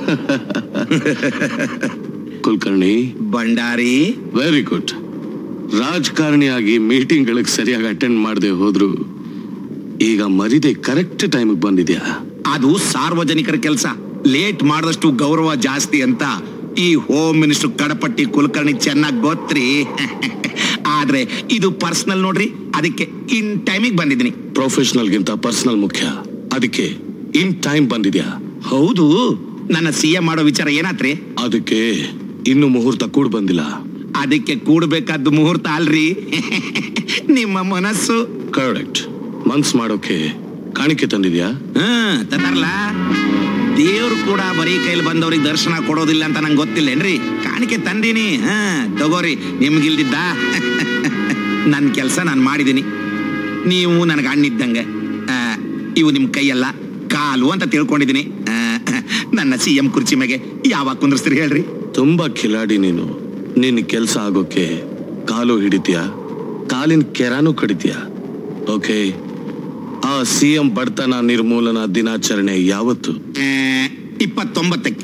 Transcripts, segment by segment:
Kulkarni Bhandari very good ರಾಜಕಾರಣಿಯಾಗಿ ಮೀಟಿಂಗ್ಗಳಿಗೆ ಸರಿಯಾಗಿ ಅಟೆಂಡ್ ಮಾಡದೆ ಹೋದ್ರು ಈಗ ಮರಿದೆ ಕರೆಕ್ಟ್ ಟೈಮಿಗೆ ಬಂದಿದ್ಯಾ ಅದು ಸಾರ್ವಜನಿಕರ ಕೆಲಸ ಲೇಟ್ ಮಾಡಿದಷ್ಟು ಗೌರವ ಜಾಸ್ತಿ ಅಂತ ಈ ಹೋಮ್ ಮಿನಿಸ್ಟರ್ ಕಡಪಟ್ಟಿ ಕುಲಕರ್ಣಿ ಚೆನ್ನಾಗಿ ಗೊತ್ತ್ರಿ ಆದ್ರೆ ಇದು ಪರ್ಸನಲ್ ನೋಡ್ರಿ ಅದಕ್ಕೆ ಇನ್ ಟೈಮಿಗೆ ಬಂದಿದ್ದೀನಿ ಪ್ರೊಫೆಷನಲ್ಗಿಂತ ಪರ್ಸನಲ್ ಮುಖ್ಯ ಅದಕ್ಕೆ ಇನ್ ಟೈಮ್ ಬಂದಿದ್ಯಾ ಹೌದು ನನ್ನ ಸಿ ಎಂ ಮಾಡೋ ವಿಚಾರ ಏನಾತ್ರಿ ಅದಕ್ಕೆ ಇನ್ನು ಮುಹೂರ್ತ ಕೂಡ ಬಂದಿಲ್ಲ ಅದಕ್ಕೆ ಕೂಡ್ಬೇಕಾದ್ದು ಮುಹೂರ್ತ ಅಲ್ರಿ ನಿಮ್ಮ ಮನಸ್ಸು ಕರೆಕ್ಟ್ ಮನ್ಸ್ ಮಾಡೋಕೆ ಕಾಣಿಕೆ ತಂದಿದ್ಯಾ ಹ್ಮ್ ತಂದಾರಲ್ಲ ದೇವ್ರು ಕೂಡ ಬರೀ ಕೈಲಿ ಬಂದವ್ರಿಗೆ ದರ್ಶನ ಕೊಡೋದಿಲ್ಲ ಅಂತ ನಂಗೆ ಗೊತ್ತಿಲ್ಲೇನ್ರಿ ಕಾಣಿಕೆ ತಂದೀನಿ ಹಾ ತಗೋರಿ ನಿಮ್ಗಿಲ್ದಿದ್ದ ನನ್ನ ಕೆಲಸ ನಾನು ಮಾಡಿದ್ದೀನಿ ನೀವು ನನಗೆ ಹಣ್ಣಿದ್ದಂಗೆ ಆ, ಇವು ನಿಮ್ಮ ಕೈಯಲ್ಲ ಕಾಲು ಅಂತ ತಿಳ್ಕೊಂಡಿದ್ದೀನಿ ಆ, ನನ್ನ ಸಿ ಎಂ ಕುರ್ಚಿ ಮೇಲೆ ಯಾವಾಗ ಕುಂದ್ರಸ್ತೀರಿ ಹೇಳ್ರಿ ತುಂಬಾ ಖಿಲಾಡಿ ನೀನು ನಿನ್ನ ಕೆಲಸ ಆಗೋಕೆ ಕಾಲು ಹಿಡಿತೀಯ ಕಾಲಿನ ಕೆರಾನು ಕಡಿತೀಯ ಓಕೆ ಆ ಸಿ ಎಂ ಬಡತನ ನಿರ್ಮೂಲನಾ ದಿನಾಚರಣೆ ಯಾವತ್ತು ಆ, ಇಪ್ಪತ್ತೊಂಬತ್ತಕ್ಕೆ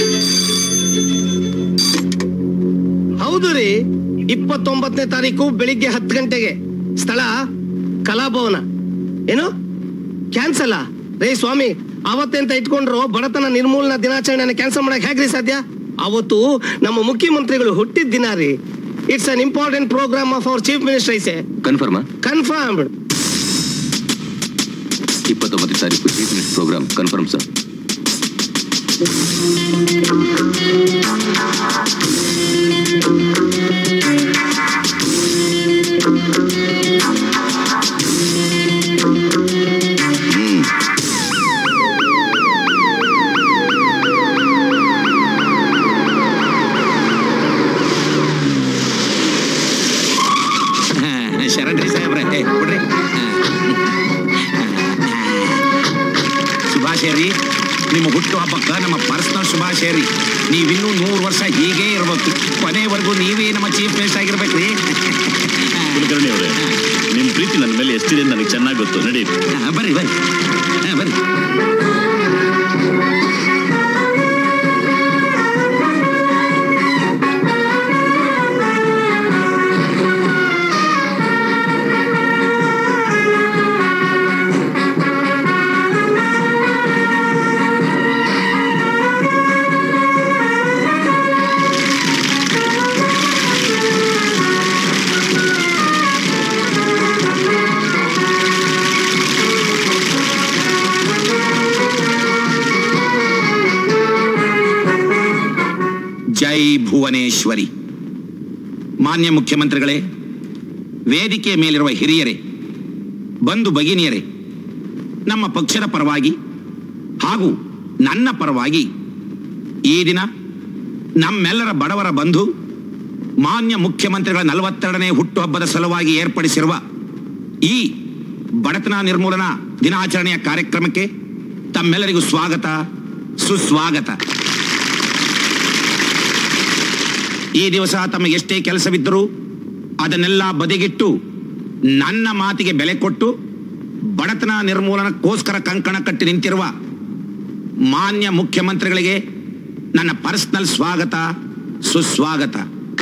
ಹೌದು ರೀ ಇಪ್ಪತ್ತೊಂಬತ್ತನೇ ತಾರೀಕು ಬೆಳಿಗ್ಗೆ ಹತ್ತು ಗಂಟೆಗೆ ಸ್ಥಳ ಕಲಾಭವನ ಏನು ಕ್ಯಾನ್ಸಲ್ ರೇ ಸ್ವಾಮಿ ಅವತ್ತೆಂತ ಇಟ್ಕೊಂಡ್ರು ಬಡತನ ನಿರ್ಮೂಲನಾ ದಿನಾಚರಣೆನ ಕ್ಯಾನ್ಸಲ್ ಮಾಡಕ್ ಹೇಗ್ರಿ ಸಾಧ್ಯ ಅವತ್ತು ನಮ್ಮ ಮುಖ್ಯಮಂತ್ರಿಗಳು ಹುಟ್ಟಿದ ದಿನ ರೀ it's an important programme of our chief minister ಐಸೆ ಕನ್ಫರ್ಮ್ ಕನ್ಫರ್ಮ್ಡ್ ಇಪ್ಪತ್ತೊಂಬತ್ತು ತಾರೀಕು chief minister programme confirm sir ಶರಣ್ರಿ ಸಾಹೇಬ್ರೆ ಏ, ಕೊಡ್ರಿ ಶುಭಾಶಯ ರೀ ನಿಮ್ಮ ಹುಟ್ಟು ಹಬ್ಬಕ್ಕೆ ನಮ್ಮ ಪರ್ಸನಲ್ ಶುಭಾಶಯ ರೀ ನೀವಿನ್ನೂ ನೂರು ವರ್ಷ ಹೀಗೇ ಇರ್ಬೇಕು ಕೊನೆವರೆಗೂ ನೀವೇ ನಮ್ಮ ಚೀಫ್ ಮಿನಿಸ್ಟರ್ ಆಗಿರ್ಬೇಕ್ರಿ ಕುಲಕರ್ಣಿ ಅವರೇ ನಿಮ್ ಪ್ರೀತಿ ನನ್ನ ಮೇಲೆ ಎಷ್ಟಿದೆ ಅಂತ ನನಗೆ ಚೆನ್ನಾಗಿ ಗೊತ್ತು ನಡಿ ಹಾ, ಬರ್ರಿ ಬರ್ರಿ ಹಾ, ಬರ್ರಿ ಜೈ ಭುವನೇಶ್ವರಿ ಮಾನ್ಯ ಮುಖ್ಯಮಂತ್ರಿಗಳೇ ವೇದಿಕೆಯ ಮೇಲಿರುವ ಹಿರಿಯರೇ ಬಂಧು ಭಗಿನಿಯರೇ ನಮ್ಮ ಪಕ್ಷದ ಪರವಾಗಿ ಹಾಗೂ ನನ್ನ ಪರವಾಗಿ ಈ ದಿನ ನಮ್ಮೆಲ್ಲರ ಬಡವರ ಬಂಧು ಮಾನ್ಯ ಮುಖ್ಯಮಂತ್ರಿಗಳ ನಲವತ್ತೆರಡನೇ ಹುಟ್ಟುಹಬ್ಬದ ಸಲುವಾಗಿ ಏರ್ಪಡಿಸಿರುವ ಈ ಬಡತನ ನಿರ್ಮೂಲನಾ ದಿನಾಚರಣೆಯ ಕಾರ್ಯಕ್ರಮಕ್ಕೆ ತಮ್ಮೆಲ್ಲರಿಗೂ ಸ್ವಾಗತ ಸುಸ್ವಾಗತ ಈ ದಿವಸ ತಮಗೆ ಎಷ್ಟೇ ಕೆಲಸವಿದ್ದರೂ ಅದನ್ನೆಲ್ಲ ಬದಿಗಿಟ್ಟು ನನ್ನ ಮಾತಿಗೆ ಬೆಲೆ ಕೊಟ್ಟು ಬಡತನ ನಿರ್ಮೂಲನಕ್ಕೋಸ್ಕರ ಕಂಕಣ ಕಟ್ಟಿ ನಿಂತಿರುವ ಮಾನ್ಯ ಮುಖ್ಯಮಂತ್ರಿಗಳಿಗೆ ನನ್ನ ಪರ್ಸನಲ್ ಸ್ವಾಗತ ಸುಸ್ವಾಗತ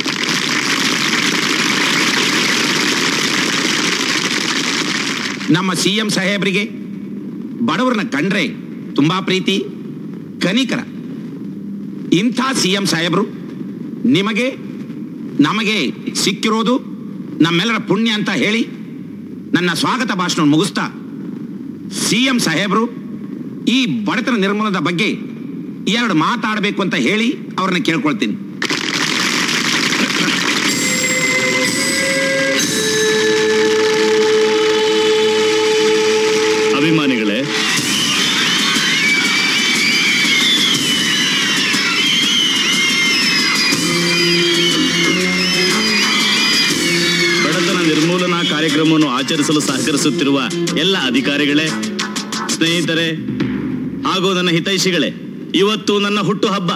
ನಮ್ಮ ಸಿ ಎಂ ಸಾಹೇಬರಿಗೆ ಬಡವರನ್ನ ಕಂಡ್ರೆ ತುಂಬಾ ಪ್ರೀತಿ ಕನಿಕರ ಇಂಥ ಸಿ ಎಂ ಸಾಹೇಬರು ನಿಮಗೆ ನಮಗೆ ಸಿಕ್ಕಿರೋದು ನಮ್ಮೆಲ್ಲರ ಪುಣ್ಯ ಅಂತ ಹೇಳಿ ನನ್ನ ಸ್ವಾಗತ ಭಾಷಣ ಮುಗಿಸ್ತಾ ಸಿ ಎಂ ಸಾಹೇಬರು ಈ ಬಡತನ ನಿರ್ಮೂಲನದ ಬಗ್ಗೆ ಎರಡು ಮಾತಾಡಬೇಕು ಅಂತ ಹೇಳಿ ಅವ್ರನ್ನ ಕೇಳ್ಕೊಳ್ತೀನಿ ಅಭಿಮಾನಿಗಳೇ ಬಡತನ ನಿರ್ಮೂಲನಾ ಕಾರ್ಯಕ್ರಮವನ್ನು ಆಚರಿಸಲು ಸಹಕರಿಸುತ್ತಿರುವ ಎಲ್ಲ ಅಧಿಕಾರಿಗಳೇ ಸ್ನೇಹಿತರೆ ಹಾಗೂ ನನ್ನ ಹಿತೈಷಿಗಳೇ ಇವತ್ತು ನನ್ನ ಹುಟ್ಟುಹಬ್ಬ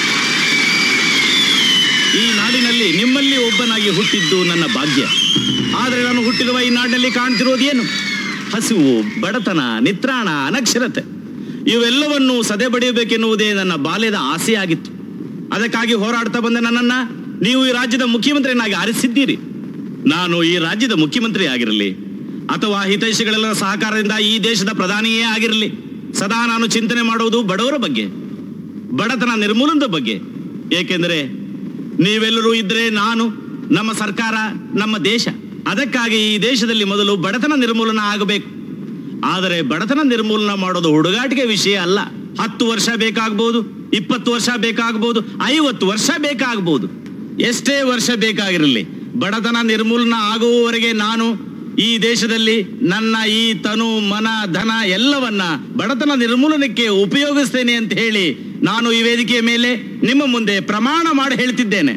ಈ ನಾಡಿನಲ್ಲಿ ನಿಮ್ಮಲ್ಲಿ ಒಬ್ಬನಾಗಿ ಹುಟ್ಟಿದ್ದು ನನ್ನ ಭಾಗ್ಯ ಆದರೆ ನಾನು ಹುಟ್ಟಿರುವ ಈ ನಾಡಿನಲ್ಲಿ ಕಾಣ್ತಿರೋದು ಏನು ಹಸಿವು ಬಡತನ ನಿತ್ರಾಣ ಅನಕ್ಷರತೆ ಇವೆಲ್ಲವನ್ನು ಸದೆ ಬಡಿಯಬೇಕೆನ್ನುವುದೇ ನನ್ನ ಬಾಲ್ಯದ ಆಸೆಯಾಗಿತ್ತು ಅದಕ್ಕಾಗಿ ಹೋರಾಡ್ತಾ ಬಂದ ನನ್ನನ್ನ ನೀವು ಈ ರಾಜ್ಯದ ಮುಖ್ಯಮಂತ್ರಿಯನ್ನಾಗಿ ಆರಿಸಿದ್ದೀರಿ ನಾನು ಈ ರಾಜ್ಯದ ಮುಖ್ಯಮಂತ್ರಿ ಆಗಿರಲಿ ಅಥವಾ ಹಿತೈಷಿಗಳೆಲ್ಲರ ಸಹಕಾರದಿಂದ ಈ ದೇಶದ ಪ್ರಧಾನಿಯೇ ಆಗಿರಲಿ ಸದಾ ನಾನು ಚಿಂತನೆ ಮಾಡುವುದು ಬಡವರ ಬಗ್ಗೆ ಬಡತನ ನಿರ್ಮೂಲನದ ಬಗ್ಗೆ ಏಕೆಂದರೆ ನೀವೆಲ್ಲರೂ ಇದ್ರೆ ನಾನು ನಮ್ಮ ಸರ್ಕಾರ ನಮ್ಮ ದೇಶ ಅದಕ್ಕಾಗಿ ಈ ದೇಶದಲ್ಲಿ ಮೊದಲು ಬಡತನ ನಿರ್ಮೂಲನ ಆಗಬೇಕು ಆದರೆ ಬಡತನ ನಿರ್ಮೂಲನ ಮಾಡೋದು ಹುಡುಗಾಟಿಕೆ ವಿಷಯ ಅಲ್ಲ ಹತ್ತು ವರ್ಷ ಬೇಕಾಗಬಹುದು ಇಪ್ಪತ್ತು ವರ್ಷ ಬೇಕಾಗಬಹುದು ಐವತ್ತು ವರ್ಷ ಬೇಕಾಗಬಹುದು ಎಷ್ಟೇ ವರ್ಷ ಬೇಕಾಗಿರಲಿ ಬಡತನ ನಿರ್ಮೂಲನ ಆಗುವವರೆಗೆ ನಾನು ಈ ದೇಶದಲ್ಲಿ ನನ್ನ ಈ ತನು ಮನ ಧನ ಎಲ್ಲವನ್ನ ಬಡತನ ನಿರ್ಮೂಲನಕ್ಕೆ ಉಪಯೋಗಿಸ್ತೇನೆ ಅಂತ ಹೇಳಿ ನಾನು ಈ ವೇದಿಕೆಯ ಮೇಲೆ ನಿಮ್ಮ ಮುಂದೆ ಪ್ರಮಾಣ ಮಾಡಿ ಹೇಳ್ತಿದ್ದೇನೆ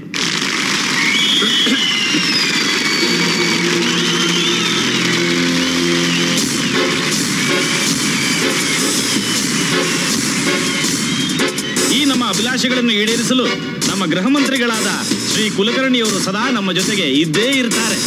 ಈ ನಮ್ಮ ಅಭಿಲಾಷೆಗಳನ್ನು ಈಡೇರಿಸಲು ನಮ್ಮ ಗೃಹ ಮಂತ್ರಿಗಳಾದ ಶ್ರೀ ಕುಲಕರ್ಣಿಯವರು ಸದಾ ನಮ್ಮ ಜೊತೆಗೆ ಇದ್ದೇ ಇರ್ತಾರೆ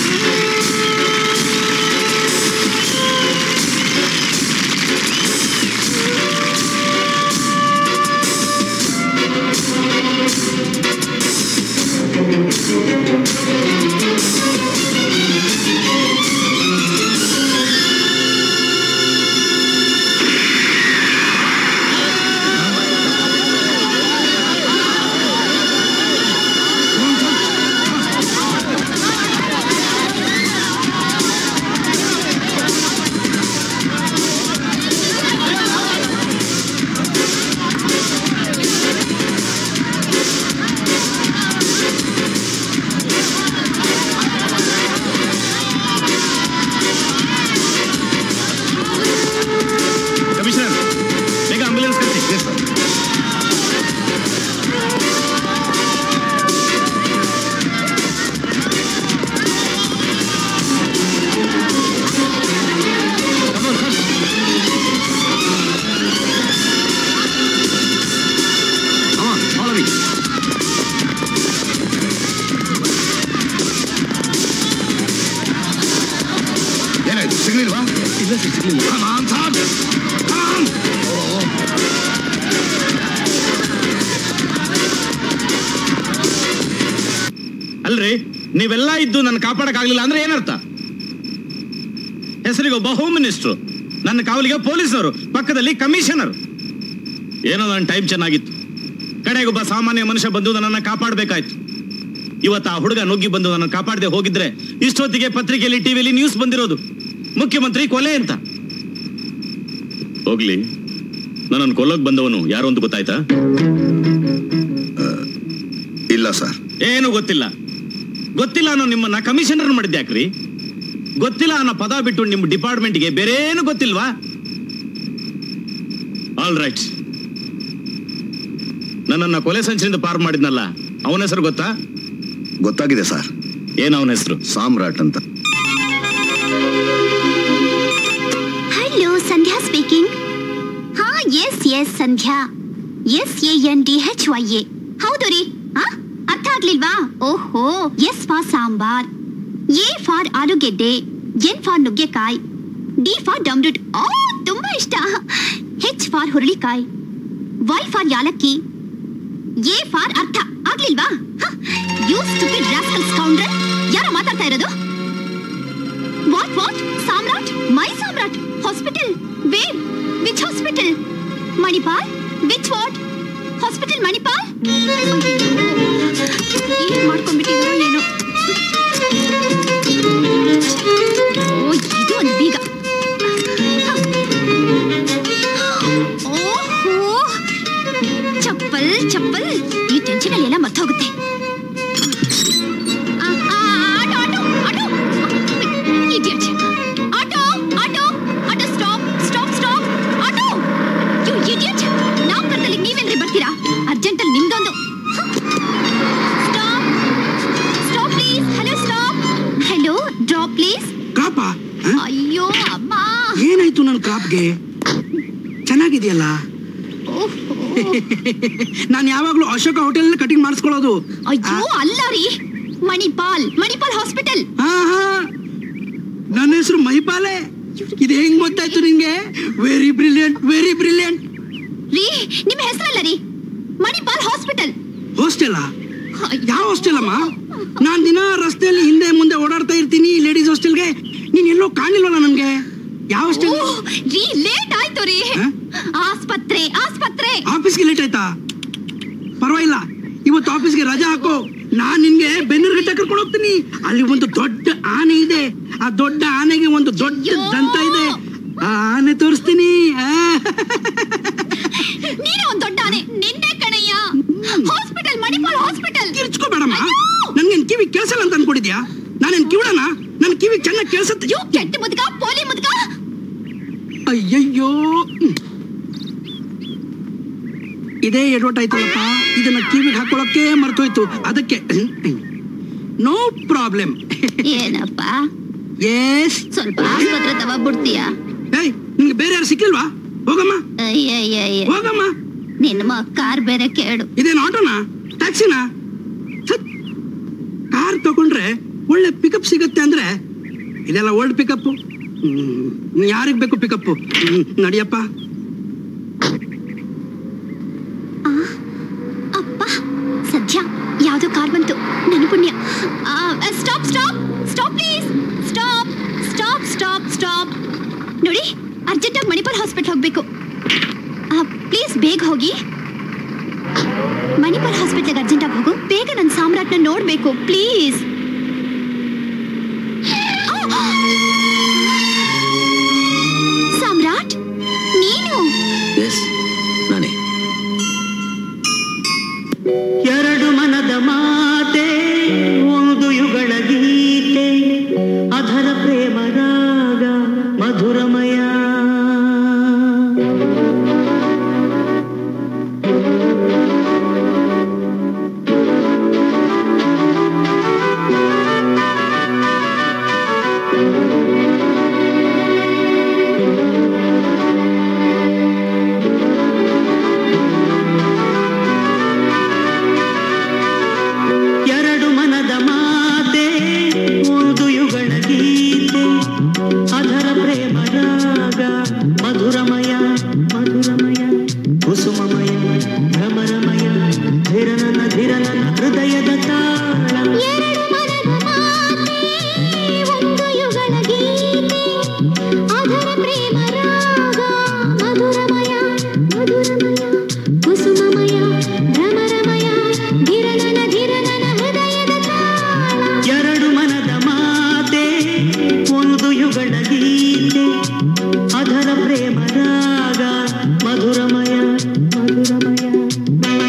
ಕಮಿಷನರ್ ಬೇಗ ಆಂಬ್ಯುಲೆನ್ಸ್ ಕಳಿಸಿ ಏನಾಯ್ತು ಸಿಗ್ಲಿಲ್ವಾ ಇಲ್ಲ ಸಿಗ್ಲಿಲ್ಲ ಅಲ್ರಿ ನೀವೆಲ್ಲ ಇದ್ದು ನನ್ನ ಕಾಪಾಡಕ್ಕಾಗ್ಲಿಲ್ಲ ಅಂದ್ರೆ ಏನರ್ಥ ಹೆಸರಿಗೆ ಒಬ್ಬ ಹೋಮ್ ಮಿನಿಸ್ಟ್ರು ನನ್ನ ಕಾವಲಿಗೆ ಪೊಲೀಸರು ಪಕ್ಕದಲ್ಲಿ ಕಮಿಷನರ್ ಏನೋ ನನ್ನ ಟೈಮ್ ಚೆನ್ನಾಗಿತ್ತು ಕಡೆಗೊಬ್ಬ ಸಾಮಾನ್ಯ ಮನುಷ್ಯ ಬಂದು ನನ್ನನ್ನು ಕಾಪಾಡಬೇಕಾಯ್ತು ಇವತ್ತು ಆ ಹುಡುಗ ನುಗ್ಗಿ ಬಂದು ನನ್ನ ಕಾಪಾಡದೆ ಹೋಗಿದ್ರೆ ಇಷ್ಟೊತ್ತಿಗೆ ಪತ್ರಿಕೆಯಲ್ಲಿ ಟಿವಿಯಲ್ಲಿ ನ್ಯೂಸ್ ಬಂದಿರೋದು ಮುಖ್ಯಮಂತ್ರಿ ಕೊಲೆ ಅಂತ ಹೋಗ್ಲಿ ನನ್ನನ್ನು ಕೊಲ್ಲೋಕ್ ಬಂದವನು ಯಾರು ಅಂತ ಗೊತ್ತಾಯ್ತಾ ಇಲ್ಲ ಸರ್ ಏನು ಗೊತ್ತಿಲ್ಲ ಗೊತ್ತಿಲ್ಲ ಅನ್ನೋ ನಿಮ್ಮನ್ನ ಕಮಿಷನರ್ ಮಾಡಿದ್ದೆ ಯಾಕ್ರಿ ಗೊತ್ತಿಲ್ಲ ಅನ್ನೋ ಪದ ಬಿಟ್ಟು ನಿಮ್ಮ ಡಿಪಾರ್ಟ್ಮೆಂಟ್ಗೆ ಬೇರೆ ಏನು ಗೊತ್ತಿಲ್ವಾ ಆಲ್ ರೈಟ್ ನನ್ನನ್ನ ಕೊಲೆ ಸಂಚಿನಿಂದ ಪಾರ್ ಮಾಡಿದ್ನಲ್ಲ ಅವನ ಹೆಸರು ಗೊತ್ತಾ ಗೊತ್ತಾಗಿದೆ ಸರ್ ಏನು ಅವನ ಹೆಸರು ಸಾಮ್ರಾಟ್ ಅಂತ ಹಲೋ ಸಂಧ್ಯಾ ಸ್ಪೀಕಿಂಗ್ ಹಾ yes yes Sandhya S A N D H Y A ಹೌದು ರೀ ಹಾ ಅರ್ಥ ಆಗ್ಲಿಲ್ವಾ ಓಹೋ S for sambar A for ಆಲೂಗೆಡ್ಡೆ ಎನ್ ಫಾರ್ ನುಗ್ಗೆಕಾಯಿ ಡಿ ಫಾರ್ ಡಮ್ರುಟ್ ಓ ತುಂಬಾ ಇಷ್ಟ ಹೆಚ್ ಫಾರ್ ಹುರುಳಿಕಾಯಿ ವೈ ಫಾರ್ ಯಾಲಕ್ಕಿ ಎ ಫಾರ್ ಅರ್ಥ ಆಗ್ಲಿಲ್ವಾ ಯು ಸ್ಟುಪಿಡ್ ರಾಸ್ಕಲ್ ಸ್ಕೌಂಡ್ರಲ್ ಯಾರ ಮಾತಾಡ್ತಾ ಇರೋದು what what Samrat my Samrat hospital where which hospital Manipal which what hospital Manipal ಏನ್ ಮಾಡ್ಕೊಂಡ್ಬಿಟ್ಟಿದಾರೋ ಏನೋ ಓ ಇದು ಒಂದು ಬೀಗ ಓಹೋ ಚಪ್ಪಲ್ ಚಪ್ಪಲ್ ಈ ಟೆನ್ಷನ್ ಅಲ್ಲಿ ಎಲ್ಲ ಮರ್ತೋಗುತ್ತೆ ಆ, ಆ, auto auto auto idiot auto auto auto stop stop stop auto you idiot ನಾವು ಕರ್ತಲ್ಲಿ ನೀವೇನ್ರಿ ಬರ್ತೀರಾ ಅರ್ಜೆಂಟ್ ಅಲ್ಲಿ ನಿಮ್ದೊಂದು stop stop please hello stop hello drop please ಕಾಪ ಅಯ್ಯೋ ಅಮ್ಮ ಏನಾಯ್ತು ನನ್ನ ಕ್ರಾಪ್ಗೆ ಚೆನ್ನಾಗಿದೆಯಲ್ಲ ಓಹೋ. ನಾನು ಯಾವಾಗ್ಲೂ ಅಶೋಕ ಹೋಟೆಲ್ ಕಟಿಂಗ್ ಮಾಡಿಸ್ಕೊಳ್ಳೋದು ಅಯ್ಯೋ ಅಲ್ಲ ರೀ ಮಣಿಪಾಲ್ ಮಣಿಪಾಲ್ ಹಾಸ್ಪಿಟಲ್ ಹಾ ಹಾ ನನ್ನ ಹೆಸರು ಮಹಿಪಾಲೆ ಇದು ಹೆಂಗ್ ಗೊತ್ತಾಯ್ತು ನಿಂಗೆ ವೆರಿ ಬ್ರಿಲಿಯಂಟ್ ವೆರಿ ಬ್ರಿಲಿಯಂಟ್ ರೀ ನಿಮ್ಮ ಹೆಸರಲ್ಲ ರೀ ಮಣಿಪಾಲ್ ಹಾಸ್ಪಿಟಲ್ ಹಾಸ್ಟೆಲ್ ಯಾವ ಹಾಸ್ಟೆಲ್ ಅಮ್ಮ ನಾನ್ ದಿನ ರಸ್ತೆಯಲ್ಲಿ ಹಿಂದೆ ಮುಂದೆ ಓಡಾಡ್ತಾ ಇರ್ತೀನಿ ಲೇಡೀಸ್ ಹಾಸ್ಟೆಲ್ಗೆ ನೀನ್ ಎಲ್ಲೋ ಕಾಣಿಲ್ವಲ್ಲ ನನ್ಗೆ ಯಾವ ಹಾಸ್ಟೆಲ್ ಓಹ್, ರೀ ಲೇಟ್ ಆಯ್ತು ರೀ ಹ? ಆಸ್ಪತ್ರೆ ಆಸ್ಪತ್ರೆ ಆಫೀಸ್ಗೆ ಲೇಟ್ ಆಯ್ತಾ ಪರವಾಗಿಲ್ಲ ಇವತ್ತು ಆಫೀಸ್ಗೆ ರಜಾ ಹಾಕೋ ನಾನ್ ನಿನ್ಗೆ ಬೆನ್ನೂರ್ಘಟ್ಟ ಕರ್ಕೊಂಡು ಹೋಗ್ತೀನಿ ಅಲ್ಲಿ ಒಂದು ದೊಡ್ಡ ಆನೆ ಇದೆ ಆ ದೊಡ್ಡ ಆನೆಗೆ ಒಂದು ದೊಡ್ಡ ಅಯ್ಯೋ! ದಂತ ಇದೆ ಆ ಆನೆ ತೋರಿಸ್ತೀನಿ ಆ. ನೀನೇ ಒಂದ್ ದೊಡ್ಡ ಆನೆ ನಿನ್ನೆ ಕಣಯ್ಯ ಹಾಸ್ಪಿಟಲ್ ಮಣಿಪಾಲ್ ಹಾಸ್ಪಿಟಲ್ ಕಿರ್ಚ್ಕೋಬೇಡಮ್ಮ ಅಯ್ಯೋ! ನನ್ಗೇನ್ ಕಿವಿ ಕೇಳಿಸಲ್ಲ ಅಂತ ಅನ್ಕೊಂಡಿದ್ಯಾ ನಾನೇನ್ ಕಿವಿಡನ ನನ್ ಕಿವಿ ಚೆನ್ನಾಗಿ ಕೇಳಿಸುತ್ತೆ ಯೋ ಕೆಟ್ಟ ಮುದ್ಕ ಪೋಲಿ ಮುದ್ಕ ಅಯ್ಯಯ್ಯೋ ಹ್ಮ್. ಇದೇ ಎಡವಟ್ ಆಯ್ತಲ್ಲಪ್ಪ ಇದನ್ನ ಕಿವಿಗೆ ಹಾಕೊಳಕ್ಕೆ ಮರ್ತೋಯ್ತು ಅದಕ್ಕೆ ನೋ ಪ್ರಾಬ್ಲಮ್ ಏನಪ್ಪ ಎಸ್ ಸ್ವಲ್ಪ ಆಸ್ಪತ್ರೆ ತಗೊಂಡ್ಬಿಡ್ತೀಯಾ ಏಯ್ ನಿಂಗೆ ಬೇರೆ ಯಾರು ಸಿಕ್ಕಿಲ್ವಾ ಹೋಗಮ್ಮ ಅಯ್ಯಯ್ಯಯ್ಯ ಹೋಗಮ್ಮ ನಿನ್ನ ಕಾರ್ ಬೇರೆ ಕೇಳು ಇದೇನು ಆಟೋನಾ ಟ್ಯಾಕ್ಸಿನಾ ಕಾರ್ ತಗೊಂಡ್ರೆ ಒಳ್ಳೆ ಪಿಕಪ್ ಸಿಗುತ್ತೆ ಅಂದ್ರೆ ಇದೆಲ್ಲ ಓಲ್ಡ್ ಪಿಕಪ್ ಯಾರಿಗ್ ಬೇಕು ಪಿಕಪ್ ನಡಿಯಪ್ಪ ಅಪ್ಪ ಸದ್ಯ ಯಾವ್ದೋ ಕಾರ್ ಬಂತು ನನ್ನ ಪುಣ್ಯ stop stop stop please stop stop stop stop ನೋಡಿ ಅರ್ಜೆಂಟಾಗಿ ಮಣಿಪಾಲ್ ಹಾಸ್ಪಿಟಲ್ ಹೋಗ್ಬೇಕು ಪ್ಲೀಸ್ ಬೇಗ ಹೋಗಿ ಮಣಿಪಾಲ್ ಹಾಸ್ಪಿಟಲ್ಗೆ ಅರ್ಜೆಂಟಾಗಿ ಹೋಗು ಬೇಗ ನನ್ನ ಸಾಮ್ರಾಟ್ನ ನೋಡ್ಬೇಕು ಪ್ಲೀಸ್ ಸಾಮ್ರಾಟ್ ನೀನು ಎಸ್ ನಾನೇ ಎರಡು ಮನದ ಮಾತೆ ಒಂದು ಯುಗಳ ಗೀತೆ ಅಧರ ಪ್ರೇಮ ರಾಗ ಮಧುರಮಯ ಎರಡು ಮನದ ಮಾತೆ ಒಂದು ಯುಗಳ ಗೀತೆ ಅಧರ ಪ್ರೇಮ ರಾಗ ಮಧುರಮಯ ಮಧುರಮಯ ಕುಸುಮಮಯ ಭ್ರಮರಮಯ ಧಿರನನ ಧಿರನನ ಹೃದಯದ ತಾಳ ಎರಡು ಮನದ ಮಾತೆ ಒಂದು ಯುಗಳ ಗೀತೆ ಅದರ ಪ್ರೇಮ ರಾಗ ಮಧುರಮಯ ಮಧುರಮಯ ಕುಸುಮಮಯ ಭ್ರಮರಮಯ ಧಿರನನ ಧಿರನನ ಹೃದಯದ ತಾಳ ಎರಡು ಮನದ ಮಾತೆ ಒಂದು ಯುಗಳ ಗೀತೆ ಅಧರ ಪ್ರೇಮ ರಾಗ ಮಧುರಮಯ ಮಧುರಮಯ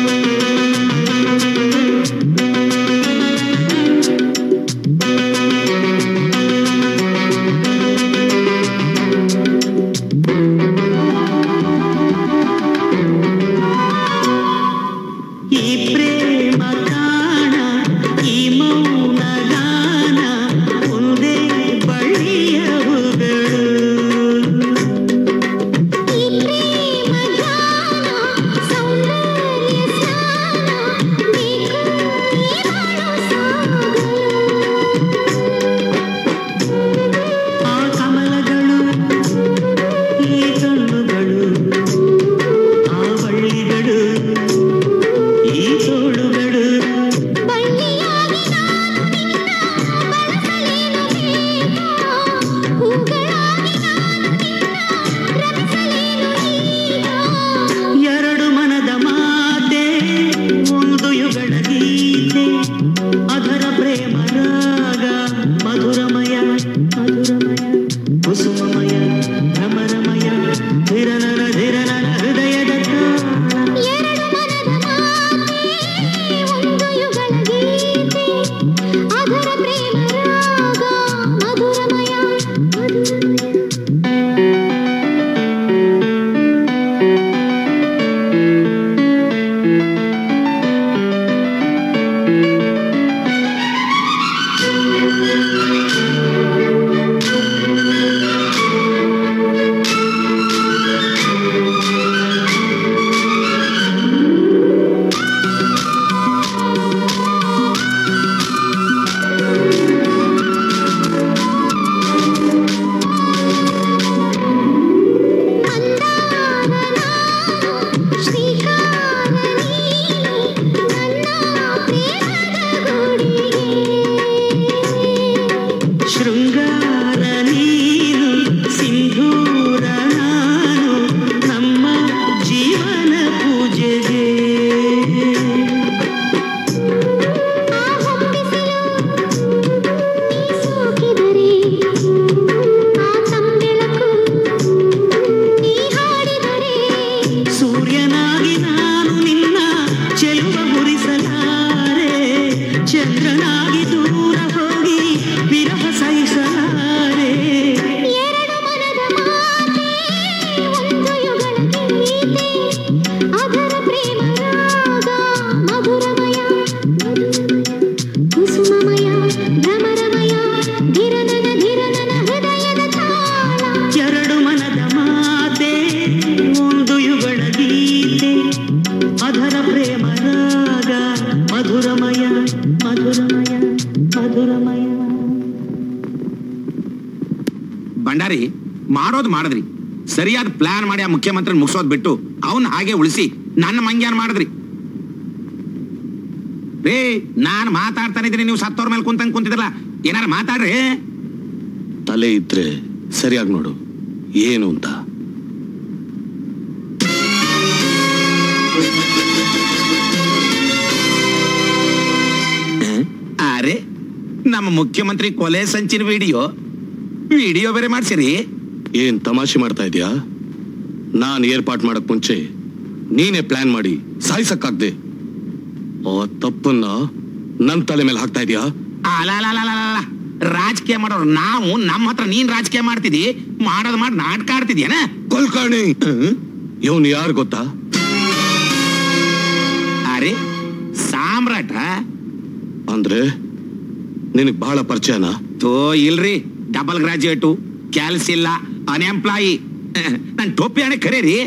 ಸೂರ್ಯನಾಗಿ ನಾನು ನಿನ್ನ ಚೆಲುವ ಮುರಿಸಲಾರೆ ಚಂದ್ರನಾಗಿ ದೂರ ಹೋಗಿ ವಿರಹ ಸಹಿಸಲಾರೆ ಎರಡು ಮನದ ಮಾತೆ ಒಂದು ಯುಗಳ ಗೀತೆ ಅದರ ಪ್ರೇಮ ರಾಗ ಮಧುರಮಯ ಕುಸುಮಮಯ ಭ್ರಮರಮಯ ಧಿರನನ ಧಿರನನ ಹೃದಯದ ತಾಳ ಎರಡು ಮನದ ಮಾತೆ ಒಂದು ಯುಗಳ ಗೀತೆ ಅದರ ಪ್ರೇಮ ರಾಗ ಮಧುರಮಯ ಮಧುರಮಯ ಮಧುರಮಯ ಭಂಡಾರಿ ಮಾಡೋದು ಮಾಡಿದ್ರಿ ಸರಿಯಾದ ಪ್ಲಾನ್ ಮಾಡಿ ಆ ಮುಖ್ಯಮಂತ್ರಿ ಮುಗಿಸೋದ್ ಬಿಟ್ಟು ಅವನ್ ಹಾಗೆ ಉಳಿಸಿ ನನ್ನ ಮಂಗ್ಯಾನ್ ಮಾಡಿದ್ರಿ ರೇ ನಾನ್ ಮಾತಾಡ್ತಾನೆ ಇದ್ದೀನಿ ನೀವು ಸತ್ತೋರ್ ಮೇಲೆ ಕುಂತಂಗ್ ಕುಂತಿದ್ರಲ್ಲ ಏನಾರ ಮಾತಾಡ್ರಿ ತಲೆ ಇದ್ರೆ ಸರಿಯಾಗಿ ನೋಡು ಏನು ಅಂತ ಅರೆ ನಮ್ಮ ಮುಖ್ಯಮಂತ್ರಿ ಕೊಲೆ ಸಂಚಿನ ವಿಡಿಯೋ ವಿಡಿಯೋ ಬೇರೆ ಮಾಡ್ಸಿರಿ ಏನ್ ತಮಾಷೆ ಮಾಡ್ತಾ ಇದೀಯಾ ನಾನ್ ಏರ್ಪಾಟ್ ಮಾಡಕ್ ಮುಂಚೆ ನೀನೇ ಪ್ಲಾನ್ ಮಾಡಿ ಸಾಯ್ಸಕ್ಕಾಗ್ದೆ ಆ ತಪ್ಪನ್ನ ನನ್ ತಲೆ ಮೇಲೆ ಹಾಕ್ತಾ ಇದೀಯಾ ಅಲಲಲಲಲಲ. ರಾಜಕೀಯ ಮಾಡೋರು ನಾವು ನಮ್ಮ ಹತ್ರ ನೀನ್ ರಾಜಕೀಯ ಮಾಡ್ತಿದಿ ಮಾಡೋದು ಮಾಡಿ ನಾಟಕ ಆಡ್ತಿದ್ಯೇನ ಕೊಲ್ಕಾಣಿ ಇವನ್ ಯಾರು ಗೊತ್ತಾ ಅರೆ ಸಾಮ್ರಾಟ ಅಂದ್ರೆ ನಿನಗ್ ಬಹಳ ಪರಿಚಯನಾ ತೋ ಇಲ್ರಿ ಡಬಲ್ ಗ್ರಾಜುಯೇಟು ಕೆಲ್ಸ ಇಲ್ಲ ಅನ್ಎಂಪ್ಲಾಯಿ ನನ್ ಟೋಪಿ ಹಣೆ ಕರೀರಿ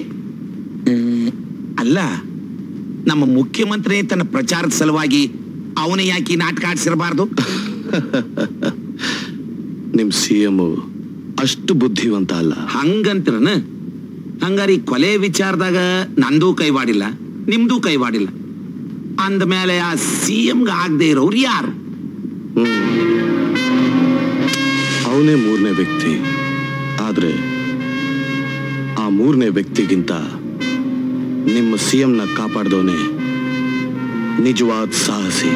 ಅಲ್ಲ ನಮ್ಮ ಮುಖ್ಯಮಂತ್ರಿ ತನ್ನ ಪ್ರಚಾರದ ಸಲುವಾಗಿ ಅವನೇ ಯಾಕೆ ಈ ನಾಟಕ ಆಡ್ಸಿರಬಾರ್ದು ನಿಮ್ ಸಿ ಎಂ ಅಷ್ಟು ಬುದ್ಧಿವಂತ ಅಲ್ಲ ಹಂಗಂತಿರನ ಹಂಗಾರಿ ಕೊಲೆ ವಿಚಾರದಾಗ ನಂದೂ ಕೈವಾಡಿಲ್ಲ ನಿಮ್ದೂ ಕೈವಾಡಿಲ್ಲ ಅಂದ್ಮೇಲೆ ಆ ಸಿ ಎಂಗ ಆಗದೆ ಇರೋರು ಯಾರು ಅವನೇ ಮೂರನೇ ವ್ಯಕ್ತಿ ಆದ್ರೆ ಆ ಮೂರನೇ ವ್ಯಕ್ತಿಗಿಂತ ನಿಮ್ಮ ಸಿ ನ ಕಾಪಾಡ್ದವನೇ ನಿಜವಾದ ಸಾಹಸಿ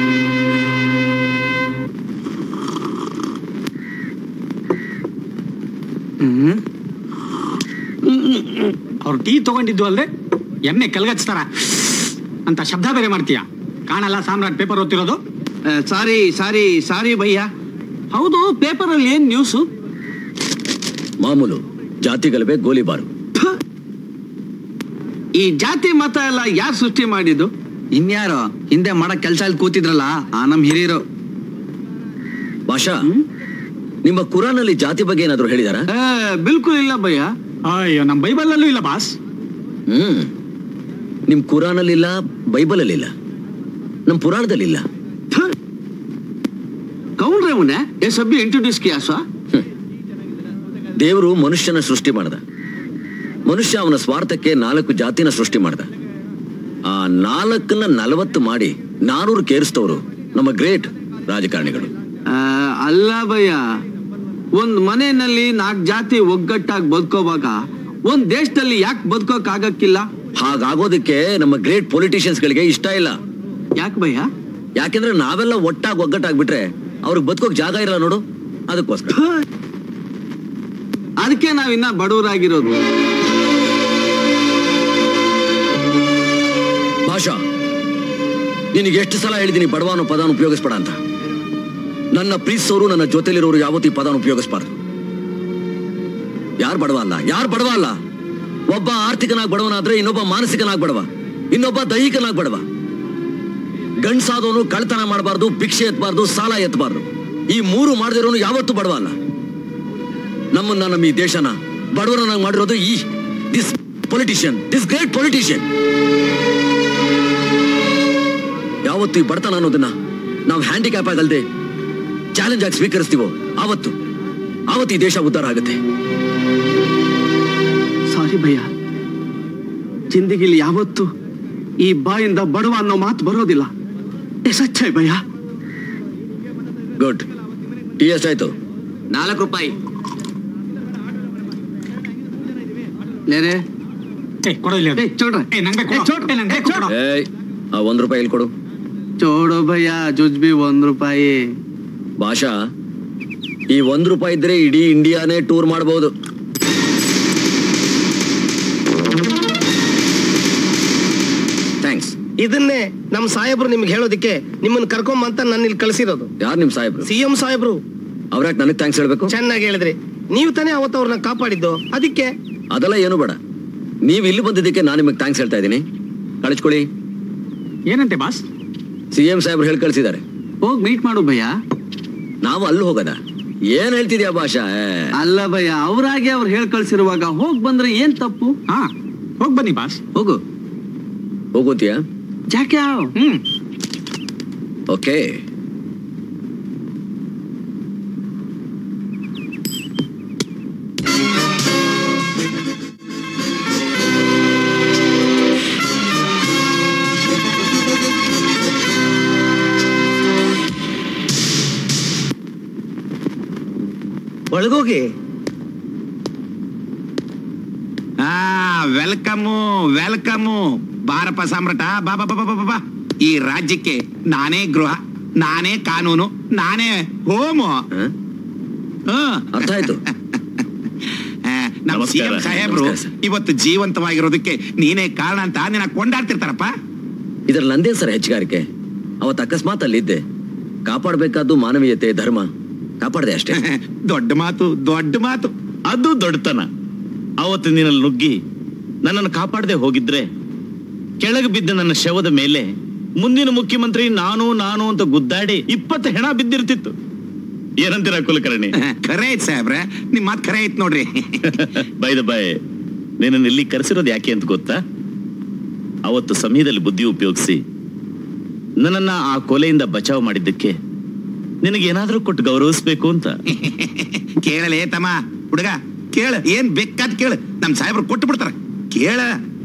ಅವ್ರು ಟೀ ತಗೊಂಡಿದ್ದು ಅಲ್ದೆ ಎಣ್ಣೆ ಕಲ್ಗಚ್ತಾರ ಅಂತ ಶಬ್ದ ಬೇರೆ ಮಾಡ್ತೀಯ ಕಾಣಲ್ಲ ಸಾಮ್ರಾಟ್ ಪೇಪರ್ ಓದ್ತಿರೋದು ಸಾರಿ ಸಾರಿ ಸಾರಿ ಭಯ್ಯ ಹೌದು ಪೇಪರ್ ಅಲ್ಲಿ ಏನ್ ನ್ಯೂಸು ಮಾಮೂಲು ಜಾತಿ ಗಲಭೆ ಗೋಲಿಬಾರು ಈ ಜಾತಿ ಮತ ಎಲ್ಲ ಯಾರು ಸೃಷ್ಟಿ ಮಾಡಿದ್ದು ಇನ್ಯಾರೋ ಹಿಂದೆ ಮಾಡಕ್ ಕೆಲ್ಸ ಅಲ್ಲಿ ಕೂತಿದ್ರಲ್ಲ ಆ ನಮ್ ಹಿರಿಯರು ಭಾಷಾ ನಿಮ್ಮ ಕುರಾನಲ್ಲಿ ಜಾತಿ ಬಗ್ಗೆ ಏನಾದ್ರು ಹೇಳಿದಾರ ಬಿಲ್ಕುಲ್ ಇಲ್ಲ ಭಯ್ಯ ಅಯ್ಯೋ ನಮ್ಮ ಬೈಬಲ್ ಅಲ್ಲೂ ಇಲ್ಲ ಬಾಸ್ ಹ್ಮ್ ನಿಮ್ ಕುರಾನಲ್ಲಿಲ್ಲ ಬೈಬಲಲ್ಲಿಲ್ಲ ನಮ್ ಪುರಾಣದಲ್ಲಿಲ್ಲ ಕೌನ್ ರೇವನೆ ಏ ಸಬ್ಬಿ ಇಂಟ್ರೊಡ್ಯೂಸ್ ಕಿಯಾ ಸ್ವಾ ದೇವರು ಮನುಷ್ಯನ ಸೃಷ್ಟಿ ಮಾಡ್ದ ಮನುಷ್ಯ ಅವನ ಸ್ವಾರ್ಥಕ್ಕೆ ನಾಲ್ಕು ಜಾತಿನ ಸೃಷ್ಟಿ ಮಾಡ್ದ ಆ ನಾಲ್ಕನ್ನ ನಲವತ್ತು ಮಾಡಿ ನಾನೂರು ಕೇರಿಸ್ತವ್ರು ನಮ್ಮ ಗ್ರೇಟ್ ರಾಜಕಾರಣಿಗಳು ಆ, ಅಲ್ಲ ಭಯ್ಯ ಒಂದ್ ಮನೆಯಲ್ಲಿ ನಾಲ್ಕು ಜಾತಿ ಒಗ್ಗಟ್ಟಾಗಿ ಬದುಕೋವಾಗ ಒಂದ್ ದೇಶದಲ್ಲಿ ಯಾಕೆ ಬದುಕೋಕ್ ಆಗಕ್ಕಿಲ್ಲ ಹಾಗಾಗೋದಕ್ಕೆ ನಮ್ಮ ಗ್ರೇಟ್ ಪೊಲಿಟಿಷಿಯನ್ಸ್ಗಳಿಗೆ ಇಷ್ಟ ಇಲ್ಲ ಯಾಕೆ ಭಯ್ಯ ಯಾಕೆಂದ್ರೆ ನಾವೆಲ್ಲ ಒಟ್ಟಾಗಿ ಒಗ್ಗಟ್ಟಾಗ್ಬಿಟ್ರೆ ಅವ್ರಿಗೆ ಬದುಕೋಕ್ ಜಾಗ ಇರಲ್ಲ ನೋಡು ಅದಕ್ಕೋಸ್ಕರ ಅದಕ್ಕೆ ನಾವಿನ್ನ ಬಡವರಾಗಿರೋದು ಭಾಷಾ ನಿನಗೆ ಎಷ್ಟು ಸಲ ಹೇಳಿದ್ದೀನಿ ಬಡವ ಅನ್ನೋ ಪದನ ಉಪಯೋಗಿಸ್ಬೇಡ ಅಂತ ನನ್ನ ಪ್ರೀತಿಸೋರು ನನ್ನ ಜೊತೆಲಿರೋರು ಯಾವತ್ತೂ ಈ ಪದನ ಉಪಯೋಗಿಸ್ಬಾರ್ದು ಯಾರು ಬಡವ ಅಲ್ಲ ಯಾರು ಬಡವ ಅಲ್ಲ ಒಬ್ಬ ಆರ್ಥಿಕನಾಗಿ ಬಡವನಾದ್ರೆ ಇನ್ನೊಬ್ಬ ಮಾನಸಿಕನಾಗಿ ಬಡವ ಇನ್ನೊಬ್ಬ ದೈಹಿಕನಾಗಿ ಬಡವ ಗಂಡ್ಸಾದವನು ಕಳ್ತನ ಮಾಡಬಾರ್ದು ಭಿಕ್ಷೆ ಎತ್ತಬಾರ್ದು ಸಾಲ ಎತ್ತಬಾರ್ದು ಈ ಮೂರು ಮಾಡದಿರೋನು ಯಾವತ್ತೂ ಬಡವ ಅಲ್ಲ ನಮ್ಮನ್ನ ನಮ್ಮ ಈ ದೇಶನ ಬಡವರನ್ನಾಗಿ ಮಾಡಿರೋದು ಈ this politician this great politician ಯಾವತ್ತು ಈ ಬಡತನ ಅನ್ನೋದನ್ನ ನಾವು ಹ್ಯಾಂಡಿಕ್ಯಾಪ್ ಆಗಲ್ದೆ ಚಾಲೆಂಜ್ ಆಗಿ ಸ್ವೀಕರಿಸ್ತೀವೋ ಆವತ್ತು ಆವತ್ತು ಈ ದೇಶ ಉದ್ಧಾರ ಆಗುತ್ತೆ ಸಾರಿ ಭಯ್ಯ ಜಿಂದಗಿಲಿ ಯಾವತ್ತು ಈ ಬಾಯಿಂದ ಬಡವ ಅನ್ನೋ ಮಾತು ಬರೋದಿಲ್ಲ ಏ ಸಚ್ಚ ಭಯ್ಯ ಗುಡ್ ಟೀ ಎಷ್ಟಾಯ್ತು ನಾಲ್ಕು ರೂಪಾಯಿ ಲೇರೆ ಏ ಕೊಡೋ ಇಲ್ಲಿ ಅದು. ಏ ಚೋಡ್ರೆ ಏ ನಂಗೆ ಕೊಡು. ಏ, ಚೋಡ್ರೆ. ಏ, ನಂಗೆ ಏ, ಚೋಡ್ರೆ. ಕೊಡು. ಏಯ್ ಆ ಒಂದ್ ರೂಪಾಯಿ ಇಲ್ಲಿ ಕೊಡು ಚೋಡೋ ಭಯ್ಯ ಜುಜ್ಬಿ ಒಂದ್ ರೂಪಾಯಿ ಭಾಷಾ ಈ ಒಂದ್ ರೂಪಾಯಿ ಇದ್ರೆ ಇಡೀ ಇಂಡಿಯಾನೇ ಟೂರ್ ಮಾಡಬಹುದು ಇದನ್ನೇ ನಮ್ ಸಾಹೇಬ್ರು ನಿಮ್ಗೆ ಹೇಳೋದಿಕ್ಕೆ ನಿಮ್ಮನ್ನ ಕರ್ಕೊಂಬ ಅಂತ ನನ್ನ ಇಲ್ಲಿ ಕಳ್ಸಿರೋದು ಯಾರು ನಿಮ್ ಸಾಹೇಬ್ರು ಸಿ ಎಂ ಸಾಹೇಬ್ರು ಅವ್ರ್ಯಾಕ್ ನನಗ್ ಥ್ಯಾಂಕ್ಸ್ ಹೇಳ್ಬೇಕು ಚೆನ್ನಾಗಿ ಹೇಳಿದ್ರಿ ನೀವು ತಾನೇ ಅವತ್ತು ಅವ್ರನ್ನ ಕಾಪಾಡಿದ್ದು ಅದಕ್ಕೆ ಅದೆಲ್ಲ ಏನು ಬೇಡ ನೀವ್ ಇಲ್ಲಿ ಬಂದಿದ್ದಕ್ಕೆ ನಾನು ನಿಮಗೆ ಥ್ಯಾಂಕ್ಸ್ ಹೇಳ್ತಾ ಇದ್ದೀನಿ ಕಳಿಸ್ಕೊಳ್ಳಿ ಏನಂತೆ ಬಾಸ್ ಸಿ ಎಂ ಸಾಹೇಬ್ರು ಹೇಳಿ ಕಳ್ಸಿದ್ದಾರೆ ಹೋಗ್ ಮೀಟ್ ಮಾಡು ಭಯ್ಯ ನಾವು ಅಲ್ಲಿ ಹೋಗೋದ ಏನ್ ಹೇಳ್ತಿದ್ಯಾ ಭಾಷಾ ಏ, ಅಲ್ಲ ಭಯ್ಯ ಅವ್ರಾಗೆ ಅವ್ರು ಹೇಳ್ ಕಳ್ಸಿರುವಾಗ ಹೋಗ್ ಬಂದ್ರೆ ಏನ್ ತಪ್ಪು ಹಾ ಹೋಗ್ ಬನ್ನಿ ಬಾಸ್ ಹೋಗು ಹೋಗೋತಿಯಾ ಜಾಕ್ಯಾವ್ ಹ್ಮ್ ಓಕೆ ಒಳಗೋಗಿ ಆ ವೆಲ್ಕಮ್ಮು ವೆಲ್ಕಮ್ಮು ಬಾರಪ್ಪ ಸಾಮ್ರಾಟ ಬಾ ಬಾ ಬಾ ಬಾ, ಬಾ ಬಾ, ಬಾ ಈ ರಾಜ್ಯಕ್ಕೆ ನಾನೇ ಗೃಹ ನಾನೇ ಕಾನೂನು ನಾನೇ ಹೋಮು ಹ? ಹ್ಮ್. ಅರ್ಥ ಆಯ್ತು ಆ, ನಮ್ಮ ನಮಸ್ಕಾರ. ಸಿಎಂ ಸಾಹೇಬ್ರು ನಮಸ್ಕಾರ ಸರ್. ಇವತ್ತು ಜೀವಂತವಾಗಿರೋದಕ್ಕೆ ನೀನೇ ಕಾರಣ ಅಂತ ನಿನ್ನ ಕೊಂಡಾಡ್ತಿರ್ತಾರಪ್ಪ ಇದ್ರಲ್ಲಿ ನಂದೇನ್ ಸರ್ ಹೆಚ್ಚುಗಾರಿಕೆ ಅವತ್ತು ಅಕಸ್ಮಾತ್ ಅಲ್ಲಿದ್ದೆ ಕಾಪಾಡಬೇಕಾದ್ದು ಮಾನವೀಯತೆ ಧರ್ಮ ಕಾಪಾಡದೆ ಅಷ್ಟೇ ದೊಡ್ಡ ಮಾತು ದೊಡ್ಡ ಮಾತು ಅದು ದೊಡ್ಡತನ ಅವತ್ತು ನೀನಲ್ಲಿ ನುಗ್ಗಿ ನನ್ನನ್ನು ಕಾಪಾಡದೆ ಹೋಗಿದ್ರೆ ಕೆಳಗೆ ಬಿದ್ದ ನನ್ನ ಶವದ ಮೇಲೆ ಮುಂದಿನ ಮುಖ್ಯಮಂತ್ರಿ ನಾನು ನಾನು ಅಂತ ಗುದ್ದಾಡಿ ಇಪ್ಪತ್ತು ಹೆಣ ಬಿದ್ದಿರ್ತಿತ್ತು ಏನಂತೀರಾ ಕುಲಕರ್ಣಿ ಖರೆ ಐತ್ ಸಾಹೇಬ್ರೆ ನಿಮ್ ಮಾತು ಖರೆ ಐತ್ ನೋಡ್ರಿ ಬೈದ ಬಾಯ್ ನಿನ್ನನ್ನು ಇಲ್ಲಿ ಕರೆಸಿರೋದು ಯಾಕೆ ಅಂತ ಗೊತ್ತಾ ಅವತ್ತು ಸಮಯದಲ್ಲಿ ಬುದ್ಧಿ ಉಪಯೋಗಿಸಿ ನನ್ನನ್ನ ಆ ಕೊಲೆಯಿಂದ ಬಚಾವ್ ಮಾಡಿದ್ದಕ್ಕೆ ನಿನಗೇನಾದ್ರೂ ಕೊಟ್ಟು ಗೌರವಿಸ್ಬೇಕು ಅಂತ ಕೇಳಲೇ ತಮ್ಮ ಹುಡುಗ ಕೇಳ ಏನ್ ಬೇಕಾದ್ ಕೇಳ ನಮ್ ಸಾಹೇಬ್ರು ಕೊಟ್ಟು ಬಿಡ್ತಾರ ಕೇಳ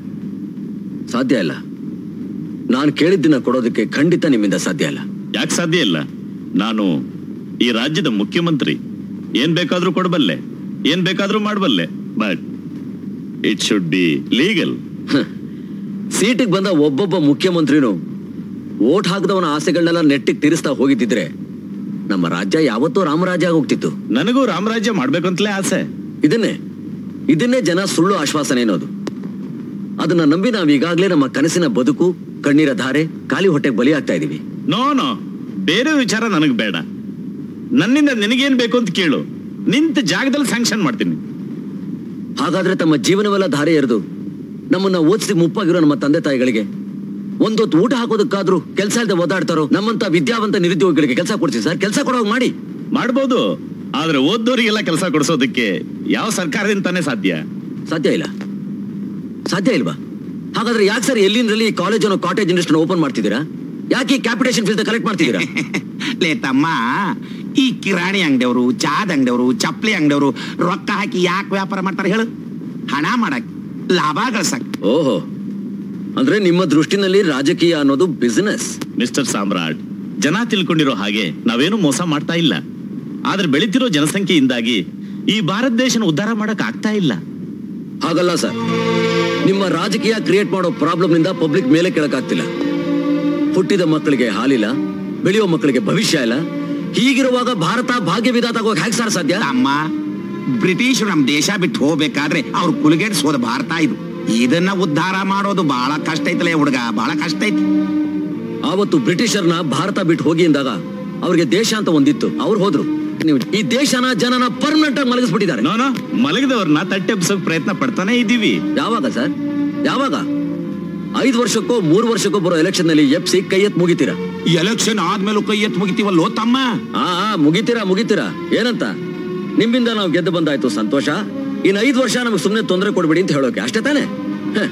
ಸಾಧ್ಯ ಇಲ್ಲ ನಾನು ಕೇಳಿದ್ದನ್ನ ಕೊಡೋದಕ್ಕೆ ಖಂಡಿತ ನಿಮ್ಮಿಂದ ಸಾಧ್ಯ ಇಲ್ಲ ಯಾಕೆ ಸಾಧ್ಯ ಇಲ್ಲ ನಾನು ಈ ರಾಜ್ಯದ ಮುಖ್ಯಮಂತ್ರಿ ಏನ್ ಬೇಕಾದ್ರೂ ಕೊಡಬಲ್ಲೆ ಏನ್ ಬೇಕಾದ್ರೂ ಮಾಡಬಲ್ಲೆ but it should be legal ಸೀಟಿಗೆ ಬಂದ ಒಬ್ಬೊಬ್ಬ ಮುಖ್ಯಮಂತ್ರಿನೂ ಓಟ್ ಹಾಕದವನ ಆಸೆಗಳನ್ನೆಲ್ಲ ನೆಟ್ಟಿಗೆ ತೀರಿಸ್ತಾ ಹೋಗಿದ್ದಿದ್ರೆ ನಮ್ಮ ರಾಜ್ಯ ಯಾವತ್ತೂ ರಾಮರಾಜ್ಯ ಆಗೋಗ್ತಿತ್ತು ನನಗೂ ರಾಮರಾಜ್ಯ ಮಾಡ್ಬೇಕಂತಲೇ ಆಸೆ ಇದನ್ನೇ ಇದನ್ನೇ ಜನ ಸುಳ್ಳು ಆಶ್ವಾಸನೆ ಅನ್ನೋದು ಅದನ್ನ ನಂಬಿ ನಾವ್ ಈಗಾಗ್ಲೇ ನಮ್ಮ ಕನಸಿನ ಬದುಕು ಕಣ್ಣೀರ ಧಾರೆ ಖಾಲಿ ಹೊಟ್ಟೆಗೆ ಬಲಿ ಆಗ್ತಾ ಇದೀವಿ ನೋ ನೋ ಬೇರೆ ವಿಚಾರ ನನಗೆ ಬೇಡ ನನ್ನಿಂದ ನಿನಗೇನ್ ಬೇಕು ಅಂತ ಕೇಳು ನಿಂತ ಜಾಗದಲ್ಲಿ ಸ್ಯಾಂಕ್ಷನ್ ಮಾಡ್ತೀನಿ ಹಾಗಾದ್ರೆ ತಮ್ಮ ಜೀವನವೆಲ್ಲ ಧಾರೆ ಎರೆದು ನಮ್ಮನ್ನ ಓದಿಸಿ ಮುಪ್ಪಾಗಿರೋ ನಮ್ಮ ತಂದೆ ತಾಯಿಗಳಿಗೆ ಒಂದೊತ್ತು ಊಟ ಹಾಕೋದಕ್ಕಾದ್ರೂ ಕೆಲಸ ಇಲ್ಲದೆ ಓದಾಡ್ತಾರೋ ನಮ್ಮಂತ ವಿದ್ಯಾವಂತ ನಿರುದ್ಯೋಗಿಗಳಿಗೆ ಕೆಲಸ ಕೊಡ್ತೀವಿ ಸರ್ ಕೆಲಸ ಕೊಡೋಗ್ ಮಾಡಿ ಮಾಡ್ಬೋದು ಆದ್ರೆ ಓದ್ದೋರಿಗೆಲ್ಲ ಕೆಲಸ ಕೊಡಿಸೋದಕ್ಕೆ ಯಾವ ಸರ್ಕಾರದಿಂದ ತಾನೇ ಸಾಧ್ಯ ಸಾಧ್ಯ ಇಲ್ಲ ಸಾಧ್ಯ ಇಲ್ವಾ ಹಾಗಾದ್ರೆ ಯಾಕೆ ಸರ್ ಎಲ್ಲಿಂದ್ರಲ್ಲಿ ಕಾಲೇಜ್ ಅನ್ನೋ ಕಾಟೇಜ್ ಇಂಡಸ್ಟ್ರಿ ಓಪನ್ ಮಾಡ್ತಿದ್ದೀರಾ ಯಾಕೆ ಕ್ಯಾಪಿಟೇಷನ್ ಫೀಸ್ ಕಲೆಕ್ಟ್ ಮಾಡ್ತಿದ್ದೀರಾ ಲೇ ತಮ್ಮ ಈ ಕಿರಾಣಿ ಅಂಗಡಿಯವರು ಚಾದ ಅಂಗಡಿಯವರು ಚಪ್ಪಲಿ ಅಂಗಡಿಯವರು ರೊಕ್ಕ ಹಾಕಿ ಯಾಕೆ ವ್ಯಾಪಾರ ಮಾಡ್ತಾರೆ ಹೇಳು ಹಣ ಮಾಡಕ್ ಲಾಭ ಗಳಿಸಕ್ ಓಹೋ ಅಂದ್ರೆ ನಿಮ್ಮ ದೃಷ್ಟಿನಲ್ಲಿ ರಾಜಕೀಯ ಅನ್ನೋದು ಬಿಸಿನೆಸ್ ಮಿಸ್ಟರ್ ಸಾಮ್ರಾಟ್ ಜನ ತಿಳ್ಕೊಂಡಿರೋ ಹಾಗೆ ನಾವೇನು ಮೋಸ ಮಾಡ್ತಾ ಇಲ್ಲ ಆದ್ರೆ ಬೆಳಿತಿರೋ ಜನಸಂಖ್ಯೆಯಿಂದಾಗಿ ಈ ಭಾರತ ದೇಶನ ಉದ್ಧಾರ ಮಾಡಕ್ ಆಗ್ತಾ ಇಲ್ಲ ಹಾಗಲ್ಲ ಸರ್ ನಿಮ್ಮ ರಾಜಕೀಯ ಕ್ರಿಯೇಟ್ ಮಾಡೋ ಪ್ರಾಬ್ಲಮ್ ನಿಂದ ಪಬ್ಲಿಕ್ ಮೇಲೆ ಕೆಳಕಾಗ್ತಿಲ್ಲ ಹುಟ್ಟಿದ ಮಕ್ಕಳಿಗೆ ಹಾಲಿಲ್ಲ ಬೆಳೆಯೋ ಮಕ್ಕಳಿಗೆ ಭವಿಷ್ಯ ಇಲ್ಲ ಹೀಗಿರುವಾಗ ಭಾರತ ಭಾಗ್ಯ ವಿಧಾತ ಆಗೋಕ್ ಹೇಗೆ ಸರ್ ಸಾಧ್ಯ ತಮ್ಮ ಬ್ರಿಟಿಷರು ನಮ್ ದೇಶ ಬಿಟ್ಟು ಹೋಗ್ಬೇಕಾದ್ರೆ ಅವ್ರು ಕುಲುಗೆಡ್ಸೋದ ಭಾರತ ಇದು ಇದನ್ನ ಉದ್ಧಾರ ಮಾಡೋದು ಬಹಳ ಕಷ್ಟ ಐತಲೇ ಹುಡುಗ ಬಹಳ ಕಷ್ಟ ಐತಿ ಆವತ್ತು ಬ್ರಿಟಿಷರ್ನ ಭಾರತ ಬಿಟ್ಟು ಹೋಗಿ ಅಂದಾಗ ಅವ್ರಿಗೆ ದೇಶ ಅಂತ ಒಂದಿತ್ತು ಅವ್ರು ಹೋದ್ರು ನೀವು ಈ ದೇಶನ ಜನನ ಪರ್ಮನೆಂಟ್ ಆಗಿ ಮಲಗಿಸ್ಬಿಟ್ಟಿದ್ದಾರೆ ನೋನೋ ಮಲಗಿದವ್ರನ್ನ ತಟ್ಟೆಬ್ಸೋಕ್ ಪ್ರಯತ್ನ ಪಡ್ತಾನೆ ಇದ್ದೀವಿ ಯಾವಾಗ ಸರ್ ಯಾವಾಗ ಐದು ವರ್ಷಕ್ಕೋ ಮೂರು ವರ್ಷಕ್ಕೋ ಬರೋ ಎಲೆಕ್ಷನ್ ನಲ್ಲಿ ಎಪ್ಸಿ ಕೈ ಎತ್ ಮುಗಿತೀರಾ ಎಲೆಕ್ಷನ್ ಆದ್ಮೇಲೂ ಕೈ ಎತ್ತು ಮುಗಿತೀವಲ್ಲೋ ತಮ್ಮ ಆ ಆ, ಮುಗಿತೀರಾ ಮುಗಿತೀರಾ ಏನಂತ ನಿಮ್ಮಿಂದ ನಾವು ಗೆದ್ದು ಬಂದಾಯ್ತು ಸಂತೋಷ ಇನ್ ಐದು ವರ್ಷ ನಮಗೆ ಸುಮ್ಮನೆ ತೊಂದರೆ ಕೊಡ್ಬೇಡಿ ಅಂತ ಹೇಳೋಕೆ ಅಷ್ಟೇ ತಾನೆ ಹ.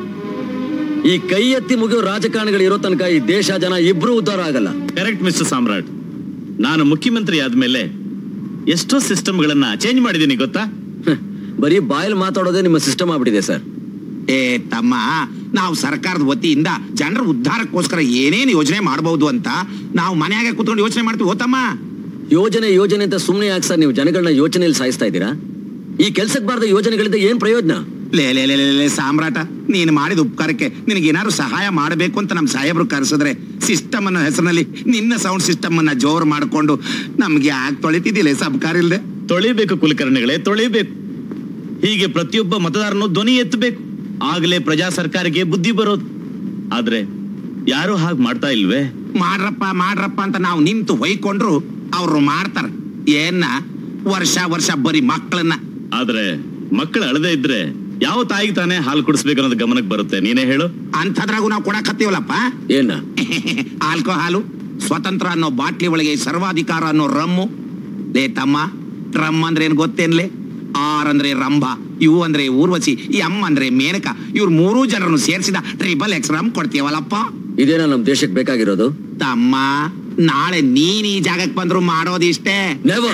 ಈ ಕೈ ಎತ್ತಿ ಮುಗಿಯೋ ರಾಜಕಾರಣಿಗಳು ಇರೋ ತನಕ ಈ ದೇಶ ಜನ ಇಬ್ರು ಉದ್ಧಾರ ಆಗಲ್ಲ ಕರೆಕ್ಟ್ ಮಿಸ್ಟರ್ ಸಾಮ್ರಾಟ್ ನಾನು ಮುಖ್ಯಮಂತ್ರಿ ಆದ್ಮೇಲೆ ಎಷ್ಟೋ ಸಿಸ್ಟಮ್ಗಳನ್ನ ಚೇಂಜ್ ಮಾಡಿದ್ದೀನಿ ಗೊತ್ತಾ ಹ. ಬರೀ ಬಾಯಲ್ಲಿ ಮಾತಾಡೋದೇ ನಿಮ್ಮ ಸಿಸ್ಟಮ್ ಆಗ್ಬಿಟ್ಟಿದೆ ಸರ್ ಏ ತಮ್ಮ ನಾವು ಸರ್ಕಾರದ ವತಿಯಿಂದ ಜನರ ಉದ್ಧಾರಕ್ಕೋಸ್ಕರ ಏನೇನು ಯೋಜನೆ ಮಾಡಬಹುದು ಅಂತ ನಾವು ಮನೆಯಾಗೆ ಕೂತ್ಕೊಂಡು ಯೋಚನೆ ಮಾಡ್ತೀವಿ ಓ ತಮ್ಮ ಯೋಜನೆ ಯೋಜನೆ ಅಂತ ಸುಮ್ಮನೆ ಯಾಕೆ ಸರ್ ನೀವು ಜನಗಳನ್ನ ಯೋಚನೆಯಲ್ಲಿ ಸಾಯಿಸ್ತಾ ಇದ್ದೀರಾ ಈ ಕೆಲ್ಸಕ್ಕೆ ಬಾರದ ಯೋಜನೆಗಳಿಂದ ಏನ್ ಪ್ರಯೋಜನ ಲೇ ಲೇ ಲೇ ಲೇ, ಲೇ ಸಾಮ್ರಾಟ ನೀನು ಮಾಡಿದ ಉಪಕಾರಕ್ಕೆ ನಿನಗೆ ಏನಾದ್ರು ಸಹಾಯ ಮಾಡಬೇಕು ಅಂತ ನಮ್ಮ ಸಾಹೇಬ್ರು ಕರೆಸಿದ್ರೆ ಸಿಸ್ಟಮ್ ಅನ್ನೋ ಹೆಸರಿನಲ್ಲಿ ನಿನ್ನ ಸೌಂಡ್ ಸಿಸ್ಟಮ್ ಅನ್ನ ಜೋರು ಮಾಡಿಕೊಂಡು ನಮ್ಗೆ ಯಾಕೆ ತೊಳಿತಿದ್ದಿಲ್ಲ ಸಬ್ಕಾರ ಇಲ್ದೆ ತೊಳಿಬೇಕು ಕುಲಕರ್ಣಿಗಳೇ ತೊಳಿಬೇಕು ಹೀಗೆ ಪ್ರತಿಯೊಬ್ಬ ಮತದಾರನು ಧ್ವನಿ ಎತ್ತಬೇಕು ಆಗಲೇ ಪ್ರಜಾ ಸರ್ಕಾರಕ್ಕೆ ಬುದ್ಧಿ ಬರೋದು ಆದ್ರೆ ಯಾರು ಹಾಗೆ ಮಾಡ್ತಾ ಇಲ್ವೇ ಮಾಡ್ರಪ್ಪ ಮಾಡ್ರಪ್ಪ ಅಂತ ನಾವು ನಿಂತು ಹೊಯ್ಕೊಂಡ್ರು ಅವ್ರು ಮಾಡ್ತಾರ ಏನ್ನ ವರ್ಷ ವರ್ಷ ಬರೀ ಮಕ್ಕಳನ್ನ ಆದ್ರೆ ಮಕ್ಕಳು ಅಳದೇ ಇದ್ರೆ ಯಾವ ತಾಯಿಗೆ ತಾನೇ ಹಾಲು ಕುಡಿಸ್ಬೇಕು ಅನ್ನೋದು ಗಮನಕ್ಕೆ ಬರುತ್ತೆ ನೀನೇ ಹೇಳು ಅಂಥದ್ರಾಗೂ ನಾವು ಕೊಡಕತ್ತೀವಲ್ಲಪ್ಪ ಏನ ಆಲ್ಕೋಹಾಲು ಸ್ವತಂತ್ರ ಅನ್ನೋ ಬಾಟ್ಲಿ ಒಳಗೆ ಸರ್ವಾಧಿಕಾರ ಅನ್ನೋ ರಮ್ಮು ಲೇ ತಮ್ಮ ರಮ್ ಅಂದ್ರೆ ಏನ್ ಗೊತ್ತೇನ್ಲೆ ಆರ್ ಅಂದ್ರೆ ರಂಭ ಇವು ಅಂದ್ರೆ ಊರ್ವಶಿ ಈ ಅಮ್ಮ ಅಂದ್ರೆ ಮೇನಕ ಇವ್ರು ಮೂರೂ ಜನರನ್ನು ಸೇರಿಸಿದ ಟ್ರಿಬಲ್ ಎಕ್ಸ್ ರಮ್ ಕೊಡ್ತೀವಲ್ಲಪ್ಪ ಇದೇನಾ ನಮ್ ದೇಶಕ್ಕೆ ಬೇಕಾಗಿರೋದು ತಮ್ಮ ನಾಳೆ ನೀನ್ ಈ ಜಾಗಕ್ಕೆ ಬಂದ್ರು ಮಾಡೋದಿಷ್ಟೇ Never.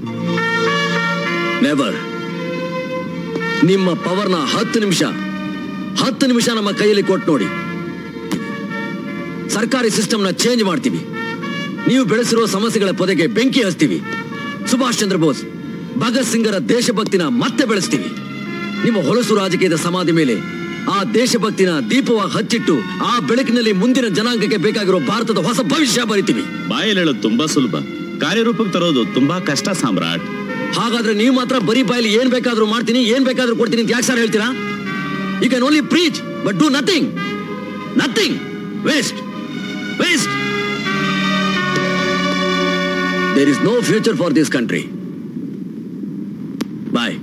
ನೆವರ್ ನಿಮ್ಮ ಪವರ್ನ ಹತ್ತು ನಿಮಿಷ ಹತ್ತು ನಿಮಿಷ ನಮ್ಮ ಕೈಯಲ್ಲಿ ಕೊಟ್ಟು ನೋಡಿ ಸರ್ಕಾರಿ ಸಿಸ್ಟಮ್ನ ಚೇಂಜ್ ಮಾಡ್ತೀವಿ ನೀವು ಬೆಳೆಸಿರುವ ಸಮಸ್ಯೆಗಳ ಪೊದೆಗೆ ಬೆಂಕಿ ಹಚ್ತೀವಿ ಸುಭಾಷ್ ಚಂದ್ರ ಬೋಸ್ ಭಗತ್ ಸಿಂಗರ ದೇಶಭಕ್ತಿನ ಮತ್ತೆ ಬೆಳೆಸ್ತೀವಿ ನಿಮ್ಮ ಹೊಲಸು ರಾಜಕೀಯದ ಸಮಾಧಿ ಮೇಲೆ ಆ ದೇಶಭಕ್ತಿನ ದೀಪವಾಗಿ ಹಚ್ಚಿಟ್ಟು ಆ ಬೆಳಕಿನಲ್ಲಿ ಮುಂದಿನ ಜನಾಂಗಕ್ಕೆ ಬೇಕಾಗಿರೋ ಭಾರತದ ಹೊಸ ಭವಿಷ್ಯ ಬರಿತೀವಿ ಬಾಯಲ್ಲಿ ಹೇಳೋದು ತುಂಬಾ ಸುಲಭ ಕಾರ್ಯರೂಪಕ್ಕೆ ತರೋದು ತುಂಬಾ ಕಷ್ಟ ಸಾಮ್ರಾಟ್ ಹಾಗಾದ್ರೆ ನೀವು ಮಾತ್ರ ಬರೀ ಬಾಯಲ್ಲಿ ಏನ್ ಬೇಕಾದ್ರೂ ಮಾಡ್ತೀನಿ ಏನ್ ಬೇಕಾದ್ರೂ ಕೊಡ್ತೀನಿ ಅಂತ ಯಾಕೆ ಸರ್ ಹೇಳ್ತೀರಾ you can only preach but do nothing nothing waste waste there is no future for this country boy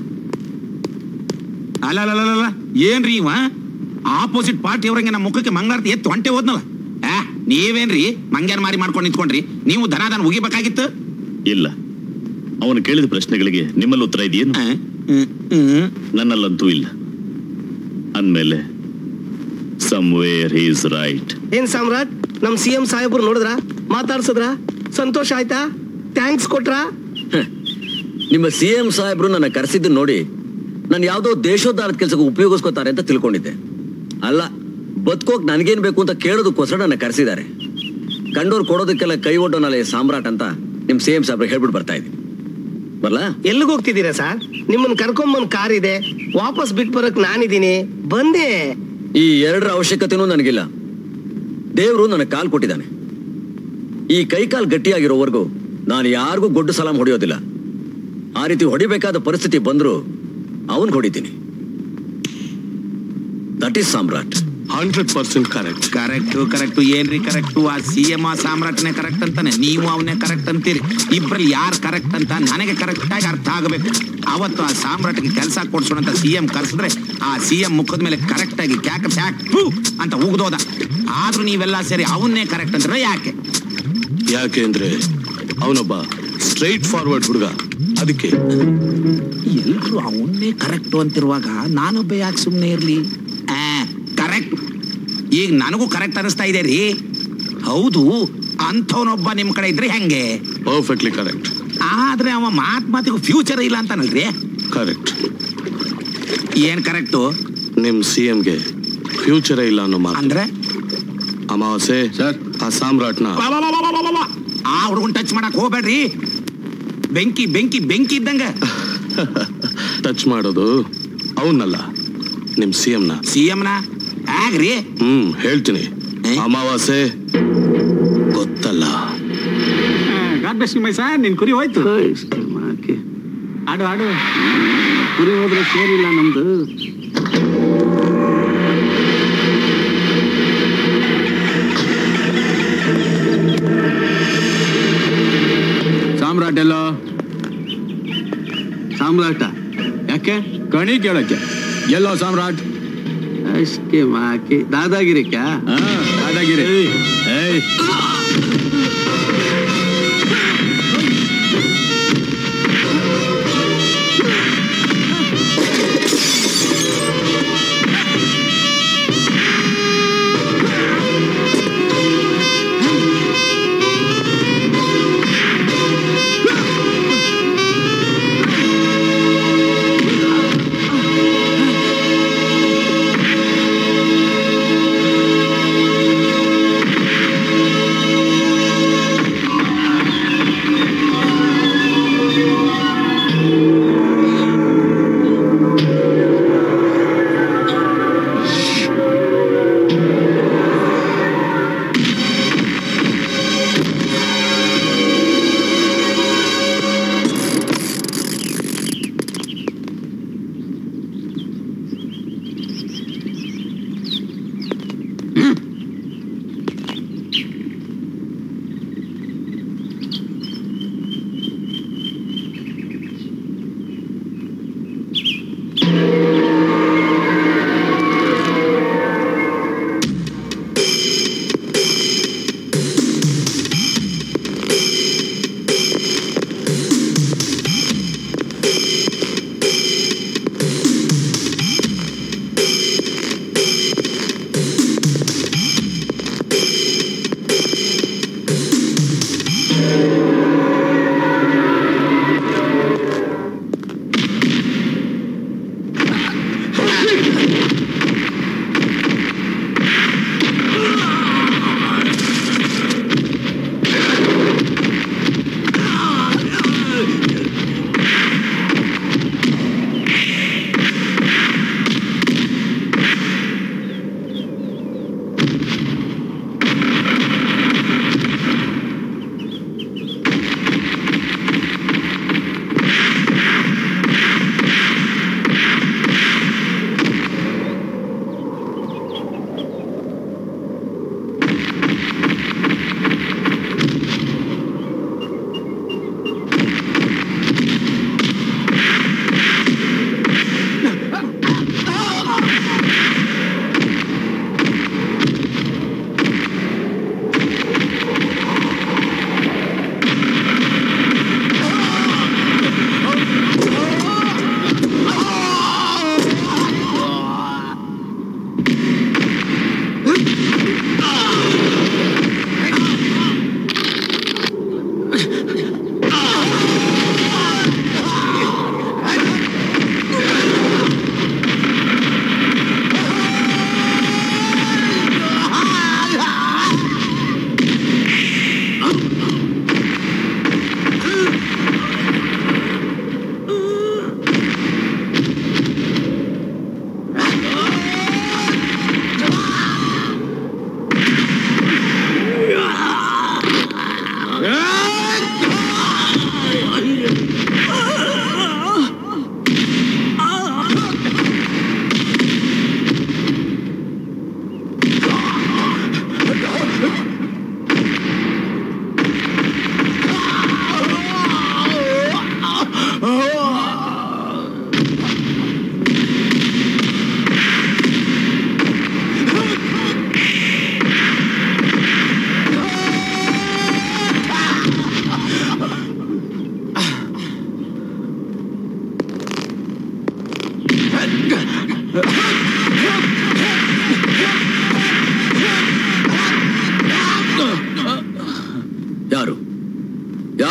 ಅಲ್ಲ ಏನ್ರಿ ಇವ ಆಪೋಸಿಟ್ ಪಾರ್ಟಿ ಅವ್ರಂಗೆ ನಮ್ಮ ಮುಖಕ್ಕೆ ಮಂಗಳಾರತಿ ಎತ್ತು ಹೊಂಟೆ ಹೋದ್ನಲ್ಲ ಆ ನೀವೇನ್ರಿ ಮಂಗ್ಯಾನ್ ಮಾರಿ ಮಾಡ್ಕೊಂಡು ನಿಂತ್ಕೊಂಡ್ರಿ ನೀವು ಧನಾದನ ಉಗಿಬೇಕಾಗಿತ್ತು ಇಲ್ಲ ಅವನು ಕೇಳಿದ ಪ್ರಶ್ನೆಗಳಿಗೆ ನಿಮ್ಮಲ್ಲಿ ಉತ್ತರ ಇದೆಯೇನು ಆ, ಹ್ಮ್, ಹ್ಮ್. ನನ್ನಲ್ಲಂತೂ ಇಲ್ಲ ಅಂದ್ಮೇಲೆ ಸಮ್ವೇರ್ ಈಸ್ ರೈಟ್ ಏನ್ ಸಾಮ್ರಾಟ್ ನಮ್ ಸಿ ಎಂ ಸಾಹೇಬ್ರು ನೋಡಿದ್ರ ಮಾತಾಡ್ಸದ್ರ ಸಂತೋಷ ಆಯ್ತಾ ಥ್ಯಾಂಕ್ಸ್ ಕೊಟ್ರಾ ನಿಮ್ಮ ಸಿ ಎಂ ಸಾಹೇಬ್ರು ನನ್ನ ಕರೆಸಿದ್ದು ನೋಡಿ ನಾನು ಯಾವುದೋ ದೇಶೋದ್ಧಾರದ ಕೆಲಸಕ್ಕೆ ಉಪಯೋಗಿಸ್ಕೋತಾರೆ ಅಂತ ತಿಳ್ಕೊಂಡಿದ್ದೆ ಅಲ್ಲ ಬದುಕೋಕ್ ನನಗೇನ್ ಬೇಕು ಅಂತ ಕೇಳೋದಕ್ಕೋಸ್ಕರ ನನ್ನ ಕರೆಸಿದ್ದಾರೆ ಕಂಡೋರು ಕೊಡೋದಕ್ಕೆಲ್ಲ ಕೈ ಒಡ್ಡೋನಲ್ಲ ಈ ಸಾಮ್ರಾಟ್ ಅಂತ ನಿಮ್ ಸಿ ಎಂ ಸಾಹೇಬ್ರು ಹೇಳ್ಬಿಟ್ಟು ಬರ್ತಾ ಇದ್ದೀನಿ ಬರ್ಲಾ ಎಲ್ಲಿಗೆ ಹೋಗ್ತಿದ್ದೀರಾ ಸರ್ ನಿಮ್ಮನ್ನ ಕರ್ಕೊಂಬಂದ್ ಕಾರ್ ಇದೆ ವಾಪಸ್ ಬಿಟ್ ಬರಕ್ ನಾನಿದ್ದೀನಿ ಬಂದೆ ಈ ಎರಡರ ಅವಶ್ಯಕತೆನೂ ನನಗಿಲ್ಲ ದೇವರು ನನಗೆ ಕಾಲ್ ಕೊಟ್ಟಿದ್ದಾನೆ ಈ ಕೈ ಕಾಲ್ ಗಟ್ಟಿಯಾಗಿರೋವರೆಗೂ ನಾನು ಯಾರಿಗೂ ಗೊಡ್ಡು ಸಲಾಂ ಹೊಡೆಯೋದಿಲ್ಲ ಆ ರೀತಿ ಹೊಡಿಬೇಕಾದ ಪರಿಸ್ಥಿತಿ ಬಂದ್ರು ಅವನ್ ಹೊಡಿತೀನಿ that is Samrat hundred percent correct correct correct ಏನ್ರಿ ಕರೆಕ್ಟ್ ಆ ಸಿ ಎಂ ಆ ಸಾಮ್ರಾಟ್ನೇ ಕರೆಕ್ಟ್ ಅಂತಾನೆ ನೀವು ಅವನೇ ಕರೆಕ್ಟ್ ಅಂತೀರಿ ಇಬ್ರಲ್ಲಿ ಯಾರು ಕರೆಕ್ಟ್ ಅಂತ ನನಗೆ ಕರೆಕ್ಟ್ ಆಗಿ ಅರ್ಥ ಆಗಬೇಕು ಅವತ್ತು ಆ ಸಾಮ್ರಾಟ್ಗೆ ಕೆಲಸ ಕೊಡ್ಸೋಣ ಅಂತ ಸಿ ಎಂ ಕರ್ಸಿದ್ರೆ ಆ ಸಿ ಎಂ ಮುಖದ ಮೇಲೆ ಕರೆಕ್ಟ್ ಆಗಿ ಕ್ಯಾಕ ಫ್ಯಾಕ್ ಫು ಅಂತ ಉಗ್ದೋದ ಆದ್ರೂ ನೀವೆಲ್ಲ ಸೇರಿ ಅವನ್ನೇ ಕರೆಕ್ಟ್ ಅಂದ್ರೆ ಯಾಕೆ ಯಾಕೆ ಅಂದ್ರೆ ಅವನೊಬ್ಬ ಸ್ಟ್ರೈಟ್ ಫಾರ್ವರ್ಡ್ ಹುಡುಗ ಅದಕ್ಕೆ ಎಲ್ರು ಅವನ್ನೇ ಕರೆಕ್ಟ್ ಅಂತಿರುವಾಗ ನಾನೊಬ್ಬ ಯಾಕೆ ಸುಮ್ಮನೆ ಇರ್ಲಿ ಕರೆಕ್ಟ್ ಈಗ ನನಗೂ ಕರೆಕ್ಟ್ ಅನಿಸ್ತಾ ಇದೆ ರೀ ಹೌದು ಅಂಥವನೊಬ್ಬ ನಿಮ್ ಕಡೆ ಇದ್ರೆ ಹೆಂಗೆ ಪರ್ಫೆಕ್ಟ್ಲಿ ಕರೆಕ್ಟ್ ಆದ್ರೆ ಅವ ಮಾತ್ ಮಾತಿಗೂ ಫ್ಯೂಚರ್ ಇಲ್ಲ ಅಂತಾನಲ್ರಿ ಕರೆಕ್ಟ್ ಏನ್ ಕರೆಕ್ಟು ನಿಮ್ ಸಿ ಎಂಗೆ ಫ್ಯೂಚರೇ ಇಲ್ಲ ಅನ್ನೋ ಮಾತು ಅಂದ್ರೆ ಅಮಾವಾಸ್ಯೆ ಸರ್. ಆ ಸಾಮ್ರಾಟ್ನ ವಾ, ವಾ, ವಾ, ವಾ, ವಾ, ವಾ, ವಾ. ಆ ಹುಡುಗನ್ ಟಚ್ ಮಾಡಕ್ ಹೋಗ್ಬೇಡ್ರಿ ಬೆಂಕಿ ಬೆಂಕಿ ಬೆಂಕಿ ಇದ್ದಂಗ ಟಚ್ ಮಾಡೋದು ಅವನ್ನಲ್ಲ ನಿಮ್ ಸಿ ಎಂನ ಸಿ ನ ಆಗ್ರಿ ಹ್ಮ್ ಹೇಳ್ತೀನಿ ಏ? ಅಮಾವಾಸ್ಯೆ ಗೊತ್ತಲ್ಲ ಗಾಡ್ ಬೆಸ್ಟ್ ಮೈ ಸರ್ ನಿನ್ ಕುರಿ ಹೋಯ್ತು ಆಡು ಆಡು ಕುರಿ ಹೋದ್ರೆ ಸೇರಿಲ್ಲ ನಮ್ದು ಸಾಮ್ರಾಟ್ ಎಲ್ಲೋ ಸಾಮ್ರಾಟ ಯಾಕೆ ಕಣಿ ಕೇಳಕ್ಕೆ ಎಲ್ಲೋ ಸಾಮ್ರಾಟ್ ಅಷ್ಟೇ ಮಾಕಿ ದಾದಾಗಿರಿಕ ದಾದಾಗಿರಿ ಏಯ್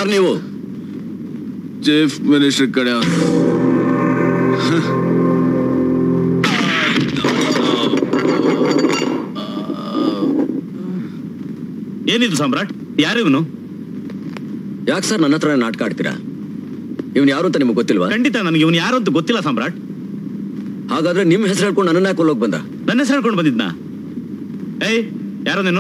ಯಾರು ನೀವು ಚೀಫ್ ಮಿನಿಸ್ಟರ್ ಕಡೆ ಅವ್ರು ಏನಿದು ಸಾಮ್ರಾಟ್ ಯಾರಿವನು ಯಾಕೆ ಸರ್ ನನ್ನ ಹತ್ರ ನಾಟಕ ಆಡ್ತೀರಾ ಇವನು ಯಾರು ಅಂತ ನಿಮ್ಗೆ ಗೊತ್ತಿಲ್ವಾ ಖಂಡಿತ ನನಗೆ ಇವನು ಯಾರು ಅಂತ ಗೊತ್ತಿಲ್ಲ ಸಾಮ್ರಾಟ್ ಹಾಗಾದ್ರೆ ನಿಮ್ಮ ಹೆಸರು ಹೇಳ್ಕೊಂಡು ನನ್ನನ್ನ ಯಾಕೆ ಹೋಗಿ ಬಂದ ನನ್ನ ಹೆಸರು ಹೇಳ್ಕೊಂಡು ಬಂದಿದ್ನಾ ಏಯ್ ಯಾರೋ ನೀನು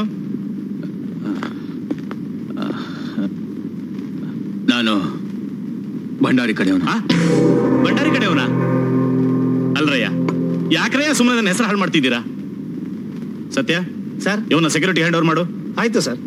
ನಾನು ಭಂಡಾರಿ ಕಡೆಯವನು ಆ? ಭಂಡಾರಿ ಕಡೆಯವನ ಅಲ್ರಯ್ಯ ಯಾಕ್ರಯ್ಯ ಸುಮ್ಮನೆ ನನ್ನ ಹೆಸರು ಹಾಳು ಮಾಡ್ತಿದ್ದೀರಾ ಸತ್ಯ ಸರ್ ಇವನ ಸೆಕ್ಯೂರಿಟಿ ಹ್ಯಾಂಡ್ ಓವರ್ ಮಾಡು ಆಯ್ತು ಸರ್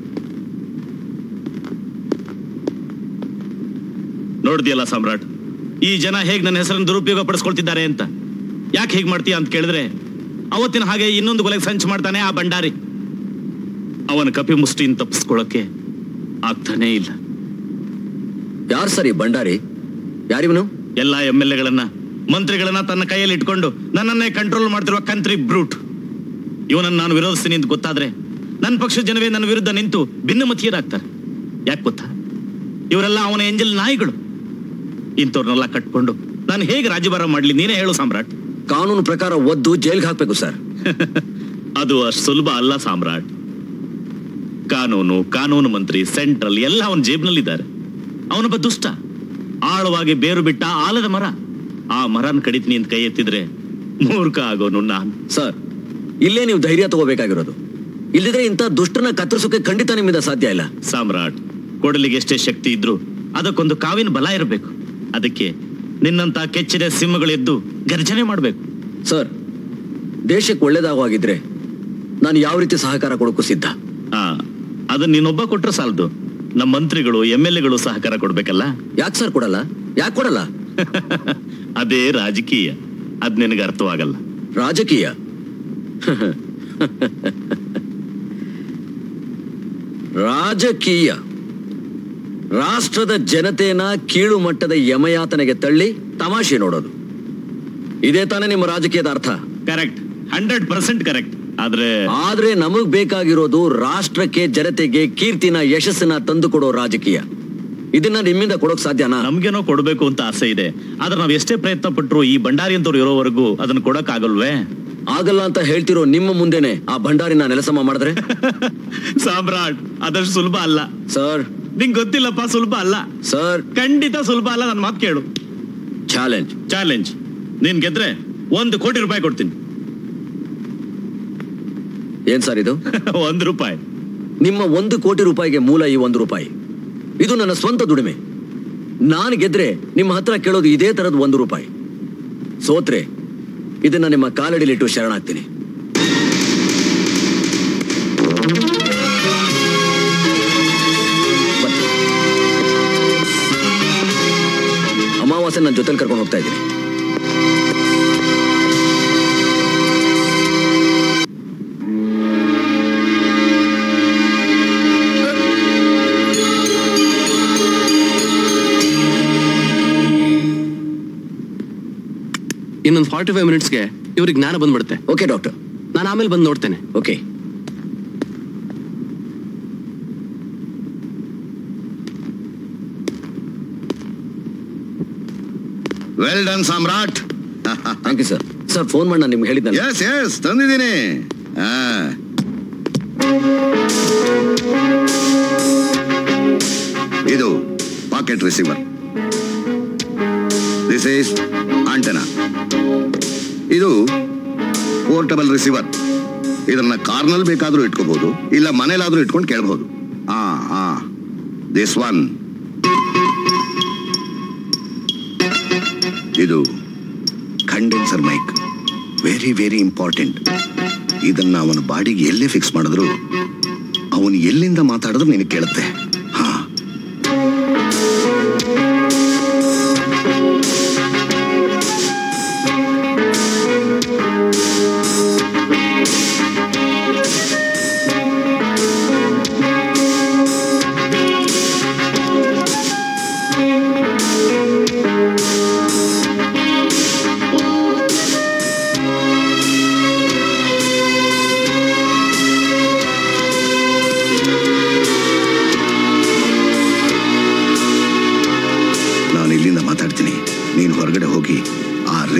ನೋಡ್ದಿಯಲ್ಲ ಸಾಮ್ರಾಟ್ ಈ ಜನ ಹೇಗ್ ನನ್ನ ಹೆಸರನ್ನು ದುರುಪಯೋಗ ಪಡಿಸ್ಕೊಳ್ತಿದ್ದಾರೆ ಅಂತ ಯಾಕೆ ಹೇಗ್ ಮಾಡ್ತೀಯ ಅಂತ ಕೇಳಿದ್ರೆ ಅವತ್ತಿನ ಹಾಗೆ ಇನ್ನೊಂದು ಕೊಲೆಗೆ ಸಂಚು ಮಾಡ್ತಾನೆ ಆ ಭಂಡಾರಿ ಅವನ ಕಪಿ ಮುಷ್ಟಿಯಿಂದ ತಪ್ಪಿಸ್ಕೊಳ್ಳೋಕೆ ಆಗ್ತಾನೇ ಇಲ್ಲ ಯಾರು ಸರ್ ಈ ಭಂಡಾರಿ ಯಾರಿವನು ಎಲ್ಲ ಎಮ್ ಎಲ್ ಎಗಳನ್ನ ಮಂತ್ರಿಗಳನ್ನ ತನ್ನ ಕೈಯಲ್ಲಿ ಇಟ್ಕೊಂಡು ನನ್ನನ್ನೇ ಕಂಟ್ರೋಲ್ ಮಾಡ್ತಿರುವ ಕಂತ್ರಿ ಬ್ರೂಟ್ ಇವನನ್ನು ನಾನು ವಿರೋಧಿಸ್ತೀನಿ ಅಂತ ಗೊತ್ತಾದ್ರೆ ನನ್ನ ಪಕ್ಷದ ಜನವೇ ನನ್ನ ವಿರುದ್ಧ ನಿಂತು ಭಿನ್ನಮತೀಯರಾಗ್ತಾರೆ ಯಾಕೆ ಗೊತ್ತಾ ಇವರೆಲ್ಲ ಅವನ ಎಂಜಲ್ ನಾಯಿಗಳು ಇಂಥವ್ರನ್ನೆಲ್ಲ ಕಟ್ಕೊಂಡು ನಾನು ಹೇಗೆ ರಾಜ್ಯಭಾರ ಮಾಡ್ಲಿ ನೀನೇ ಹೇಳು ಸಾಮ್ರಾಟ್ ಕಾನೂನು ಪ್ರಕಾರ ಒದ್ದು ಜೈಲ್ಗೆ ಹಾಕ್ಬೇಕು ಸರ್ ಅದು ಅಷ್ಟು ಸುಲಭ ಅಲ್ಲ ಸಾಮ್ರಾಟ್ ಕಾನೂನು ಕಾನೂನು ಮಂತ್ರಿ ಸೆಂಟ್ರಲ್ ಎಲ್ಲ ಅವನ ಜೇಬ್ನಲ್ಲಿದ್ದಾರೆ ಅವನೊಬ್ಬ ದುಷ್ಟ ಆಳವಾಗಿ ಬೇರು ಬಿಟ್ಟ ಆಲದ ಮರ ಆ ಮರನ ಕಡಿತೀನಿ ಅಂತ ಕೈ ಎತ್ತಿದ್ರೆ ಮೂರ್ಖ ಆಗೋನು ನಾನು ಸರ್ ಇಲ್ಲೇ ನೀವು ಧೈರ್ಯ ತಗೋಬೇಕಾಗಿರೋದು ಇಲ್ಲಿದ್ರೆ ಇಂಥ ದುಷ್ಟನ ಕತ್ತರಿಸೋಕೆ ಖಂಡಿತ ನಿಮ್ಮಿಂದ ಸಾಧ್ಯ ಇಲ್ಲ ಸಾಮ್ರಾಟ್ ಕೊಡಲಿಗೆ ಎಷ್ಟೇ ಶಕ್ತಿ ಇದ್ರೂ ಅದಕ್ಕೊಂದು ಕಾವಿನ ಬಲ ಇರಬೇಕು ಅದಕ್ಕೆ ನಿನ್ನಂತ ಕೆಚ್ಚಿದ ಸಿಂಹಗಳೆದ್ದು ಗರ್ಜನೆ ಮಾಡಬೇಕು ಸರ್ ದೇಶಕ್ಕೆ ಒಳ್ಳೇದಾಗೋ ಹಾಗಿದ್ರೆ ನಾನು ಯಾವ ರೀತಿ ಸಹಕಾರ ಕೊಡೋಕ್ಕೂ ಸಿದ್ಧ ಆ ಅದನ್ನ ನೀನೊಬ್ಬ ಕೊಟ್ರೆ ಸಾಲದು ನಮ್ಮ ಮಂತ್ರಿಗಳು ಎಮ್ ಎಲ್ ಎಗಳು ಸಹಕಾರ ಕೊಡ್ಬೇಕಲ್ಲ ಯಾಕೆ ಸರ್ ಕೊಡಲ್ಲ ಯಾಕೆ ಕೊಡಲ್ಲ ಅದೇ ರಾಜಕೀಯ ಅದ್ ನಿನಗೆ ಅರ್ಥವಾಗಲ್ಲ ರಾಜಕೀಯ ರಾಜಕೀಯ ರಾಷ್ಟ್ರದ ಜನತೆಯನ್ನ ಕೀಳು ಮಟ್ಟದ ಯಮಯಾತನೆಗೆ ತಳ್ಳಿ ತಮಾಷೆ ನೋಡೋದು ಇದೇ ತಾನೇ ನಿಮ್ಮ ರಾಜಕೀಯದ ಅರ್ಥ ಕರೆಕ್ಟ್ ಹಂಡ್ರೆಡ್ ಪರ್ಸೆಂಟ್ ಕರೆಕ್ಟ್ ಆದ್ರೆ ಆದ್ರೆ ನಮಗ್ ಬೇಕಾಗಿರೋದು ರಾಷ್ಟ್ರಕ್ಕೆ ಜನತೆಗೆ ಕೀರ್ತಿನ ಯಶಸ್ಸನ್ನ ತಂದುಕೊಡೋ ರಾಜಕೀಯ ಇದನ್ನ ನಿಮ್ಮಿಂದ ಕೊಡೋಕ್ ಸಾಧ್ಯನಾ ನಮ್ಗೇನೋ ಕೊಡ್ಬೇಕು ಅಂತ ಆಸೆ ಇದೆ ಆದ್ರೆ ನಾವ್ ಎಷ್ಟೇ ಪ್ರಯತ್ನ ಪಟ್ರು ಈ ಭಂಡಾರಿ ಅಂತವ್ರು ಇರೋವರೆಗೂ ಅದನ್ನ ಕೊಡಕ್ ಆಗಲ್ವೇ ಆಗಲ್ಲ ಅಂತ ಹೇಳ್ತಿರೋ ನಿಮ್ಮ ಮುಂದೆನೆ ಆ ಭಂಡಾರಿನ ನೆಲಸಮ ಮಾಡಿದ್ರೆ ಸಾಮ್ರಾಟ್ ಅದಷ್ಟು ಸುಲಭ ಅಲ್ಲ ಸರ್ ನಿಂಗ್ ಗೊತ್ತಿಲ್ಲಪ್ಪ ಸುಲಭ ಅಲ್ಲ ಸರ್ ಖಂಡಿತ ಸುಲಭ ಅಲ್ಲ ನನ್ನ ಮಾತು ಕೇಳು ಚಾಲೆಂಜ್ ಚಾಲೆಂಜ್ ನೀನ್ ಗೆದ್ರೆ ಒಂದು ಕೋಟಿ ರೂಪಾಯಿ ಕೊಡ್ತೀನಿ ಏನ್ ಸರ್ ಇದು ಒಂದು ರೂಪಾಯಿ ನಿಮ್ಮ ಒಂದು ಕೋಟಿ ರೂಪಾಯಿಗೆ ಮೂಲ ಈ ಒಂದು ರೂಪಾಯಿ ಇದು ನನ್ನ ಸ್ವಂತ ದುಡಿಮೆ ನಾನು ಗೆದ್ರೆ ನಿಮ್ಮ ಹತ್ರ ಕೇಳೋದು ಇದೇ ತರದ ಒಂದು ರೂಪಾಯಿ ಸೋತ್ರೆ ಇದನ್ನ ನಿಮ್ಮ ಕಾಲಡಿಲಿಟ್ಟು ಶರಣಾಗ್ತೀನಿ ಬನ್ನಿ. ಅಮಾವಾಸ್ಯೆ ನನ್ನ ಜೊತೆಲಿ ಕರ್ಕೊಂಡು ಹೋಗ್ತಾ ಇದ್ದೀನಿ ಇನ್ನೊಂದು ಫಾರ್ಟಿ ಫೈವ್ ಮಿನಿಟ್ಸ್ಗೆ ಇವ್ರಿಗೆ ಜ್ಞಾನ ಬಂದ್ಬಿಡುತ್ತೆ ಓಕೆ ಡಾಕ್ಟರ್ ನಾನು ಆಮೇಲೆ ಬಂದು ನೋಡ್ತೇನೆ okay well done Samrat thank you sir sir phone ಮಾಡಿ ನಾನು ನಿಮ್ಗೆ ಹೇಳಿದ್ದೆ ಎಸ್ ಎಸ್ ತಂದಿದ್ದೀನಿ ಆ. ಇದು pocket receiver this is antenna ಇದು ಪೋರ್ಟಬಲ್ ರಿಸೀವರ್ ಇದನ್ನ ಕಾರ್ನಲ್ಲಿ ಬೇಕಾದ್ರೂ ಇಟ್ಕೋಬಹುದು ಇಲ್ಲ ಮನೇಲಾದ್ರೂ ಇಟ್ಕೊಂಡು ಕೇಳಬಹುದು ಆ ಆ ದಿಸ್ ಒನ್ ಇದು condenser mic very very important ಇದನ್ನ ಅವನ ಬಾಡಿಗೆ ಎಲ್ಲೇ ಫಿಕ್ಸ್ ಮಾಡಿದ್ರು ಅವನು ಎಲ್ಲಿಂದ ಮಾತಾಡಿದ್ರು ನಿನಗೆ ಕೇಳುತ್ತೆ ಹಾ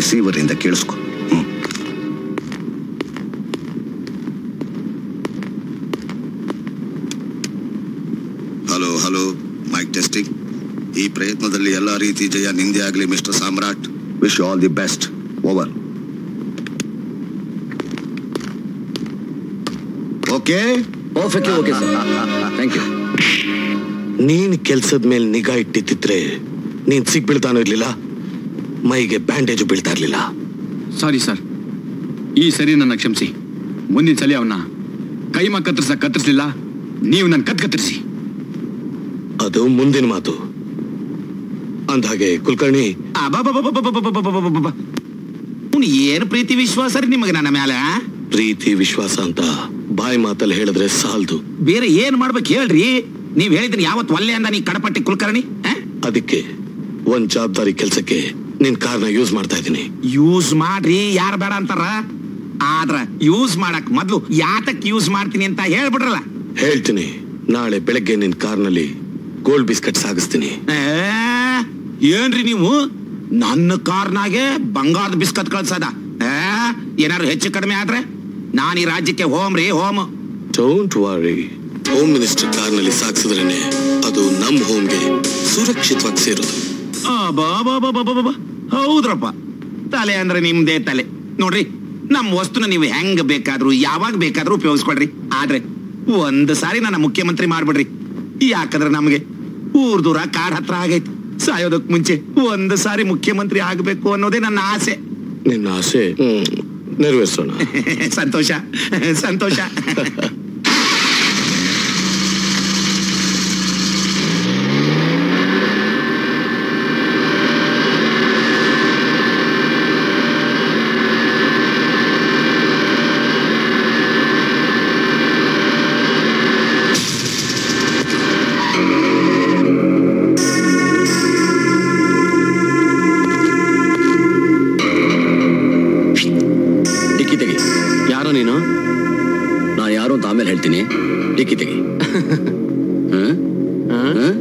ರಿಸೀವರ್ ಇಂದ ಕೇಳಿಸ್ಕೊ ಹ್ಮ್. ಹಲೋ ಹಲೋ ಮೈಕ್ ಟೆಸ್ಟಿಂಗ್ ಈ ಪ್ರಯತ್ನದಲ್ಲಿ ಎಲ್ಲಾ ರೀತಿ ಜಯ ನಿಂದೆ ಆಗಲಿ mister Samrat wish all the best over okay perfectly okay sir thank you ನೀನ್ ಕೆಲ್ಸದ ಮೇಲೆ ನಿಗಾ ಇಟ್ಟಿದ್ದಿದ್ರೆ ನೀನ್ ಸಿಕ್ಬೀಳ್ತಾನೂ ಇರ್ಲಿಲ್ಲ ಮೈಗೆ ಬ್ಯಾಂಡೇಜು ಬೀಳ್ತಾ ಇರ್ಲಿಲ್ಲ ಸಾರಿ ಸರ್ ಈ ಸರಿ ನನ್ನ ಕ್ಷಮಿಸಿ ಮುಂದಿನ ಸಲ ಅವನ್ನ ಕೈಮ ಕತ್ತರಿಸ ಕತ್ತರಿಸಲಿಲ್ಲ ನೀವು ನನ್ನ ಕತ್ ಕತ್ತರಿಸಿ ಅದು ಮುಂದಿನ ಮಾತು ಅಂದ್ಹಾಗೆ ಕುಲಕರ್ಣಿ ಅವ್ನು ಏನು ಪ್ರೀತಿ ವಿಶ್ವಾಸ ರೀ ನಿಮಗೆ ನನ್ನ ಮ್ಯಾಲ ಪ್ರೀತಿ ವಿಶ್ವಾಸ ಅಂತ ಬಾಯಿ ಮಾತಲ್ಲಿ ಹೇಳಿದ್ರೆ ಸಾಲ್ದು ಬೇರೆ ಏನ್ ಮಾಡ್ಬೇಕು ಹೇಳ್ರಿ ನೀವ್ ಹೇಳಿದ್ರಿ ಯಾವತ್ ಒಲ್ಲೆ ಅಂದ ನೀ ಕಡಪಟ್ಟಿ ಕುಲಕರ್ಣಿ ಆ? ಅದಕ್ಕೆ ಒಂದ್ ಜವಾಬ್ದಾರಿ ಕೆಲ್ಸಕ್ಕೆ ನಿನ್ ಕಾರ್ನ ಯೂಸ್ ಮಾಡ್ತಾ ಇದ್ದೀನಿ ಯೂಸ್ ಮಾಡ್ರಿ ಯಾರು ಬೇಡ ಅಂತಾರ ಆದ್ರ ಯೂಸ್ ಮಾಡಕ್ ಮೊದ್ಲು ಯಾತಕ್ ಯೂಸ್ ಮಾಡ್ತೀನಿ ಅಂತ ಹೇಳ್ಬಿಡ್ರಲ್ಲ ಹೇಳ್ತೀನಿ ನಾಳೆ ಬೆಳಗ್ಗೆ ನಿನ್ ಕಾರ್ನಲ್ಲಿ ಗೋಲ್ಡ್ ಬಿಸ್ಕೆಟ್ ಸಾಗಿಸ್ತೀನಿ ಏ, ಏನ್ರಿ ನೀವು ನನ್ನ ಕಾರ್ನಾಗೆ ಬಂಗಾರದ ಬಿಸ್ಕತ್ ಕಳ್ಸದ ಏ, ಏನಾದ್ರು ಹೆಚ್ಚು ಕಡಿಮೆ ಆದ್ರೆ ನಾನ್ ಈ ರಾಜ್ಯಕ್ಕೆ ಹೋಮ್ ರೀ home don't worry home minister ಕಾರ್ನಲ್ಲಿ ಸಾಗಿಸಿದ್ರೇನೆ ಅದು ನಮ್ ಹೋಮ್ಗೆ ಸುರಕ್ಷಿತವಾಗಿ ಸೇರೋದು ಅಬ್ಬಬ್ಬಬ್ಬಬ್ಬಬ್ಬಬ್ಬ. ಹೌದ್ರಪ್ಪ ತಲೆ ಅಂದ್ರೆ ನಿಮ್ದೇ ತಲೆ ನೋಡ್ರಿ ನಮ್ ವಸ್ತುನ ನೀವು ಹೆಂಗ್ ಬೇಕಾದ್ರೂ ಯಾವಾಗ ಬೇಕಾದ್ರೂ ಉಪಯೋಗಿಸ್ಕೊಳ್ರಿ ಆದ್ರೆ ಒಂದ್ ಸಾರಿ ನನ್ನ ಮುಖ್ಯಮಂತ್ರಿ ಮಾಡ್ಬಿಡ್ರಿ ಯಾಕಂದ್ರೆ ನಮ್ಗೆ ಊರ್ ದೂರ ಕಾಡ್ ಹತ್ರ ಆಗೈತಿ ಸಾಯೋದಕ್ ಮುಂಚೆ ಒಂದ್ ಸಾರಿ ಮುಖ್ಯಮಂತ್ರಿ ಆಗ್ಬೇಕು ಅನ್ನೋದೇ ನನ್ನ ಆಸೆ ನಿನ್ನ ಆಸೆ ಹ್ಮ್, ನೆರವೇರ್ಸೋಣ ಸಂತೋಷ ಸಂತೋಷ ಡಿಕ್ಕಿ ತೆಗಿ ಯಾರೋ ನೀನು ನಾನು ಯಾರು ಅಂತ ಆಮೇಲೆ ಹೇಳ್ತೀನಿ ಡಿಕ್ಕಿ ತೆಗಿ ಹ್ಮ್? ಹ್ಮ್?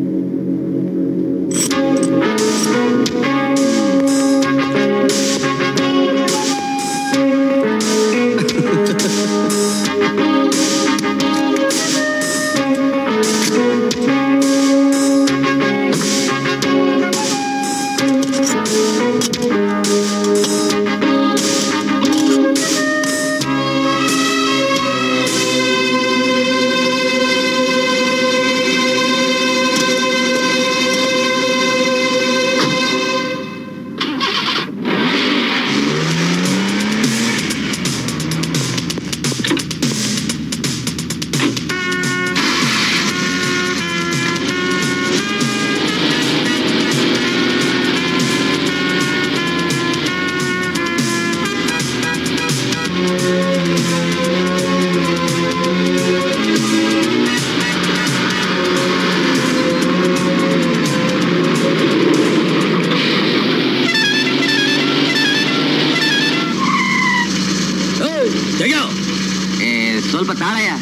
ಏಯ್, ತೆಗ್ಯೋ. ಸ್ವಲ್ಪ ತಾಳಯ್ಯ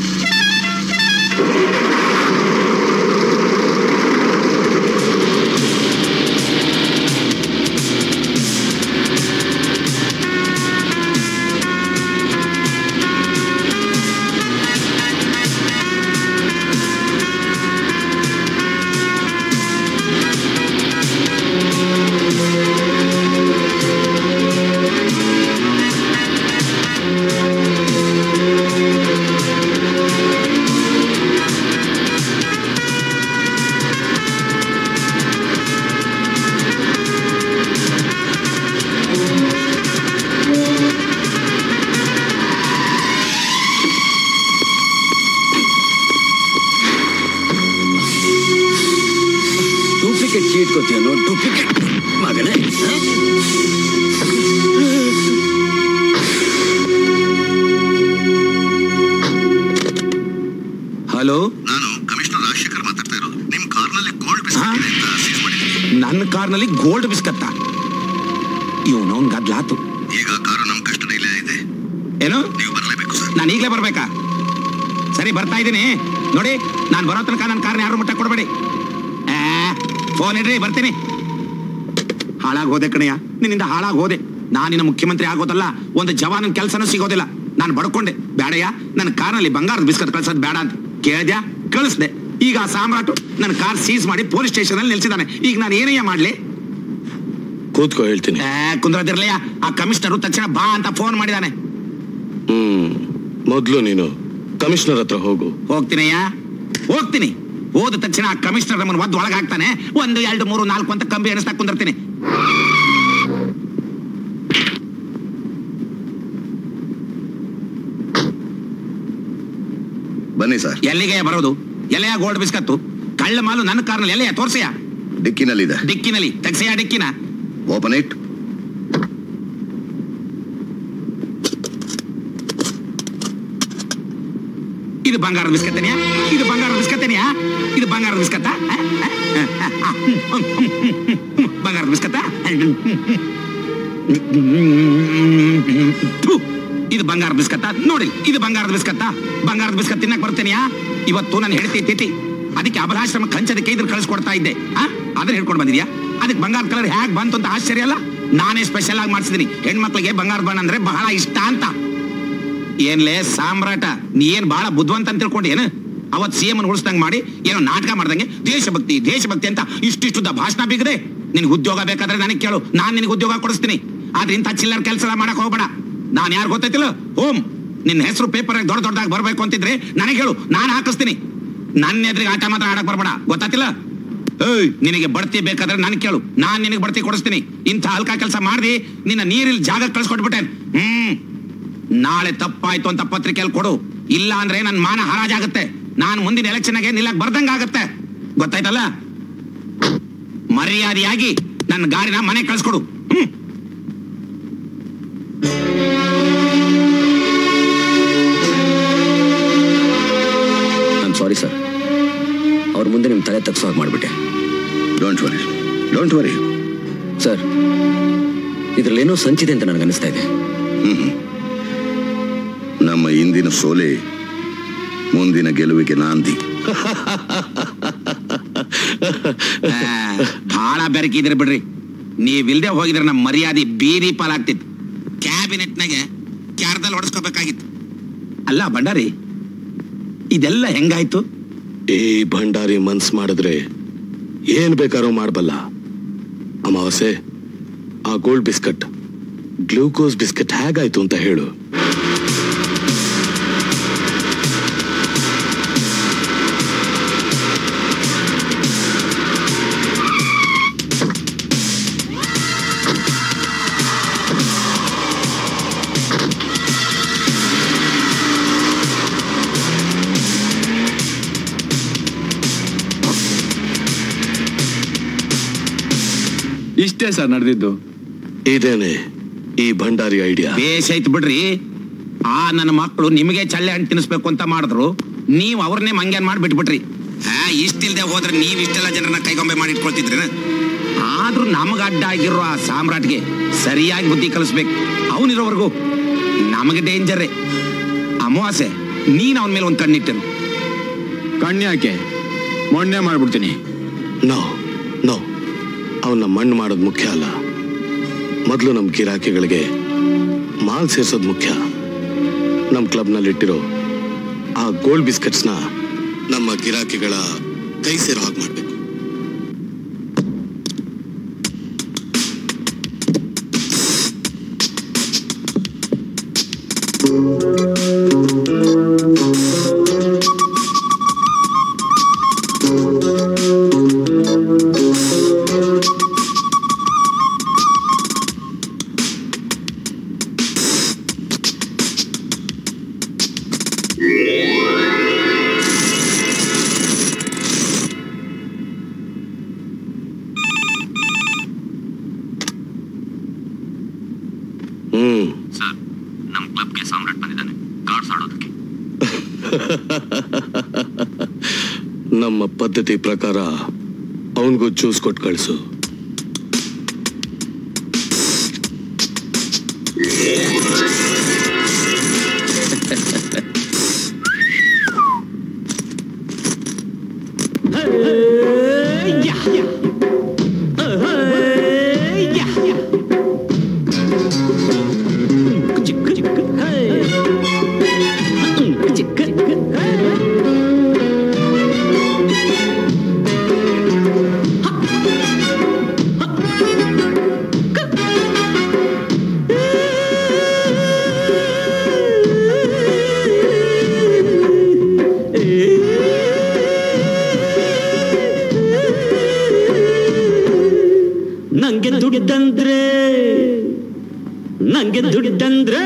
ಡೂಪ್ಲಿಕೇಟ್ ಕೀ ಇಟ್ಕೋತೀಯ ನೋಡ್ ಡೂಪ್ಲಿಕೇಟ್ ಮಗನೇ ಹ? ಹಲೋ ನಾನು ಕಮಿಷನರ್ ರಾಜಶೇಖರ್ ಮಾತಾಡ್ತಾ ಇರೋದು ನಿಮ್ ಕಾರ್ನಲ್ಲಿ ಗೋಲ್ಡ್ ಹಾ? ಬಿಸ್ಕೆಟ್ ಇದೆ ಅಂತ ಸೀಸ್ ಮಾಡಿದ್ದೀನಿ ನನ್ನ ಕಾರ್ನಲ್ಲಿ ಗೋಲ್ಡ್ ಬಿಸ್ಕತ್ತ ಇವನವನ್ ಗದ್ಲಾತು ಈಗ ಕಾರು ನಮ್ ಕಸ್ಟಡಿಯಲ್ಲೇ ಇದೆ ಏನು ನೀವು ಬರಲೇಬೇಕು ಸರ್ ನಾನು ಈಗಲೇ ಬರ್ಬೇಕಾ ಸರಿ ಬರ್ತಾ ಇದ್ದೀನಿ ನೋಡಿ ನಾನು ಬರೋ ತನಕ ನನ್ನ ಕಾರ್ನ ಯಾರು ಮುಟ್ಟ ಕೊಡಬೇಡಿ ಫೋನ್ ಇಡ್ರಿ ಬರ್ತೀನಿ ಹಾಳಾಗ್ ಹೋದೆ ಕಣಯ್ಯ ನಿನ್ನಿಂದ ಹಾಳಾಗ್ ಹೋದೆ ನಾನಿನ ಮುಖ್ಯಮಂತ್ರಿ ಆಗೋದಲ್ಲ ಒಂದು ಜವಾನನ್ ಕೆಲಸನೂ ಸಿಗೋದಿಲ್ಲ ನಾನು ಬಡ್ಕೊಂಡೆ ಬೇಡಯ್ಯ ನನ್ನ ಕಾರ್ನಲ್ಲಿ ಬಂಗಾರದ ಬಿಸ್ಕತ್ ಕಳ್ಸೋದು ಬೇಡ ಅಂತ ಕೇಳ್ದ್ಯಾ ಕಳಿಸ್ದೆ ಈಗ ಆ ಸಾಮ್ರಾಟು ನನ್ನ ಕಾರ್ ಸೀಸ್ ಮಾಡಿ ಪೊಲೀಸ್ ಸ್ಟೇಷನ್ ಅಲ್ಲಿ ನಿಲ್ಸಿದ್ದಾನೆ ಈಗ ನಾನು ಏನಯ್ಯ ಮಾಡ್ಲಿ ಕೂತ್ಕೋ ಹೇಳ್ತೀನಿ ಏ, ಕುಂದ್ರದಿರ್ಲಯ್ಯ ಆ ಕಮಿಷನರು ತಕ್ಷಣ ಬಾ ಅಂತ ಫೋನ್ ಮಾಡಿದಾನೆ ಹ್ಮ್ ಮೊದ್ಲು ನೀನು ಕಮಿಷನರ್ ಹತ್ರ ಹೋಗು ಹೋಗ್ತೀನಯ್ಯ ಹೋಗ್ತೀನಿ ಹೋದ ತಕ್ಷಣ ಆ ಕಮಿಷನರ್ ನಮ್ಮನ್ನು ಒದ್ದು ಒಳಗೆ ಹಾಕ್ತಾನೆ ಒಂದು ಎರಡು ಮೂರು ನಾಲ್ಕು ಅಂತ ಕಂಬಿ ಎಣಿಸ್ತಾ ಕುಂದಿರ್ತೀನಿ ಬನ್ನಿ ಸರ್ ಎಲ್ಲಿಗೆ ಬರೋದು ಎಲೆಯ ಗೋಲ್ಡ್ ಬಿಸ್ಕತ್ತು ಕಳ್ಳ ಮಾಲು ನನ್ನ ಕಾರ್ನಲ್ಲಿ ಎಲೆಯ ತೋರ್ಸಯ್ಯ ಡಿಕ್ಕಿನಲ್ಲಿದೆ ಡಿಕ್ಕಿನಲ್ಲಿ ತೆಗ್ಸಯ್ಯ ಡಿಕ್ಕಿನ ಓಪನ್ ಇಟ್ ಇದು ಬಂಗಾರದ ಬಿಸ್ಕತ್ತನೆಯಾ ಇದು ಬಂಗಾರದ ಬಿಸ್ಕತ್ತನೆಯಾ ಇದು ಬಂಗಾರದ ಬಿಸ್ಕತ್ತ ಬಂಗಾರದ ಬಿಸ್ಕತ್ತ ಥು, ಇದು ಬಂಗಾರದ ಬಿಸ್ಕತ್ತ ನೋಡಿ ಇದು ಬಂಗಾರದ ಬಿಸ್ಕತ್ತ ಬಂಗಾರದ ಬಿಸ್ಕತ್ ತಿನ್ನಕ್ ಬರ್ತೇನೆಯಾ ಇವತ್ತು ನಾನು ಹೇಳ್ತಿ ತಿಥಿ ಅದಕ್ಕೆ ಅಬಲಾಶ್ರಮ ಕಂಚದಕ್ಕೆ ಇದ್ರ ಕಳಿಸ್ಕೊಡ್ತಾ ಇದ್ದೆ ಆ? ಅದನ್ನ ಹೇಳ್ಕೊಂಡು ಬಂದಿದ್ಯಾ ಅದಕ್ಕೆ ಬಂಗಾರದ ಕಲರ್ ಹೇಗ್ ಬಂತು ಅಂತ ಆಶ್ಚರ್ಯ ಅಲ್ಲ ನಾನೇ ಸ್ಪೆಷಲ್ ಆಗಿ ಮಾಡಿಸಿದೀನಿ ಹೆಣ್ಮಕ್ಳಿಗೆ ಬಂಗಾರದ ಬಣ್ಣ ಅಂದ್ರೆ ಬಹಳ ಇಷ್ಟ ಅಂತ ಏನ್ಲೇ ಸಾಮ್ರಾಟ ನೀ ಏನ್ ಬಹಳ ಬುದ್ಧಿವಂತ ಅಂತ ತಿಳ್ಕೊಂಡು ಏನು ಅವತ್ ಸಿ ಎಂ ಉಳಿಸ್ದಂಗ್ ಮಾಡಿ ಏನೋ ನಾಟಕ ಮಾಡ್ದಂಗೆ ದೇಶಭಕ್ತಿ ದೇಶಭಕ್ತಿ ಅಂತ ಇಷ್ಟಿಷ್ಟುದ್ದ ಭಾಷಣ ಬಿಗದೆ ನಿನ್ಗೆ ಉದ್ಯೋಗ ಬೇಕಾದ್ರೆ ನನಗೆ ಕೇಳು ನಾನ್ ನಿನಗೆ ಉದ್ಯೋಗ ಕೊಡಿಸ್ತೀನಿ ಆದ್ರೆ ಇಂಥ ಚಿಲ್ಲರ್ ಕೆಲಸ ಮಾಡಕ್ ಹೋಗ್ಬೇಡ ನಾನ್ ಯಾರು ಗೊತ್ತೈತಿಲ್ಲ ಹೋಮ್ ನಿನ್ನ ಹೆಸರು ಪೇಪರ್ ದೊಡ್ಡ ದೊಡ್ಡದಾಗಿ ಬರ್ಬೇಕು ಅಂತಿದ್ರೆ ನನಗೆ ಹೇಳು ನಾನು ಹಾಕಿಸ್ತೀನಿ ನನ್ನ ಎದುರಿಗೆ ಆಟ ಮಾತ್ರ ಆಡಕ್ ಬರ್ಬೇಡ ಗೊತ್ತಾತಿಲ್ಲ ಏಯ್ ನಿನಗೆ ಬಡ್ತಿ ಬೇಕಾದ್ರೆ ನನ್ ಕೇಳು ನಾನ್ ನಿನಗೆ ಬಡ್ತಿ ಕೊಡಿಸ್ತೀನಿ ಇಂಥ ಹಲ್ಕ ಕೆಲಸ ಮಾಡಿ ನಿನ್ನ ನೀರಿಲ್ ಜಾಗ ಕಳ್ಸ್ಕೊಟ್ಬಿಟ್ಟೆ ಹ್ಮ್ ನಾಳೆ ತಪ್ಪಾಯ್ತು ಅಂತ ಪತ್ರಿಕೆಯಲ್ಲಿ ಕೊಡು ಇಲ್ಲ ಅಂದ್ರೆ ನನ್ ಮಾನ ಹರಾಜಾಗುತ್ತೆ ನಾನು ಮುಂದಿನ ಎಲೆಕ್ಷನ್ಗೆ ನಿಲ್ಲಕ್ ಬರ್ದಂಗಾಗತ್ತೆ ಗೊತ್ತಾಯ್ತಲ್ಲ ಮರ್ಯಾದೆಯಾಗಿ ನನ್ನ ಗಾಡಿನ ಮನೆ ಕಳ್ಸ್ಕೊಡು ಹ್ಮ್ ಐಮ್ ಸಾರಿ ಸರ್ ಅವ್ರ ಮುಂದೆ ನಿಮ್ಮ ತಲೆ ತಗ್ಸೋ ಹಾಗೆ ಮಾಡಿಬಿಟ್ಟೆ don't worry don't worry sir ಇದರಲ್ಲೇನೋ ಸಂಚಿದೆ ಅಂತ ನನಗೆ ಅನಿಸ್ತಾ ಇದೆ ನಮ್ಮ ಇಂದಿನ ಸೋಲೆ ಮುಂದಿನ ಗೆಲುವಿಗೆ ನಾಂದಿ ಆ, ಬಹಳ ಬೆರಕಿದ್ರಿ ಬಿಡ್ರಿ ನೀವಿಲ್ದೆ ಹೋಗಿದ್ರೆ ನಮ್ಮ ಮರ್ಯಾದೆ ಬೀದಿ ಪಾಲಾಗ್ತಿತ್ತು ಕ್ಯಾಬಿನೆಟ್ನಾಗೆ ಕ್ಯಾರ್ದಲ್ಲಿ ಹೊಡೆಸ್ಕೋಬೇಕಾಗಿತ್ತು ಅಲ್ಲ ಭಂಡಾರಿ ಇದೆಲ್ಲ ಹೆಂಗಾಯ್ತು ಈ ಭಂಡಾರಿ ಮನ್ಸ್ ಮಾಡಿದ್ರೆ ಏನ್ ಬೇಕಾದ್ರೂ ಮಾಡಬಲ್ಲ ಅಮಾವಾಸ್ಯೆ ಆ ಗೋಲ್ಡ್ ಬಿಸ್ಕಟ್ ಗ್ಲೂಕೋಸ್ ಬಿಸ್ಕಟ್ ಹೇಗಾಯ್ತು ಅಂತ ಹೇಳು ಇಷ್ಟೇ ಸರ್ ನಡೆದಿದ್ದು ಇದೇನೆ ಈ ಭಂಡಾರಿ ಐಡಿಯಾ ಬೇಷ್ ಐತ್ ಬಿಡ್ರಿ ಆ ನನ್ನ ಮಕ್ಕಳು ನಿಮಗೆ ಚಳ್ಳೆ ಹಣ್ಣು ತಿನ್ನಿಸ್ಬೇಕು ಅಂತ ಮಾಡಿದ್ರು ನೀವು ಅವ್ರನ್ನೇ ಮಂಗ್ಯಾನ್ ಮಾಡಿ ಬಿಟ್ಬಿಟ್ರಿ ಆ ಇಷ್ಟಿಲ್ದೆ ಹೋದ್ರೆ ನೀವ್ ಇಷ್ಟೆಲ್ಲ ಜನರನ್ನ ಕೈಗೊಂಬೆ ಮಾಡಿ ಇಟ್ಕೊಳ್ತಿದ್ರೇನ ಆದ್ರೂ ನಮಗ ಅಡ್ಡ ಆಗಿರೋ ಆ ಸಾಮ್ರಾಟ್ಗೆ ಸರಿಯಾಗಿ ಬುದ್ಧಿ ಕಲಿಸ್ಬೇಕು ಅವನಿರೋವರೆಗೂ ನಮಗೆ ಡೇಂಜರೇ ಅಮಾವಾಸ್ಯೆ ನೀನ್ ಅವನ ಮೇಲೆ ಒಂದು ಕಣ್ಣಿಟ್ಟನು ಕಣ್ಯಾಕೆ ಮೊನ್ನೆ ಮಾಡ್ಬಿಡ್ತೀನಿ ನೋ ನೋ ಅವನ್ನ ಮಣ್ಣು ಮಾಡೋದು ಮುಖ್ಯ ಅಲ್ಲ ಮೊದಲು ನಮ್ಮ ಗಿರಾಕಿಗಳಿಗೆ ಮಾಲ್ ಸೇರ್ಸೋದು ಮುಖ್ಯ ನಮ್ಮ ಕ್ಲಬ್ನಲ್ಲಿಟ್ಟಿರೋ ಆ ಗೋಲ್ಡ್ ಬಿಸ್ಕೆಟ್ಸ್ನ ನಮ್ಮ ಗಿರಾಕಿಗಳ ಕೈ ಸೇರೋ ಹಾಗೆ ಮಾಡಬೇಕು ಹ್ಮ್ ಸರ್ ನಮ್ಮ ಕ್ಲಬ್ಗೆ ಸಾಮ್ರಾಟ್ ಬಂದಿದ್ದಾನೆ ಕಾರ್ಡ್ಸ್ ಆಡೋದಕ್ಕೆ ನಮ್ಮ ಪದ್ಧತಿ ಪ್ರಕಾರ ಅವನಿಗೂ ಜ್ಯೂಸ್ ಕೊಟ್ಟು ಕಳಿಸು ಯಾ ನಂಗೆ ದುಡ್ಡಂದ್ರೆ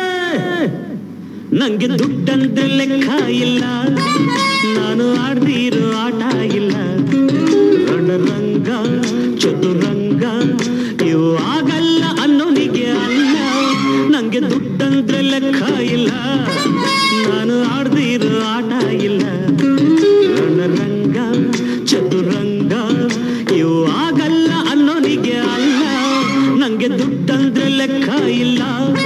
ನಂಗೆ ದುಡ್ಡಂದ್ರೆ ಲೆಕ್ಕ ಇಲ್ಲ ನಾನು ಆಡ್ದಿರೋ ಆಟ ಇಲ್ಲ ರಣರಂಗ ಚತುರಂಗ ಇವು ಆಗಲ್ಲ ಅನ್ನೋನಿಗೆ ಅಲ್ಲ ನಂಗೆ ದುಡ್ಡಂದ್ರೆ ಲೆಕ್ಕ ಇಲ್ಲ ನಾನು ಆಡ್ದಿರೋ ಆಟ ಇಲ್ಲ ರಣರಂಗ ಚತುರಂಗ ಇವು ಆಗಲ್ಲ ಅನ್ನೋನಿಗೆ ಅಲ್ಲ ನಂಗೆ ದುಡ್ಡಂದ್ರೆ ಲೆಕ್ಕ ಇಲ್ಲ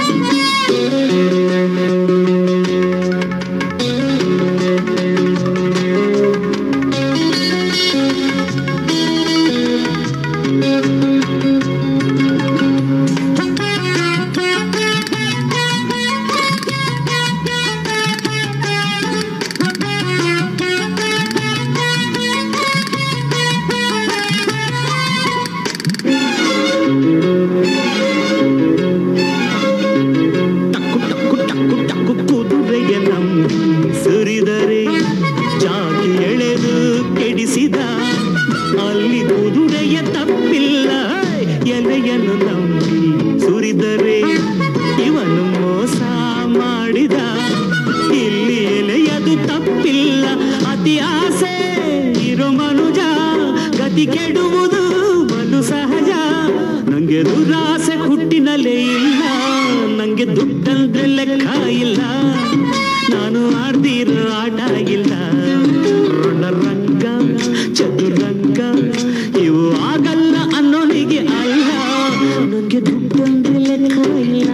ಟಕ್ಕು ಟಕ್ಕು ಟಕ್ಕು ಟಕ್ಕು ಕುದುರೆಯ ನಂಬಿ ಸುರಿದರೆ ಜಾಗಿ ಎಳೆದು ಕೆಡಿಸಿದ ಅಲ್ಲಿ ಕುದುರೆಯ ತಪ್ಪಿಲ್ಲ ಎಲೆಯನ್ನು ನಂಬಿ ಸುರಿದರೆ ಇವನು ಮೋಸ ಮಾಡಿದ ಇಲ್ಲಿ ಎಲೆಯದು ತಪ್ಪಿಲ್ಲ ಅತಿ ಆಸೆ ಇರೋ ಮನುಜ ಗತಿ ಕೆಡುವುದು ಬಲು ಸಹಜ ನಂಗೆ ದುರಾಸೆ ಹುಟ್ಟಿನಲ್ಲೇ ಇಲ್ಲ ನಂಗೆ ದುಡ್ಡಂದ್ರೆ ಲೆಕ್ಕ ಇಲ್ಲ ನಾನು ಆಡ್ದಿರೋ ಆಟ ಇಲ್ಲ ರಣರಂಗ ಚದುರಂಗ ಇವು ಆಗಲ್ಲ ಅನ್ನೋನಿಗೆ ಅಲ್ಲ ನಂಗೆ ದುಡ್ಡಂದ್ರೆ ಲೆಕ್ಕ ಇಲ್ಲ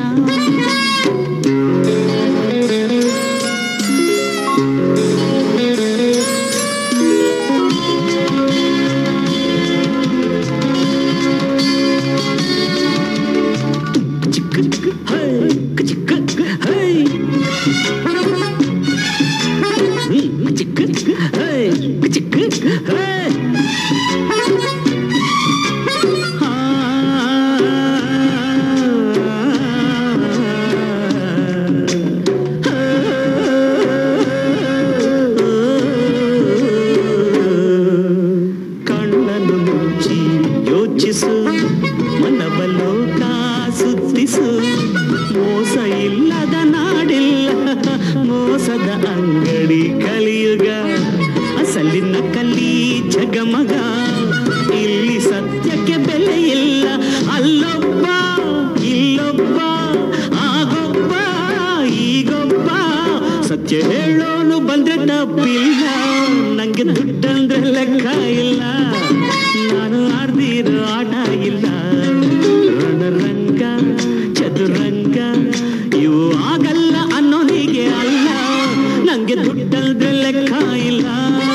ಕಣ್ಣನ್ನು ಮುಚ್ಚಿ ಯೋಚಿಸು ಮನವಲೋಕ ಸುತ್ತಿಸು ಮೋಸ ಇಲ್ಲದ ನಾಡಿಲ್ಲ ಮೋಸದ ಅಂಗಡಿ ಕಲಿಯುಗ ಅಸಲಿನ ಕಲಿ ಜಗಮಗ ಇಲ್ಲಿ ಸತ್ಯಕ್ಕೆ ಬೆಲೆ ಇಲ್ಲ ಅಲ್ಲೊಬ್ಬ ಇಲ್ಲೊಬ್ಬ ಆಗೊಬ್ಬ ಈಗೊಬ್ಬ ಸತ್ಯ ಹೇಳೋನು ಬಂದ್ರೆ ತಪ್ಪಿಲ್ಲ ನಂಗೆ ದುಡ್ಡಂದ್ರೆ ಲೆಕ್ಕ ಇಲ್ಲ ನಾನು ಆಡ್ದಿರೋ ಆಟ ಇಲ್ಲ ರಣರಂಗ ಚದುರಂಗ ಇವು ಆಗಲ್ಲ ಅನ್ನೋನಿಗೆ ಅಲ್ಲ ನಂಗೆ ದುಡ್ಡಂದ್ರೆ ಲೆಕ್ಕ ಇಲ್ಲ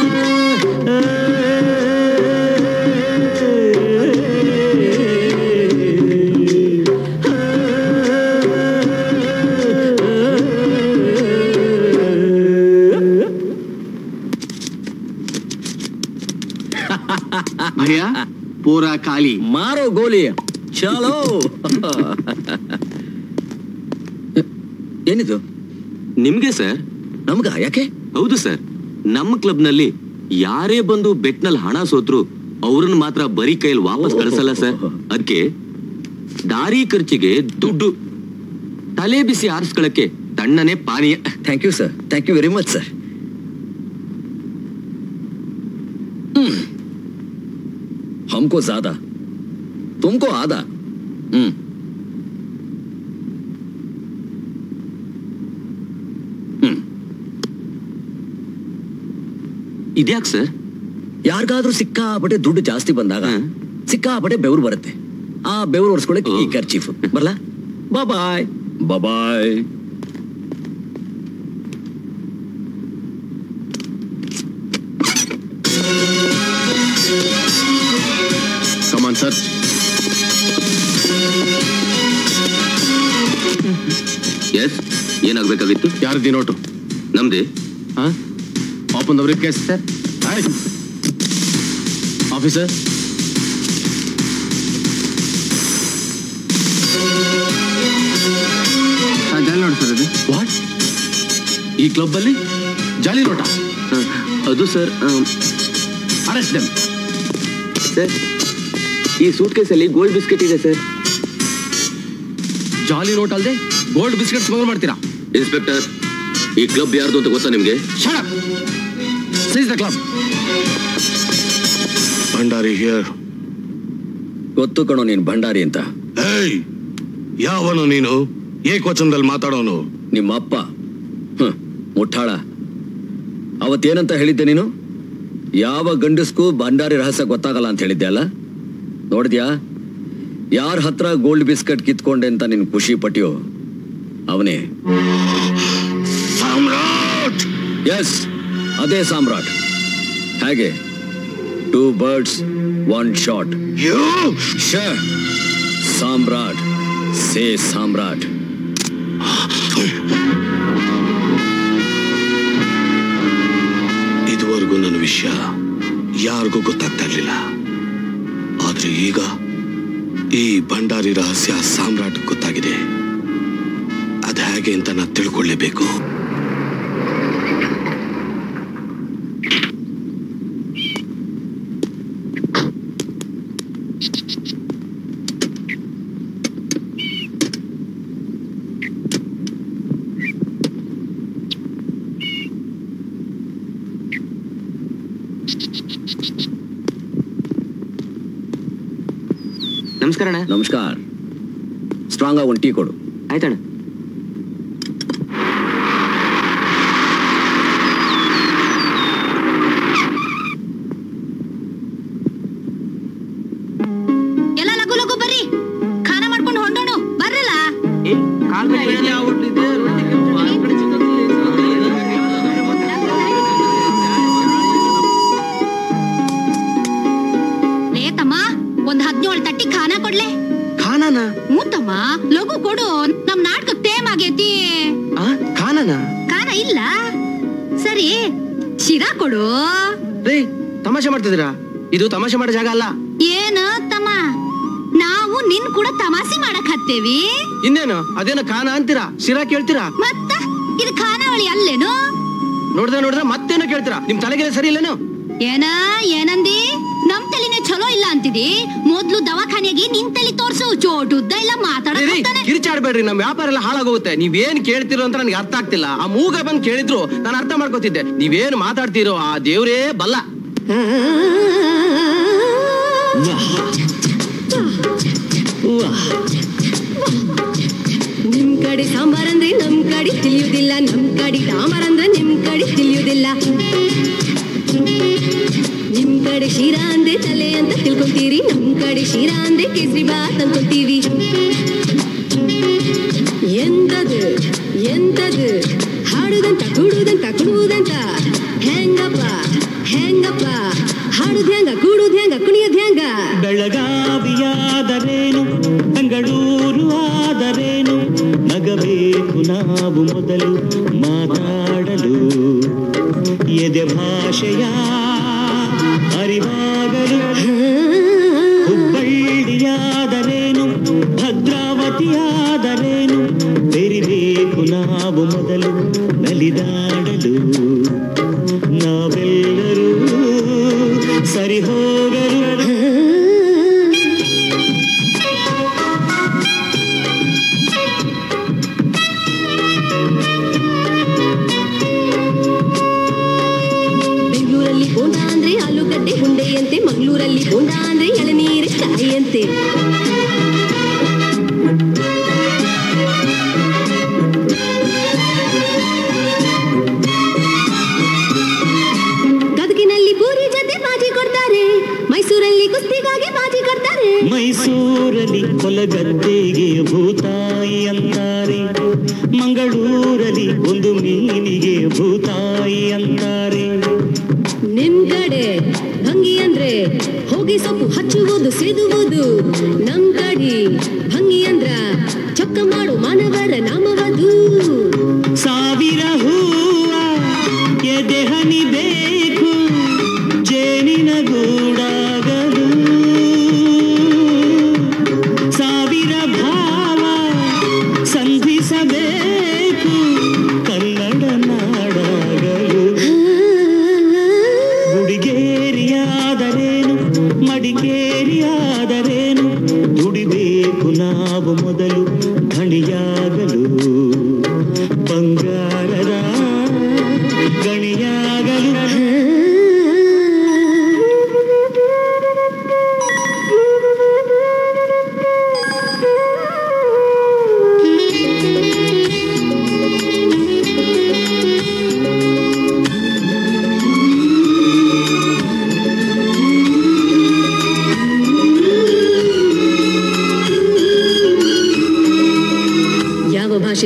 ಭಯ್ಯ ಪೂರಾ ಖಾಲಿ ಮಾರೋ ಗೋಲಿ ಚಾಲೋ ಏನಿದು ನಿಮ್ಗೆ ಸರ್ ನಮ್ಗ ಯಾಕೆ ಹೌದು ಸರ್ ನಮ್ಮ ಕ್ಲಬ್ನಲ್ಲಿ ಯಾರೇ ಬಂದು ಬೆಟ್ನಲ್ಲಿ ಹಣ ಸೋತ್ರು ಅವ್ರನ್ನ ಮಾತ್ರ ಬರೀ ಕೈಯಲ್ಲಿ ವಾಪಸ್ ಕಳಿಸಲ್ಲ ಸರ್ ಅದಕ್ಕೆ ದಾರಿ ಖರ್ಚಿಗೆ ದುಡ್ಡು ತಲೆ ಬಿಸಿ ಆರಿಸ್ಕೊಳಕ್ಕೆ ತಣ್ಣನೆ ಪಾನೀಯ thank you sir thank you very much sir हमको ज्यादा तुमको आधा हम्म ಇದ್ಯಾಕ್ ಸರ್ ಯಾರಿಗಾದ್ರೂ ಸಿಕ್ಕಾಪಟ್ಟೆ ದುಡ್ಡು ಜಾಸ್ತಿ ಬಂದಾಗ ಸಿಕ್ಕಾಪಟ್ಟೆ ಬೆವರು ಬರುತ್ತೆ ಆ ಬೆವರು ಒರೆಸ್ಕೊಳಕ್ಕೆ ಈ ಖರ್ಚೀಫ್ ಬರಲ್ಲ bye bye come on sir yes ಏನಾಗ್ಬೇಕಾಗಿತ್ತು ಯಾರ್ದಿ ನೋಟು ನಮ್ದೇ ಹಾ open the briefcase sir officer ಜಾಲಿ ನೋಡಿ ಸರ್ ಅದು ವಾಟ್ ಈ ಕ್ಲಬ್ ಅಲ್ಲಿ ಜಾಲಿ ನೋಟ ಅದು ಸರ್ ಅರೆಸ್ಟ್ ದೆಮ್ ಸರ್ ಈ ಸೂಟ್ ಕೇಸಲ್ಲಿ ಗೋಲ್ಡ್ ಬಿಸ್ಕೆಟ್ ಇದೆ ಸರ್ ಜಾಲಿ ನೋಟ್ ಅಲ್ದೆ ಗೋಲ್ಡ್ ಬಿಸ್ಕೆಟ್ ಸ್ಮಗಲ್ ಮಾಡ್ತೀರಾ ಇನ್ಸ್ಪೆಕ್ಟರ್ ಈ ಕ್ಲಬ್ ಯಾರ್ದು ಅಂತ ಗೊತ್ತಾ ನಿಮ್ಗೆ seize the club Bhandari here ಗೊತ್ತು ಕಣೋ ನೀನ್ ಭಂಡಾರಿ ಅಂತ ಏಯ್ ಯಾವನು ನೀನು ಏಕವಚನದಲ್ಲಿ ಮಾತಾಡೋನು ನಿಮ್ಮ ಅಪ್ಪ ಹ್ಮ್, ಮುಠಾಳ ಅವತ್ತೇನಂತ ಹೇಳಿದ್ದೆ ನೀನು ಯಾವ ಗಂಡಸ್ಗೂ ಭಂಡಾರಿ ರಹಸ್ಯ ಗೊತ್ತಾಗಲ್ಲ ಅಂತ ಹೇಳಿದ್ದೆ ಅಲ್ಲ ನೋಡಿದ್ಯಾ ಯಾರ ಹತ್ರ ಗೋಲ್ಡ್ ಬಿಸ್ಕೆಟ್ ಕಿತ್ಕೊಂಡೆ ಅಂತ ನೀನ್ ಖುಷಿ ಪಟ್ಟಿಯೋ ಅವನೇ ಸಾಮ್ರಾಟ್ ಎಸ್ ಅದೇ ಸಾಮ್ರಾಟ್ ಹೇಗೆ two birds one shot Samrat say Samrat ಇದುವರೆಗೂ ನನ್ನ ವಿಷಯ ಯಾರಿಗೂ ಗೊತ್ತಾಗ್ತಾ ಇರ್ಲಿಲ್ಲ ಆದ್ರೆ ಈಗ ಈ ಭಂಡಾರಿ ರಹಸ್ಯ ಸಾಮ್ರಾಟ್ ಗೊತ್ತಾಗಿದೆ ಅದ್ ಹೇಗೆ ಅಂತ ನಾ ತಿಳ್ಕೊಳ್ಳೇಬೇಕು ನಮಸ್ಕಾರ ಅಣ್ಣ ನಮಸ್ಕಾರ ಸ್ಟ್ರಾಂಗ್ ಆಗಿ ಒಂದು ಟೀ ಕೊಡು ಆಯ್ತಣ್ಣ ಎಲ್ಲ ಲಗು ಲಗು ಬರ್ರಿ ಖಾನ ಮಾಡ್ಕೊಂಡು ಹೊಂಡೋಣ ಬರ್ರಲ್ಲ ಲೇ ತಮ್ಮ ಒಂದ್ ಹದಿನೇಳು ತಟ್ಟಿ ಖಾನ ಕೊಡ್ಲೆ ಖಾನಾನ ಹ್ಞೂ ತಮ್ಮ ಲಘು ಕೊಡು ನಮ್ ನಾಟಕ ತೇಮ್ ಆಗೈತಿ ಆ ಖಾನಾನ ಖಾನ ಇಲ್ಲ ಸರಿ ಶಿರಾ ಕೊಡು ರೇ ತಮಾಷೆ ಮಾಡ್ತಿದ್ದೀರಾ ಇದು ತಮಾಷೆ ಮಾಡೋ ಜಾಗ ಅಲ್ಲ ಏನ ತಮ್ಮ ನಾವು ನಿನ್ ಕೂಡ ತಮಾಷೆ ಮಾಡಕ್ ಹತ್ತೇವಿ ಇನ್ನೇನು ಅದೇನೋ ಖಾನ ಅಂತೀರಾ ಶಿರಾ ಕೇಳ್ತೀರಾ ಮತ್ತ ಇದು ಖಾನಾವಳಿ ಅಲ್ಲೇನು ನೋಡಿದ್ರೆ ನೋಡಿದ್ರೆ ಮತ್ತೇನೋ ಕೇಳ್ತೀರಾ ನಿಮ್ ತಲೆಗೆಲ್ಲ ಸರಿ ಇಲ್ಲೇನು ಏನ ಏನಂದಿ ನಮ್ ತಲಿನೇ ಚಲೋ ಇಲ್ಲ ಅಂತಿದಿ ಮೊದ್ಲು ದವಾಖಾನೆಗೆ ನಿನ್ ತಲಿ ತೋರ್ಸು ಚೋಟುದ್ದ ಇಲ್ಲ ಮಾತಾಡಕ್ ಕಿರಿಚಾಡ್ಬೇಡ್ರಿ ನಮ್ ವ್ಯಾಪಾರ ಎಲ್ಲ ಹಾಳಾಗೋಗುತ್ತೆ ನೀವೇನ್ ಕೇಳ್ತಿರೋ ಅಂತ ನನಗೆ ಅರ್ಥ ಆಗ್ತಿಲ್ಲ ಆ ಮೂಗ ಬಂದ್ ಕೇಳಿದ್ರು ನಾನು ಅರ್ಥ ಮಾಡ್ಕೋತಿದ್ದೆ ನೀವೇನ್ ಮಾತಾಡ್ತಿರೋ ಆ ದೇವ್ರೇ ಬಲ್ಲ ನಿಮ್ ಕಡೆ ಸಾಂಬಾರ್ ಅಂದ್ರೆ ನಮ್ ಕಡೆ ತಿಳಿಯುವುದಿಲ್ಲ ನಮ್ ಕಡೆ ಸಾಂಬಾರ್ ಅಂದ್ರೆ ನಿಮ್ ಕಡೆ ತಿಳಿಯುವುದಿಲ್ಲ ನಿಮ್ ಕಡೆ ಶಿರಾ ಅಂದ್ರೆ ತಲೆ ಅಂತ ತಿಳ್ಕೊಂತೀರಿ ನಮ್ ಕಡೆ ಶಿರಾ ಅಂದ್ರೆ ಕೇಸರಿ ಬಾತ್ ಅನ್ಕೊಂತೀವಿ ಎಂತದು ಎಂತದು ಹಾಡುದಂತ ಕೂಡುದಂತ ಕುಡುವುದಂತ ಹೆಂಗಪ್ಪ ಹೆಂಗಪ್ಪ ಹಾಡುದ್ ಹೆಂಗ ಕೂಡುದ್ ಹೆಂಗ ಕುಣಿಯೋದ್ ಹೆಂಗ ಬೆಳಗಾವಿಯಾದರೇನು ಬೆಂಗಳೂರು ಆದರೇನು ನಗಬೇಕು ನಾವು ಮೊದಲು ಮಾತಾಡಲು ಎದೆ ಭಾಷೆಯ ಅರಿವಾಗಲು ಹುಬ್ಬಳ್ಳಿಯಾದರೇನು ಭದ್ರಾವತಿಯಾದರೇನು ಬೆರಿಬೇಕು ನಾವು ಮೊದಲು ನಲಿದಾಡಲು ನಾವೆಲ್ಲರೂ ಸರಿ ಹೋಗಲು ಬೆಂಗಳೂರಲ್ಲಿ ಬೋಂಡ ಅಂದ್ರೆ ಆಲೂಗಡ್ಡೆ ಹುಂಡೆಯಂತೆ ಮಂಗಳೂರಲ್ಲಿ ಬೋಂಡ ಅಂದ್ರೆ ಎಳನೀರ ಕಾಯಿಯಂತೆ ಗದಗಿನಲ್ಲಿ ಪೂರಿ ಜೊತೆ ಬಾಜಿ ಕೊಡ್ತಾರೆ ಮೈಸೂರಲ್ಲಿ ಕುಸ್ತಿಗಾಗಿ ಬಾಜಿ ಕೊಡ್ತಾರೆ ಮೈಸೂರಲ್ಲಿ ಕೊಲಗದ್ದೆಗೆ ಭೂತಾಯಿ ಅಂತಾರೆ ಮಂಗಳೂರಲ್ಲಿ ಒಂದು ಮೀನಿಗೆ ಭೂತಾಯಿ ಅಂತಾರೆ ನಿಮ್ ಕಡೆ ಭಂಗಿ ಅಂದ್ರೆ ಹೋಗಿ ಸೊಪ್ಪು ಹಚ್ಚುವುದು ಸೇದುವುದು ನಮ್ ಕಡೆ ಭಂಗಿ ಅಂದ್ರ ಚೊಕ್ಕ ಮಾಡು ಮಾನವರ ನಾಮವದು ಸಾವಿರ ಹೂವ ಎದೆ ಹನಿ ಬೇಕು ಜೇನಿನ ಗೂಡಾಗಲು ಸಾವಿರ ಭಾವ ಸಂಧಿಸಬೇಕು ಕನ್ನಡ ನಾಡಾಗಲು ಗುಡಿಗೇರಿಯಾದರೇನು ಮಡಿಕೇರಿಯಾದರೇನು ದುಡಿಬೇಕು ನಾವು ಮೊದಲು ಧಣಿಯ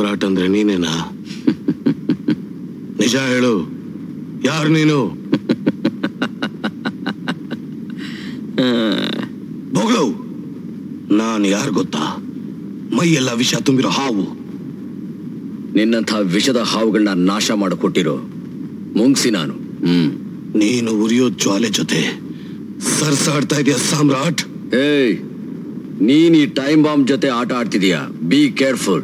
ಸಾಮ್ರಾಟ್ ಅಂದ್ರೆ ನೀನೇನಾ ನಿಜ ಹೇಳು ಯಾರು ನೀನು ಬೊಗಳು ನಾನು ಯಾರು ಗೊತ್ತಾ ಮೈಯೆಲ್ಲ ವಿಷ ತುಂಬಿರೋ ಹಾವು ನಿನ್ನಂಥ ವಿಷದ ಹಾವುಗಳನ್ನ ನಾಶ ಮಾಡಿಕೊಟ್ಟಿರೋ ಮುಂಗ್ಸಿ ನಾನು ಹ್ಮ್ ನೀನು ಉರಿಯೋ ಜ್ವಾಲೆ ಜೊತೆ ಸರ್ಸಾಡ್ತಾ ಇದೆಯಾ ಸಾಮ್ರಾಟ್ ಏಯ್ ನೀನ್ ಈ ಟೈಮ್ ಬಾಂಬ್ ಜೊತೆ ಆಟ ಆಡ್ತಿದೀಯಾ ಬಿ ಕೇರ್ಫುಲ್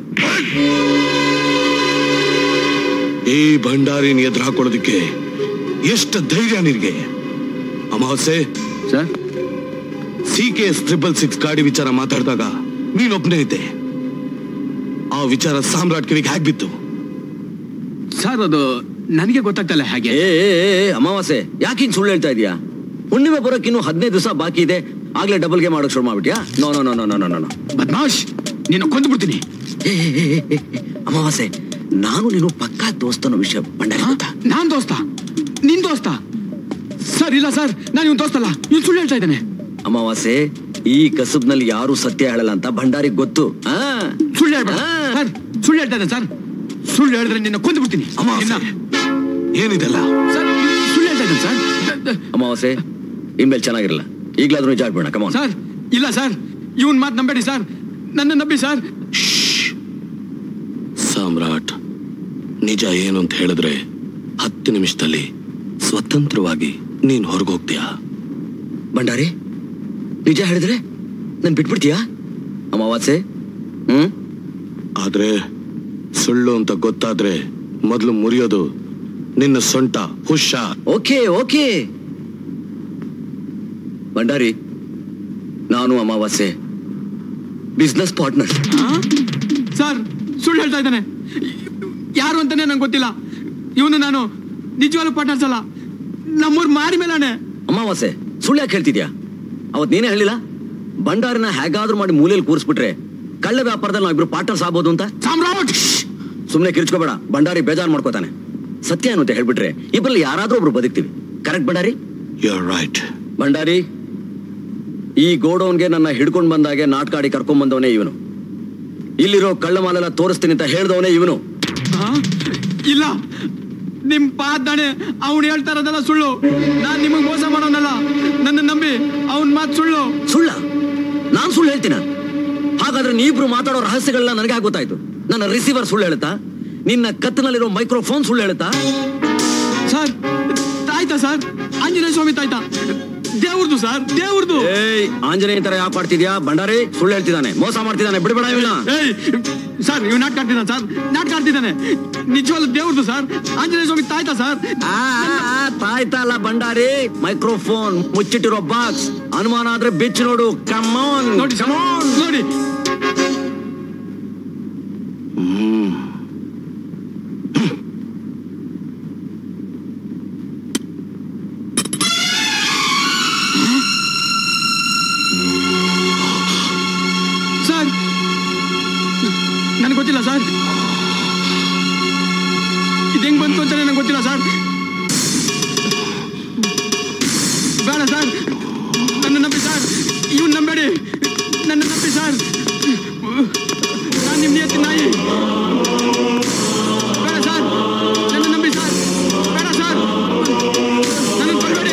ಈ ಭಂಡಾರಿನ ಎದುರು ಹಾಕೊಳ್ಳೋದಕ್ಕೆ ಎಷ್ಟು ಧೈರ್ಯ ನಿನಗೆ ಅಮಾವಾಸ್ಯೆ sir C K S triple six ಗಾಡಿ ವಿಚಾರ ಮಾತಾಡಿದಾಗ ನೀನೊಬ್ನೇ ಇದ್ದೆ ಆ ವಿಚಾರ ಸಾಮ್ರಾಟ್ ಕಿವಿಗೆ ಹ್ಯಾಕ್ ಬಿತ್ತು ಸರ್ ಅದು ನನಗೆ ಗೊತ್ತಾಗ್ತಲ್ಲ ಹಾಗೆ ಏ ಏ, ಏ, ಏ, ಅಮಾವಾಸ್ಯೆ ಯಾಕೆ ಹಿಂಗ್ ಸುಳ್ಳು ಹೇಳ್ತಾ ಇದೀಯಾ ಹುಣ್ಣಿಮೆ ಬರೋಕ್ ಇನ್ನು ಹದಿನೈದು ದಿವಸ ಬಾಕಿ ಇದೆ ಆಗ್ಲೇ ಡಬಲ್ ಗೆ ಮಾಡೋಕ್ ಶುರು ಮಾಡ್ಬಿಟ್ಯಾ no no no no no no no ಬದ್ಮಾಶ್ ನಿನ್ನ ಕೊಂದು ಬಿಡ್ತೀನಿ ಏ, ಏ, ಏ, ಏ, ಏ, ಅಮಾವಾಸ್ಯೆ ನಾನು ನೀನು ಪಕ್ಕಾ ದೋಸ್ತನ ವಿಷಯ ಬಂಡ ನಾನ್ ದೋಸ್ತ ನಿನ್ ದೋಸ್ತ ಸರ್ ಇಲ್ಲ ಸರ್ ನಾನು ಇವ್ನ ದೋಸ್ತಲ್ಲ ಇವ್ನು ಸುಳ್ಳು ಹೇಳ್ತಾ ಇದ್ದಾನೆ ಅಮಾವಾಸ್ಯೆ ಈ ಕಸಬ್ನಲ್ಲಿ ಯಾರು ಸತ್ಯ ಹೇಳಲ್ಲ ಅಂತ ಭಂಡಾರಿಗೆ ಗೊತ್ತು ಆ ಸುಳ್ಳು ಹೇಳ್ಬೇಡ ಸರ್ ಸುಳ್ಳು ಹೇಳ್ತಾ ಇದ್ದಾನೆ ಸರ್ ಸುಳ್ಳು ಹೇಳಿದ್ರೆ ನಿನ್ನ ಕೊಂದು ಬಿಡ್ತೀನಿ ಏನಿದೆಲ್ಲ ಸರ್ ಸುಳ್ಳು ಹೇಳ್ತಾ ಇದ್ದಾನೆ ಸರ್ ಅಮಾವಾಸ್ಯೆ ಇನ್ಮೇಲೆ ಚೆನ್ನಾಗಿರಲ್ಲ ಈಗ್ಲಾದ್ರೂ ನಿಜ ಆಗ್ಬೇಡ ಕಮಾನ್ ಸರ್ ಇಲ್ಲ ಸರ್ ಇವನ್ ಮಾತು ನಂಬೇಡಿ ಸರ್ ನನ್ನ ನಂಬಿ ಸರ್ ಸಾಮ್ರಾಟ್ ನಿಜ ಏನು ಅಂತ ಹೇಳಿದ್ರೆ ಹತ್ತು ನಿಮಿಷದಲ್ಲಿ ಸ್ವತಂತ್ರವಾಗಿ ನೀನ್ ಹೊರಗೋಗ್ತೀಯಾ ಭಂಡಾರಿ ನಿಜ ಹೇಳಿದ್ರೆ ನನ್ ಬಿಟ್ಬಿಡ್ತೀಯಾ ಅಮಾವಾಸ್ಯೆ ಹ್ಮ್ ಆದ್ರೆ ಸುಳ್ಳು ಅಂತ ಗೊತ್ತಾದ್ರೆ ಮೊದಲು ಮುರಿಯೋದು ನಿನ್ನ ಸೊಂಟ ಹುಷಾರ್ ಓಕೆ ಓಕೆ ಭಂಡಾರಿ ನಾನು ಅಮಾವಾಸ್ಯೆ ಬಿಸ್ನೆಸ್ ಪಾರ್ಟ್ನರ್ ಸರ್ ಸುಳ್ಳು ಹೇಳ್ತಾ ಇದ್ದಾನೆ ಯಾರು ಅಂತಾನೆ ನಂಗೆ ಗೊತ್ತಿಲ್ಲ ಇವನು ನಾನು ನಿಜವಾಗ್ಲೂ ಪಾರ್ಟ್ನರ್ಸ್ ಅಲ್ಲ ನಮ್ಮೂರ್ ಮಾರಿ ಮೇಲಾನೆ ಅಮಾವಾಸ್ಯೆ ಸುಳ್ಳು ಯಾಕೆ ಹೇಳ್ತಿದ್ಯಾ ಅವತ್ ನೀನೇ ಹೇಳಿಲ್ಲ ಭಂಡಾರಿನ ಹೇಗಾದ್ರೂ ಮಾಡಿ ಮೂಲೆಯಲ್ಲಿ ಕೂರಿಸ್ಬಿಟ್ರೆ ಕಳ್ಳ ವ್ಯಾಪಾರದಲ್ಲಿ ನಾವಿಬ್ರು ಪಾರ್ಟ್ನರ್ಸ್ ಆಗ್ಬೋದು ಅಂತ ಸಾಮ್ರಾಟ್ ಸುಮ್ನೆ ಕಿರ್ಚ್ಕೋಬೇಡ ಭಂಡಾರಿ ಬೇಜಾರ್ ಮಾಡ್ಕೋತಾನೆ ಸತ್ಯ ಏನು ಅಂತ ಹೇಳ್ಬಿಟ್ರೆ ಇಬ್ಬರಲ್ಲಿ ಯಾರಾದ್ರೂ ಒಬ್ರು ಬದುಕ್ತೀವಿ correct Bhandari you right Bhandari ಈ ಗೋಡೌನ್ಗೆ ನನ್ನ ಹಿಡ್ಕೊಂಡ್ ಬಂದಾಗೆ ನಾಟ್ಕಾಡಿ ಕರ್ಕೊಂಡ್ ಬಂದವನೇ ಇವನು ಇಲ್ಲಿರೋ ಕಳ್ಳ ಮಾಲೆಲ್ಲ ತೋರಿಸ್ತೀನಿ ಅಂತ ಹೇಳ್ದವನೇ ಇವನು ಆ? ಇಲ್ಲ ನಿಮ್ ಪಾದಾಣೆ ಅವ್ನು ಹೇಳ್ತಾ ಇರೋದೆಲ್ಲ ಸುಳ್ಳು ನಾನ್ ನಿಮಗ್ ಮೋಸ ಮಾಡೋನಲ್ಲ ನನ್ನ ನಂಬಿ ಅವನ್ ಮಾತು ಸುಳ್ಳು ಸುಳ್ಳ ನಾನ್ ಸುಳ್ಳು ಹೇಳ್ತೀನ ಹಾಗಾದ್ರೆ ನೀಬ್ರು ಮಾತಾಡೋ ರಹಸ್ಯಗಳನ್ನ ನನಗೆ ಆಗ್ ಗೊತ್ತಾಯ್ತು ನನ್ನ ರಿಸೀವರ್ ಸುಳ್ಳು ಹೇಳುತ್ತಾ ನಿನ್ನ ಕತ್ತಿನಲ್ಲಿರೋ ಮೈಕ್ರೋಫೋನ್ ಸುಳ್ಳು ಹೇಳುತ್ತಾ ಸರ್ ತಾಯ್ತಾ ಸರ್ ಆಂಜನೇಯ ಸ್ವಾಮಿ ತಾಯ್ತಾ ದೇವ್ರದು ಸರ್ ದೇವ್ರದು ಏಯ್ ಆಂಜನೇಯ ತರ ಯಾಕೆ ಮಾಡ್ತಿದ್ಯಾ ಭಂಡಾರಿ ಸುಳ್ಳು ಹೇಳ್ತಿದ್ದಾನೆ ಮೋಸ ಮಾಡ್ತಿದ್ದಾನೆ ಬಿಡ್ಬೇಡ ಇವನ ಏಯ್ ಸರ್ ಇವ್ ನಾಟಕ ಆಡ್ತಿದ್ದಾನೆ ಸರ್ ನಾಟಕ ಆಡ್ತಿದ್ದಾನೆ ನಿಜವಾಗ್ಲೂ ದೇವ್ರದು ಸರ್ ಆಂಜನೇಯ ಸ್ವಾಮಿ ತಾಯ್ತಾ ಸರ್ ತಾಯ್ತಾ ಅಲ್ಲ ಭಂಡಾರಿ ಮೈಕ್ರೋಫೋನ್ ಮುಚ್ಚಿಟ್ಟಿರೋ ಬಾಕ್ಸ್ ಅನುಮಾನ ಆದ್ರೆ ಬೆಚ್ಚಿ ನೋಡು ಕಮಾನ್ ನೋಡಿ ಸರ್ ನೋಡಿ ಸರ್ ನನಗೆ ಗೊತ್ತಿಲ್ಲ ಸರ್ ಇದು ಹೆಂಗ್ ಬಂತು ಅಂತ ನನಗೆ ಗೊತ್ತಿಲ್ಲ ಸರ್ ಬೇಡ ಸರ್ ನನ್ನ ನಂಬಿ ಸರ್ ಇವ್ನು ನಂಬೇಡಿ ನನ್ನ ನಂಬಿ ಸರ್ ನಾನು ನಿಮ್ಮ ನಿಯತ್ತಿ ನಾಯಿ ಬೇಡ ಸರ್ ನನ್ನ ನಂಬಿ ಸರ್ ಬೇಡ ಸರ್ ನನ್ನ ಕೊಡಬೇಡಿ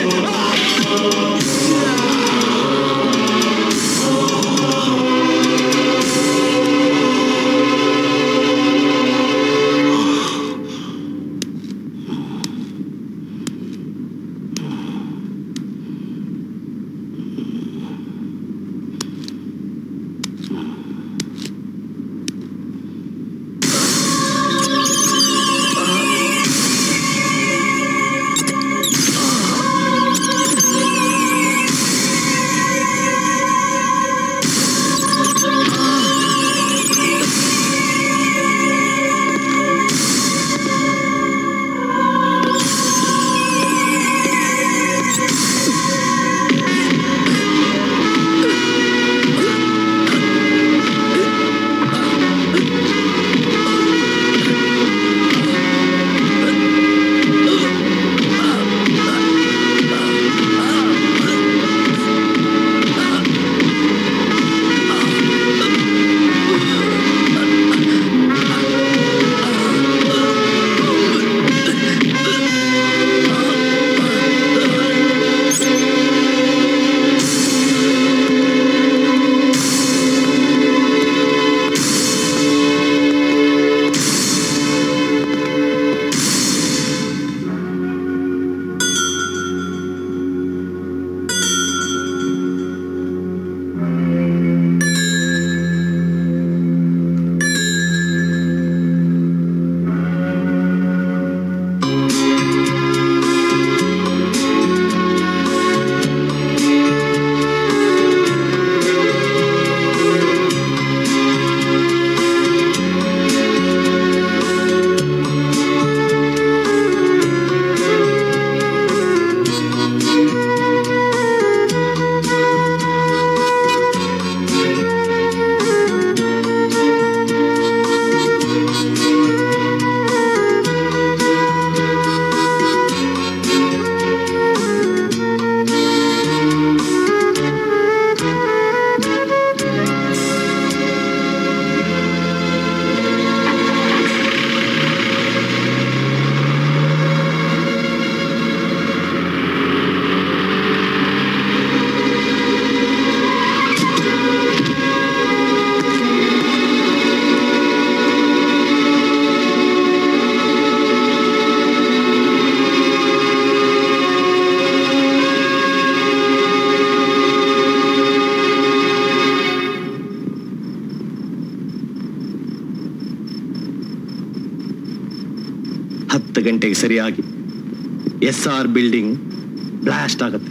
ಗಂಟೆಗೆ ಸರಿಯಾಗಿ ಎಸ್ ಆರ್ ಬಿಲ್ಡಿಂಗ್ ಬ್ಲಾಸ್ಟ್ ಆಗುತ್ತೆ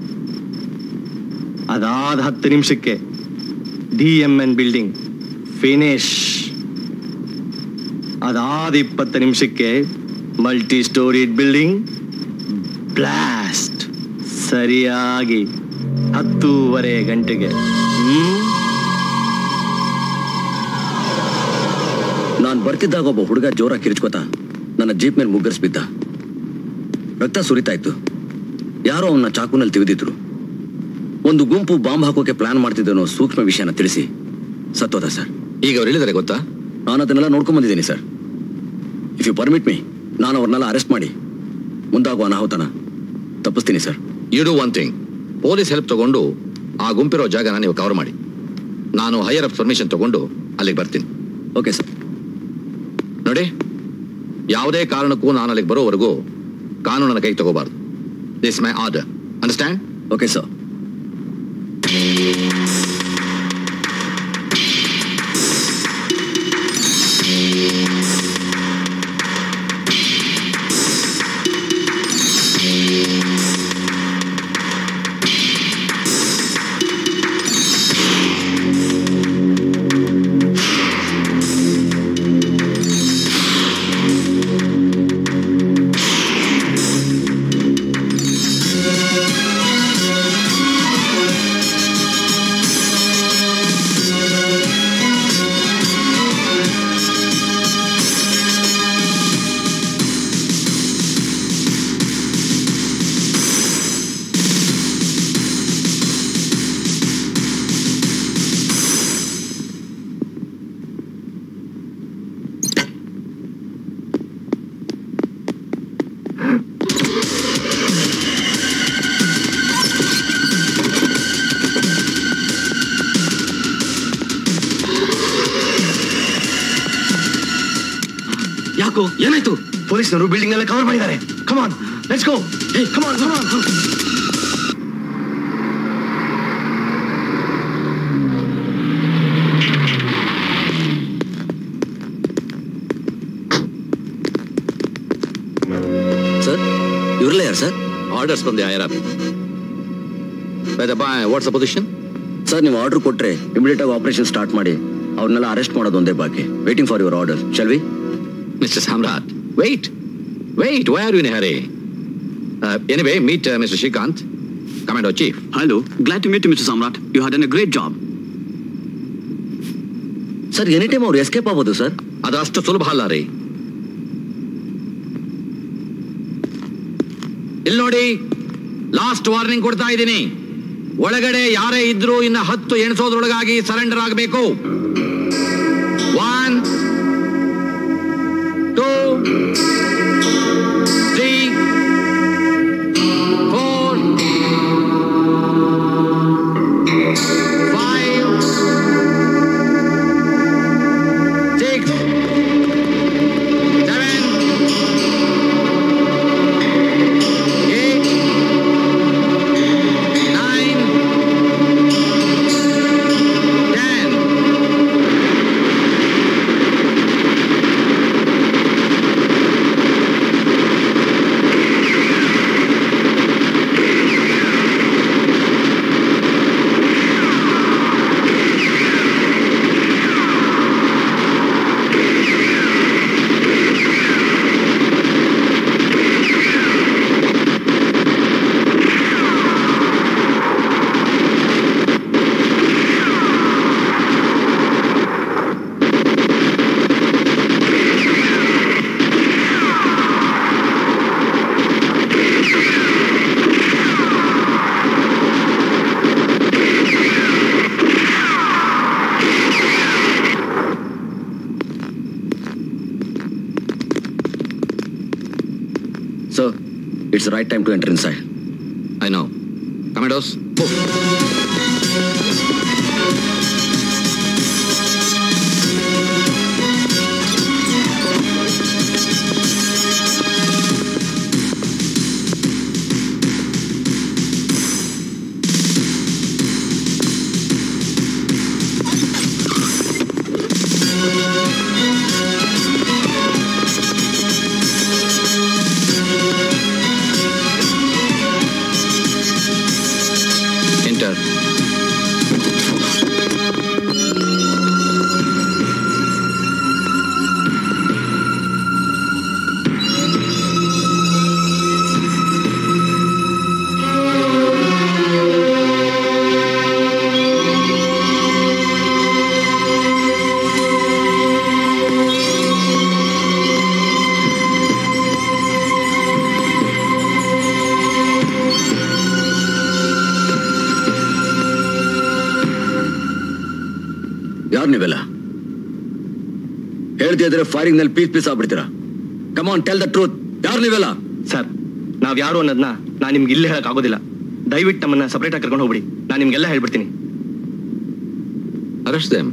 ಅದಾದ ಹತ್ತು ನಿಮಿಷಕ್ಕೆ D M N building finish ಅದಾದ ಇಪ್ಪತ್ತು ನಿಮಿಷಕ್ಕೆ ಮಲ್ಟಿ ಸ್ಟೋರಿಡ್ ಬಿಲ್ಡಿಂಗ್ ಬ್ಲಾಸ್ಟ್ ಸರಿಯಾಗಿ ಹತ್ತೂವರೆ ಗಂಟೆಗೆ ಹ್ಮ್ ನಾನು ಬರ್ತಿದ್ದಾಗ ಒಬ್ಬ ಹುಡುಗ ಜೋರಾಗಿ ಕಿರ್ಚ್ಕೋತ ನನ್ನ ಜೀಪ್ ಮೇಲೆ ಮುಗ್ಗರಿಸ್ಬಿದ್ದ ರಕ್ತ ಸುರಿತಾ ಇತ್ತು ಯಾರೋ ಅವನ್ನ ಚಾಕುನಲ್ಲಿ ತೆಗೆದಿದ್ರು ಒಂದು ಗುಂಪು ಬಾಂಬ್ ಹಾಕೋಕೆ ಪ್ಲಾನ್ ಮಾಡ್ತಿದ್ದನೋ ಸೂಕ್ಷ್ಮ ವಿಷಯನ ತಿಳಿಸಿ ಸತ್ತೋದ ಸರ್ ಈಗ ಅವ್ರು ಹೇಳಿದಾರೆ ಗೊತ್ತಾ ನಾನು ಅದನ್ನೆಲ್ಲ ನೋಡ್ಕೊಂಡ್ ಬಂದಿದ್ದೀನಿ sir if you permit me ನಾನು ಅವ್ರನ್ನೆಲ್ಲ ಅರೆಸ್ಟ್ ಮಾಡಿ ಮುಂದಾಗುವ ಅನಾಹುತನ ತಪ್ಪಿಸ್ತೀನಿ sir you do one thing police help ತಗೊಂಡು ಆ ಗುಂಪಿರೋ ಜಾಗನ ನೀವು ಕವರ್ ಮಾಡಿ ನಾನು ಹೈಯರ್ ಅಪ್ ಪರ್ಮಿಷನ್ ತಗೊಂಡು ಅಲ್ಲಿಗೆ ಬರ್ತೀನಿ ಓಕೆ ಸರ್ ನೋಡಿ ಯಾವುದೇ ಕಾರಣಕ್ಕೂ ನಾನು ಅಲ್ಲಿಗೆ ಬರೋವರೆಗೂ ಕಾನೂನನ್ನ ಕೈಗೆ ತಗೋಬಾರ್ದು this my order understand okay sir ಯಾಕೋ ಏನಾಯ್ತು ಪೊಲೀಸ್ನವರು ಬಿಲ್ಡಿಂಗ್ ಎಲ್ಲ ಕವರ್ ಮಾಡಿದ್ದಾರೆ come on let's go come on come on sir ಇವ್ರಲ್ಲ ಯಾರು ಸರ್ ಆರ್ಡರ್ಸ್ ಬಂದೆ higher up what's position sir ನೀವು ಆರ್ಡರ್ ಕೊಟ್ರೆ ಇಮಿಡಿಯೇಟ್ ಆಗಿ ಆಪರೇಷನ್ ಸ್ಟಾರ್ಟ್ ಮಾಡಿ ಅವ್ರನ್ನೆಲ್ಲ ಅರೆಸ್ಟ್ ಮಾಡೋದು ಒಂದೇ ಬಾಕಿ waiting for your order shall we Mr. Samrat, wait, wait, why are you in a hurry? Uh, anyway, meet uh, Mr. Shrikant, Commando Chief. Hello, glad to meet you, Mr. Samrat. You have done a great job. Sir any time ಅವ್ರು escape ಆಗ್ಬೋದು sir ಅದು ಅಷ್ಟು ಸುಲಭ ಅಲ್ಲ ರೀ ಇಲ್ಲಿ ನೋಡಿ last warning ಕೊಡ್ತಾ ಇದ್ದೀನಿ ಒಳಗಡೆ ಯಾರೇ ಇದ್ರೂ ಇನ್ನ ಹತ್ತು ಎಣಿಸೋದ್ರೊಳಗಾಗಿ ಸರೆಂಡರ್ ಆಗಬೇಕು one two three four five six seven eight nine ten sir it's right time to enter inside I know. Commandos, move. Enter ಯಾರು ನೀವೆಲ್ಲ ಹೇಳ್ತಿದ್ರೆ ಫೈರಿಂಗ್ ನಲ್ಲಿ ಪೀಸ್ ಪೀಸ್ ಆಗ್ಬಿಡ್ತೀರಾ ಕಮಾನ್ ಟೆಲ್ ದ ಟ್ರೂತ್ ಯಾರು ನೀವೆಲ್ಲ sir ನಾವ್ ಯಾರು ಅನ್ನೋದನ್ನ ನಾನು ನಿಮ್ಗೆ ಇಲ್ಲೇ ಹೇಳಕ್ ಆಗೋದಿಲ್ಲ ದಯವಿಟ್ಟು ನಮ್ಮನ್ನ ಸಪರೇಟ್ ಆಗಿ ಕರ್ಕೊಂಡು ಹೋಗ್ಬಿಡಿ ನಾನು ನಿಮ್ಗೆಲ್ಲ ಹೇಳ್ಬಿಡ್ತೀನಿ arrest them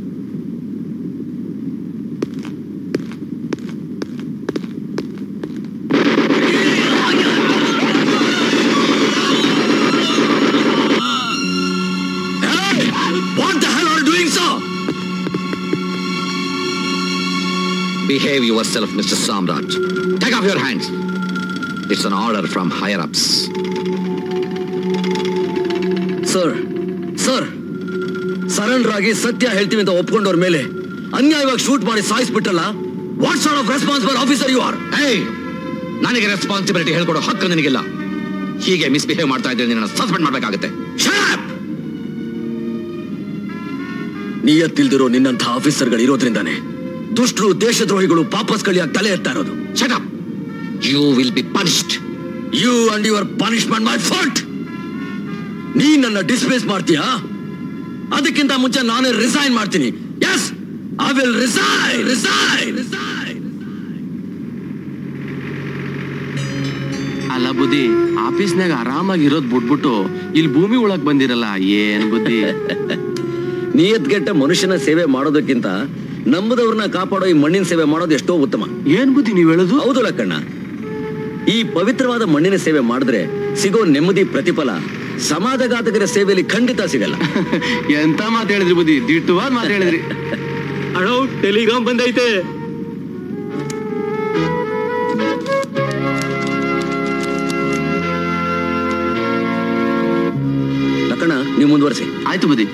What the hell are you doing, sir? Behave yourself, Mr. Samrat. Take off your hands. It's an order from higher ups. Sir sir surrender ಆಗಿ ಸತ್ಯ ಹೇಳ್ತೀವಿ ಅಂತ ಒಪ್ಕೊಂಡವ್ರ ಮೇಲೆ ಅನ್ಯಾಯವಾಗಿ ಶೂಟ್ ಮಾಡಿ ಸಾಯಿಸ್ಬಿಟ್ರಲ್ಲ what sort of responsible officer you are ಏಯ್ ನನಗೆ ರೆಸ್ಪಾನ್ಸಿಬಿಲಿಟಿ ಹೇಳ್ಕೊಡೋ ಹಕ್ಕು ನಿನಗಿಲ್ಲ ಹೀಗೆ ಮಿಸ್ಬಿಹೇವ್ ಮಾಡ್ತಾ ಇದ್ರೆ ನಿನ್ನ ಸಸ್ಪೆಂಡ್ ಮಾಡ್ಬೇಕಾಗುತ್ತೆ ನಿಯತ್ತಿಲ್ದಿರೋ ನಿನ್ನಂಥ ಆಫೀಸರ್ಗಳು ಇರೋದ್ರಿಂದಾನೆ ದುಷ್ಟರು ದೇಶದ್ರೋಹಿಗಳು ಪಾಪಸ್ ಕಳಿಯಾಗಿ ತಲೆ ಎತ್ತಾ ಇರೋದು shut up you will be punished you and your punishment my fault ನೀ ನನ್ನ ಡಿಸ್ಪ್ಲೇಸ್ ಮಾಡ್ತೀಯಾ ಅದಕ್ಕಿಂತ ಮುಂಚೆ ನಾನೇ ರಿಸೈನ್ ಮಾಡ್ತೀನಿ yes I will resign resign ಅಲ್ಲ ಬುದ್ಧಿ ಆಫೀಸ್ನಾಗ ಆರಾಮಾಗಿ ಇರೋದ್ ಬಿಟ್ಬಿಟ್ಟು ಇಲ್ಲಿ ಭೂಮಿ ಒಳಗ್ ಬಂದಿರಲ್ಲ ಏನ್ ಬುದ್ಧಿ ನಿಯತ್ಗೆಟ್ಟ ಮನುಷ್ಯನ ಸೇವೆ ಮಾಡೋದಕ್ಕಿಂತ ನಂಬದವ್ರನ್ನ ಕಾಪಾಡೋ ಈ ಮಣ್ಣಿನ ಸೇವೆ ಮಾಡೋದು ಎಷ್ಟೋ ಉತ್ತಮ ಏನ್ ಬುದ್ಧಿ ನೀವ್ ಹೇಳೋದು ಹೌದು ಲಕ್ಕಣ್ಣ ಈ ಪವಿತ್ರವಾದ ಮಣ್ಣಿನ ಸೇವೆ ಮಾಡಿದ್ರೆ ಸಿಗೋ ನೆಮ್ಮದಿ ಪ್ರತಿಫಲ ಸಮಾಜಘಾತಕರ ಸೇವೆಯಲ್ಲಿ ಖಂಡಿತ ಸಿಗಲ್ಲ ಎಂತ ಮಾತು ಹೇಳಿದ್ರಿ ಬುದ್ಧಿ ದಿಟ್ಟವಾದ ಮಾತು ಹೇಳಿದ್ರಿ ಅಣ್ಣೋ ಟೆಲಿಗ್ರಾಮ್ ಬಂದೈತೆ ಲಕ್ಕಣ್ಣ ನೀವು ಮುಂದುವರಿಸಿ ಆಯ್ತು ಬುದ್ಧಿ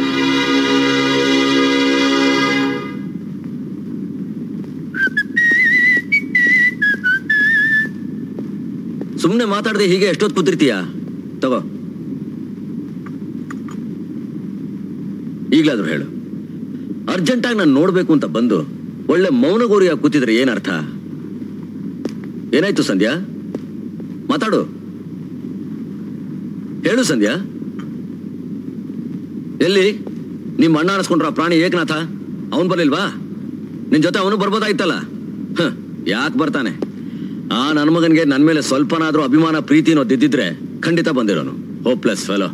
ಸುಮ್ಮನೆ ಮಾತಾಡದೆ ಹೀಗೆ ಎಷ್ಟೊತ್ತು ಕೂತಿರ್ತೀಯ ತಗೋ ಈಗ್ಲಾದ್ರೂ ಹೇಳು ಅರ್ಜೆಂಟಾಗಿ ನಾನು ನೋಡ್ಬೇಕು ಅಂತ ಬಂದು ಒಳ್ಳೆ ಮೌನಗೋರಿಯಾಗಿ ಕೂತಿದ್ರೆ ಏನರ್ಥ ಏನಾಯ್ತು ಸಂಧ್ಯಾ ಮಾತಾಡು ಹೇಳು ಸಂಧ್ಯಾ ಎಲ್ಲಿ ನಿಮ್ಮ ಅಣ್ಣ ಅನ್ಸ್ಕೊಂಡ್ರ ಪ್ರಾಣಿ ಏಕನಾಥ ಅವನ್ ಬರ್ಲಿಲ್ವಾ ನಿನ್ ಜೊತೆ ಅವನು ಬರ್ಬೋದಾಯ್ತಲ್ಲ ಯಾಕೆ ಬರ್ತಾನೆ ಆ ನನ್ನ ಮಗನ್ಗೆ ನನ್ ಮೇಲೆ ಸ್ವಲ್ಪನಾದ್ರೂ ಅಭಿಮಾನ ಪ್ರೀತಿ ಅನ್ನೋದು ಇದ್ದಿದ್ರೆ ಖಂಡಿತ ಬಂದಿರೋನು ಹೋಪ್ಲೆಸ್ ಫೆಲೋ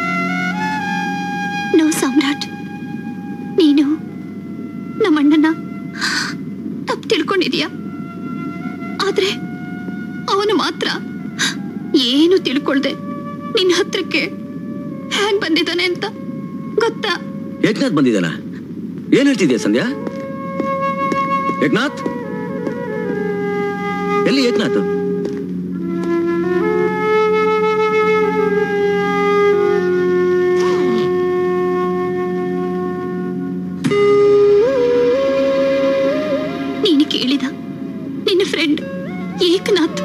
ನೋ ಸಾಮ್ರಾಟ್ ನೀನು ನಮ್ಮಣ್ಣನ ತಪ್ಪು ತಿಳ್ಕೊಂಡಿದೀಯ ಆದ್ರೆ ಅವನು ಮಾತ್ರ ಏನು ತಿಳ್ಕೊಳ್ದೆ ನಿನ್ನ ಹತ್ರಕ್ಕೆ ಹ್ಯಾಂಗ್ ಬಂದಿದ್ದಾನೆ ಅಂತ ಗೊತ್ತಾ ಏಕನಾಥ್ ಬಂದಿದ್ದಾನ ಏನ್ ಹೇಳ್ತಿದ್ಯಾ ಸಂಧ್ಯಾ ಏಕನಾಥ್ ಎಲ್ಲಿ ಏಕನಾಥ್ ನೀನು ಕೇಳಿದ ನಿನ್ನ ಫ್ರೆಂಡ್ ಏಕನಾಥ್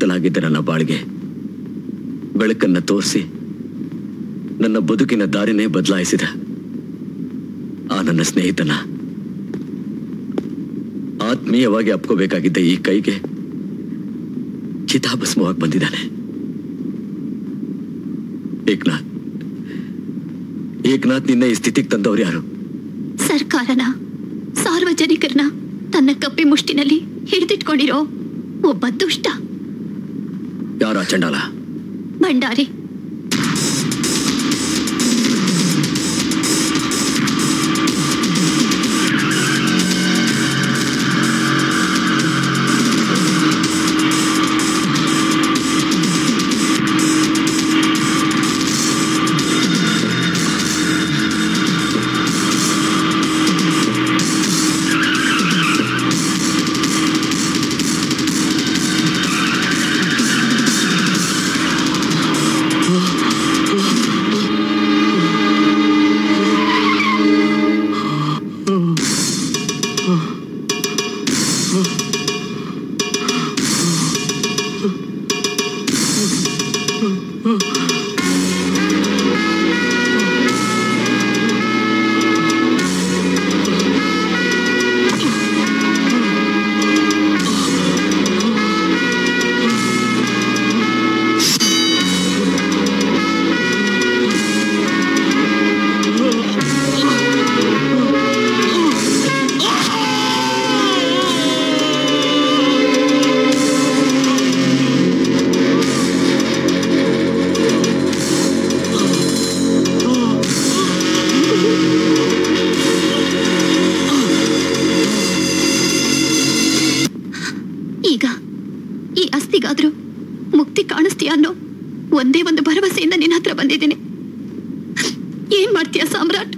ಕತ್ತಲಾಗಿದ್ದ ನನ್ನ ಬಾಳಿಗೆ ಬೆಳಕನ್ನ ತೋರಿಸಿ ನನ್ನ ಬದುಕಿನ ದಾರಿನೇ ಬದಲಾಯಿಸಿದ ಆ ನನ್ನ ಸ್ನೇಹಿತನ ಆತ್ಮೀಯವಾಗಿ ಅಪ್ಕೋಬೇಕಾಗಿದ್ದ ಈ ಕೈಗೆ ಚಿತಾಭಸ್ಮವಾಗಿ ಬಂದಿದ್ದಾನೆ ಏಕನಾಥ್ ಏಕನಾಥ್ ನಿನ್ನ ಈ ಸ್ಥಿತಿಗೆ ತಂದವ್ರು ಯಾರು ಸರ್ಕಾರನ ಸಾರ್ವಜನಿಕರನ್ನ ತನ್ನ ಕಪ್ಪಿ ಮುಷ್ಟಿನಲ್ಲಿ ಹಿಡಿದಿಟ್ಕೊಂಡಿರೋ ಒಬ್ಬ ದುಷ್ಟ ಯಾರ ಚಂಡಾಲ ಭಂಡಾರಿ ಈಗ ಈ ಅಸ್ಥಿಗಾದ್ರೂ ಮುಕ್ತಿ ಕಾಣಿಸ್ತೀಯ ಅನ್ನೋ ಒಂದೇ ಒಂದು ಭರವಸೆಯಿಂದ ನಿನ್ನ ಹತ್ರ ಬಂದಿದ್ದೀನಿ ಏನ್ ಮಾಡ್ತೀಯ ಸಾಮ್ರಾಟ್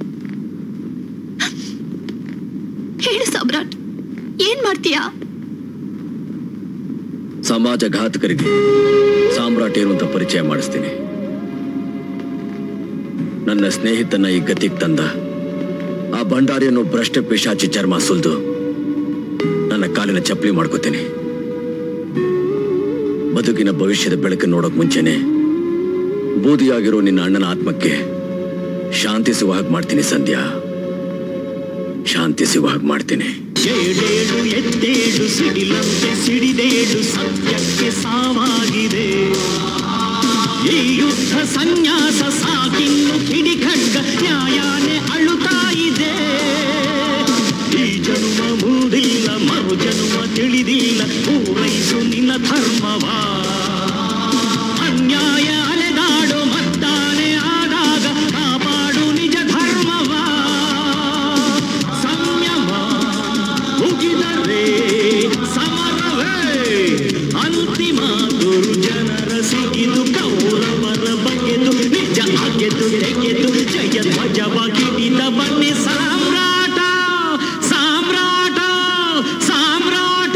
ಹೇಳು ಸಾಮ್ರಾಟ್ ಏನ್ ಮಾಡ್ತೀಯಾ ಸಮಾಜ ಘಾತಕರಿಗೆ ಸಾಮ್ರಾಟ್ ಏನು ಅಂತ ಪರಿಚಯ ಮಾಡಿಸ್ತೀನಿ ನನ್ನ ಸ್ನೇಹಿತನ ಈ ಗತಿಗೆ ತಂದ ಆ ಭಂಡಾರಿಯನ್ನು ಭ್ರಷ್ಟ ಪಿಶಾಚಿ ಚರ್ಮ ಸುಲ್ದು ನನ್ನ ಕಾಲಿನ ಚಪ್ಪಲಿ ಮಾಡ್ಕೋತೀನಿ ಬದುಕಿನ ಭವಿಷ್ಯದ ಬೆಳಕು ನೋಡೋಕ್ ಮುಂಚೆನೆ ಬೂದಿಯಾಗಿರೋ ನಿನ್ನ ಅಣ್ಣನ ಆತ್ಮಕ್ಕೆ ಶಾಂತಿ ಸಿಗುವ ಹಾಗೆ ಮಾಡ್ತೀನಿ ಸಂಧ್ಯಾ ಶಾಂತಿ ಸಿಗುವ ಹಾಗೆ ಮಾಡ್ತೀನಿ ಏಳೇಳು ಎದ್ದೇಳು ಸಿಡಿಲಂತೆ ಸಿಡಿದೇಳು ಸತ್ಯಕ್ಕೆ ಸಾವಾಗಿದೆ ಈ ಯುದ್ಧ ಸನ್ಯಾಸ ಸಾಕಿನ್ನು ಕಿಡಿಖಡ್ಗ ನ್ಯಾಯನೇ ಅಳುತ್ತಾ ಇದೆ ಈ ಜನ್ಮ ಮೂಡಿಲ್ಲ ಮರು ಜನ್ಮ ತಿಳಿದಿಲ್ಲ ಪೂರೈಸು ನಿನ್ನ ಧರ್ಮವಾ ಅನ್ಯಾಯ ಅಲೆದಾಡು ಮತ್ತಾನೆ ಆದಾಗ ಕಾಪಾಡು ನಿಜ ಧರ್ಮವಾ ಸಂಯಮ ಮುಗಿದರೆ ಸಮರವೇ ಅಂತಿಮ ದುರ್ಜನರ ಸಿಗಿದು ಕೌರವರ ಬಗೆದು ನಿಜ ಅಗೆದು ತೆಗೆದು ಜಯ ಧ್ವಜವಾಗಿ ನಿನ್ನ ಬನ್ನಿ ಸಾಮ್ರಾಟ ಸಾಮ್ರಾಟ ಸಾಮ್ರಾಟ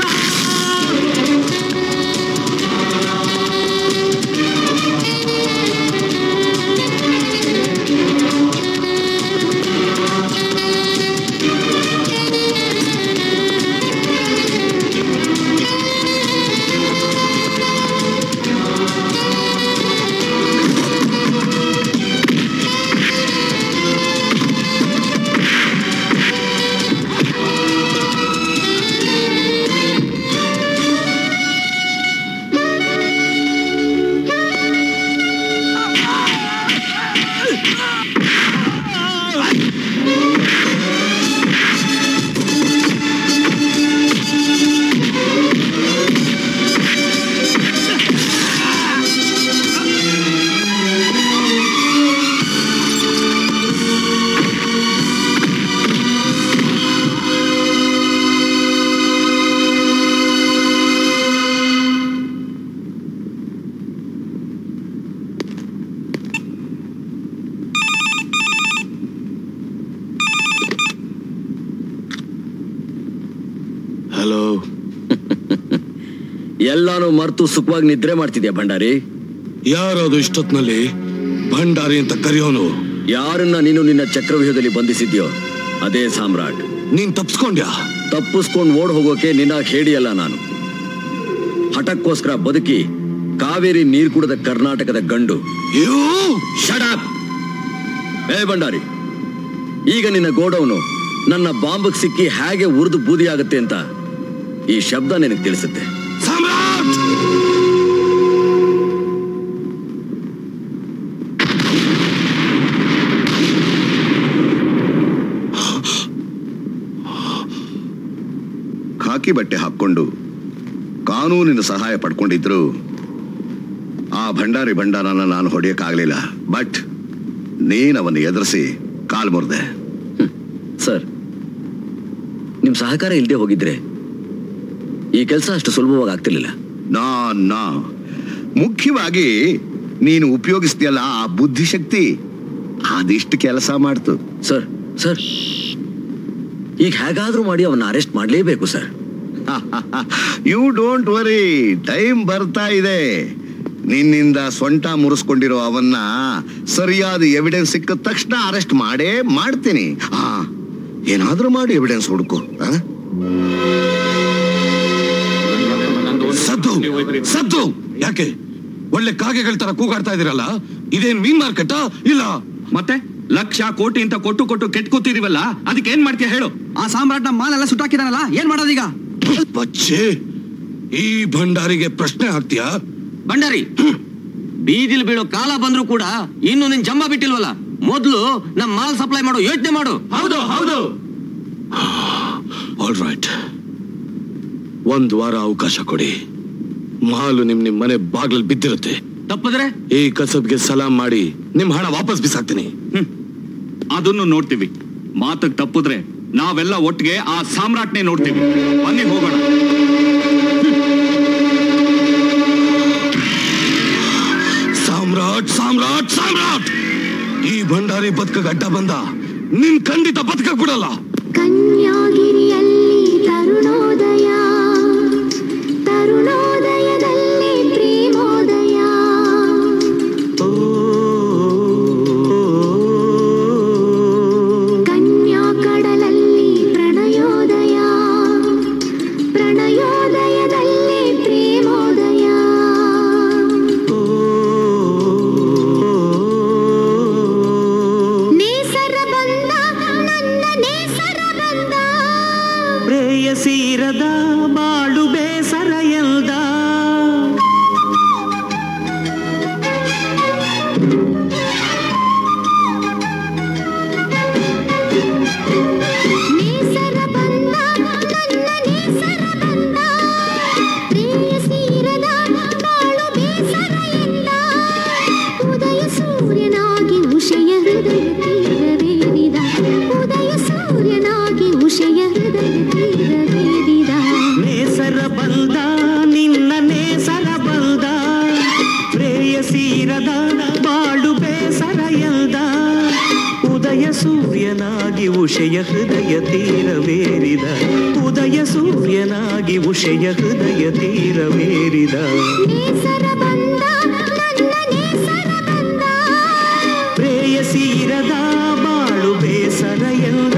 ಹಲೋ ಎಲ್ಲಾನು ಮರ್ತು ಸುಖವಾಗಿ ನಿದ್ರೆ ಮಾಡ್ತಿದ್ಯಾ ಭಂಡಾರಿ ಯಾರದು ಇಷ್ಟೊತ್ನಲ್ಲಿ ಭಂಡಾರಿ ಅಂತ ಕರೆಯೋನು ಯಾರನ್ನ ನೀನು ನಿನ್ನ ಚಕ್ರವ್ಯೂಹದಲ್ಲಿ ಬಂಧಿಸಿದ್ಯೋ ಅದೇ ಸಾಮ್ರಾಟ್ ನೀನ್ ತಪ್ಸ್ಕೊಂಡ್ಯಾ ತಪ್ಪಿಸ್ಕೊಂಡು ಓಡ್ ಹೋಗೋಕೆ ನಿನ್ನ ಹೇಡಿಯಲ್ಲ ನಾನು ಹಠಕ್ಕೋಸ್ಕರ ಬದುಕಿ ಕಾವೇರಿ ನೀರು ಕುಡಿದ ಕರ್ನಾಟಕದ ಗಂಡು Shut up! ಏ ಭಂಡಾರಿ ಈಗ ನಿನ್ನ ಗೋಡೌನು ನನ್ನ ಬಾಂಬ್ ಸಿಕ್ಕಿ ಹೇಗೆ ಉರಿದು ಬೂದಿಯಾಗುತ್ತೆ ಅಂತ ಈ ಶಬ್ದ ನಿನಗೆ ತಿಳಿಸುತ್ತೆ ಖಾಕಿ ಬಟ್ಟೆ ಹಾಕ್ಕೊಂಡು ಕಾನೂನಿನ ಸಹಾಯ ಪಡ್ಕೊಂಡಿದ್ರು ಆ ಭಂಡಾರಿ ಭಂಡಾರನ ನಾನು ಹೊಡೆಯಕ್ಕಾಗಲಿಲ್ಲ ಬಟ್ ನೀನವನ್ನು ಎದುರಿಸಿ ಕಾಲ್ ಮುರಿದೆ ಸರ್ ನಿಮ್ ಸಹಕಾರ ಇಲ್ಲದೆ ಹೋಗಿದ್ರೆ ಈ ಕೆಲಸ ಅಷ್ಟು ಸುಲಭವಾಗಿ ಆಗ್ತಿರ್ಲಿಲ್ಲ ನಾ ನಾ ಮುಖ್ಯವಾಗಿ ನೀನು ಉಪಯೋಗಿಸ್ತೀಯಲ್ಲ ಆ ಬುದ್ಧಿಶಕ್ತಿ ಅದಿಷ್ಟು ಕೆಲಸ ಮಾಡ್ತು ಸರ್ ಸರ್ ಈಗ ಹೇಗಾದ್ರೂ ಮಾಡಿ ಅವನ್ನ ಅರೆಸ್ಟ್ ಮಾಡಲೇಬೇಕು sir you don't worry time ಬರ್ತಾ ಇದೆ ನಿನ್ನಿಂದ ಸೊಂಟ ಮುರಿಸ್ಕೊಂಡಿರೋ ಅವನ್ನ ಸರಿಯಾದ ಎವಿಡೆನ್ಸ್ ಸಿಕ್ಕ ತಕ್ಷಣ ಅರೆಸ್ಟ್ ಮಾಡೇ ಮಾಡ್ತೀನಿ ಆ ಏನಾದ್ರೂ ಮಾಡಿ ಎವಿಡೆನ್ಸ್ ಹುಡುಕು ಆ? ಸದ್ದು ಸದ್ದು ಯಾಕೆ ಒಳ್ಳೆ ಕಾಗೆಗಳ ತರ ಕೂಗಾಡ್ತಾ ಇದೀರಲ್ಲ ಇದೇನ್ ಮೀನ್ ಮಾರ್ಕೆಟಾ ಇಲ್ಲ ಮತ್ತೆ ಲಕ್ಷ ಕೋಟಿ ಅಂತ ಕೊಟ್ಟು ಕೊಟ್ಟು ಕೆಟ್ಟ ಕೂತಿದೀವಲ್ಲ ಅದಕ್ಕೆ ಏನ್ ಮಾಡ್ತೀಯ ಹೇಳು ಆ ಸಾಮ್ರಾಟ್ನ ಮಾಲೆಲ್ಲ ಸುಟ್ಟಾಕಿದಾನಲ್ಲ ಏನ್ ಮಾಡೋದೀಗ ಬಚ್ಚೆ ಈ ಭಂಡಾರಿಗೆ ಪ್ರಶ್ನೆ ಹಾಕ್ತೀಯಾ ಭಂಡಾರಿ ಬೀದಿಲ್ ಬೀಳೋ ಕಾಲ ಬಂದ್ರು ಕೂಡ ಇನ್ನು ನಿನ್ ಜಂಬ ಬಿಟ್ಟಿಲ್ವಲ್ಲ ಮೊದ್ಲು ನಮ್ ಮಾಲ್ ಸಪ್ಲೈ ಮಾಡೋ ಯೋಚನೆ ಮಾಡು ಹೌದು ಹೌದು ಆಲ್ ರೈಟ್ ಒಂದ್ ವಾರ ಅವಕಾಶ ಕೊಡಿ ಮಾಲು ನಿಮ್ ನಿಮ್ ಮನೆ ಬಾಗ್ಲಲ್ಲಿ ಬಿದ್ದಿರುತ್ತೆ ತಪ್ಪಿದ್ರೆ ಈ ಕಸಬ್ಗೆ ಸಲಾಂ ಮಾಡಿ ನಿಮ್ ಹಣ ವಾಪಸ್ ಬಿಸಾಕ್ತೀನಿ ಅದನ್ನು ನೋಡ್ತೀವಿ ಮಾತಕ್ ತಪ್ಪಿದ್ರೆ ನಾವೆಲ್ಲ ಒಟ್ಟಿಗೆ ಆ ಸಾಮ್ರಾಟ್ನೇ ನೋಡ್ತೀವಿ ಬನ್ನಿ ಹೋಗೋಣ ಸಾಮ್ರಾಟ್ ಸಾಮ್ರಾಟ್ ಸಾಮ್ರಾಟ್ ಈ ಭಂಡಾರಿ ಬದುಕ ಅಡ್ಡ ಬಂದ ನಿನ್ ಖಂಡಿತ ಬದುಕ ಬಿಡಲ್ಲ ಕನ್ಯಾಗಿರಿಯಲ್ಲಿ ತರುಣೋದಯ ತರುಣೋದಯದಲ್ಲಿ ಪ್ರೇಮೋದಯ ಕನ್ಯಾ ಕಡಲಲ್ಲಿ ಪ್ರಣಯೋದಯ ಪ್ರಣಯೋದಯದಲ್ಲಿ ಪ್ರೇಮೋದಯ ನೇಸರ ಬಂದ ನನ್ನ ನೇಸರ ಬಂದ ಪ್ರೇಯಸೀರದ ಬಾಳು ಬೇಸರ ಎಲ್ದ ನೇಸರ ಬಂದ ನನ್ನ ನೇಸರ ಬಂದ ಪ್ರೇಯಸೀರದ ಬಾಳು ಬೇಸರ ಎಂದ ಉದಯ ಸೂರ್ಯನಾಗಿ ಉಷಯ ಹೃದಯ ತೀರವೇರಿದ ಉದಯ ಸೂರ್ಯನಾಗಿ ಉಷಯ ಹೃದಯ ತೀರವೇರಿದ ನೇಸರ ಬಂದ ನಿನ್ನ ನೇಸರ ಬಂದ ಪ್ರೇಯಸೀರದ ಬಾಳು ಬೇಸರ ಎಲ್ದ ಉದಯ ಸೂರ್ಯನಾಗಿ ಉಷಯ ಹೃದಯ ತೀರವೇರಿದ ಉದಯ ಸೂರ್ಯನಾಗಿ ಉಷಯ ಹೃದಯ ತೀರವೇರಿದ ನೇಸರ ಬಂದ ನನ್ನ ನೇಸರ ಬಂದ ಪ್ರೇಯಸೀರದ ಬಾಳು ಬೇಸರ ಎಂದ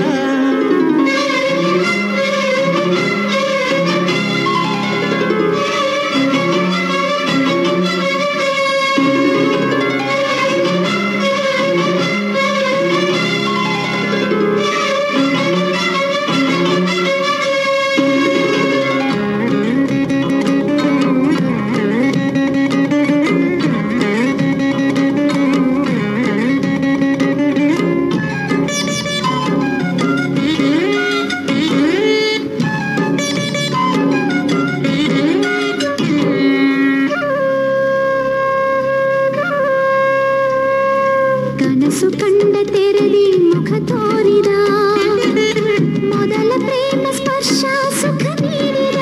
ಕನಸು ಕಂಡ ತೆರೆದಿ ಮುಖ ತೋರಿದ ಮೊದಲ ಪ್ರೇಮ ಸ್ಪರ್ಶ ಸುಖ ನೀಡಿದ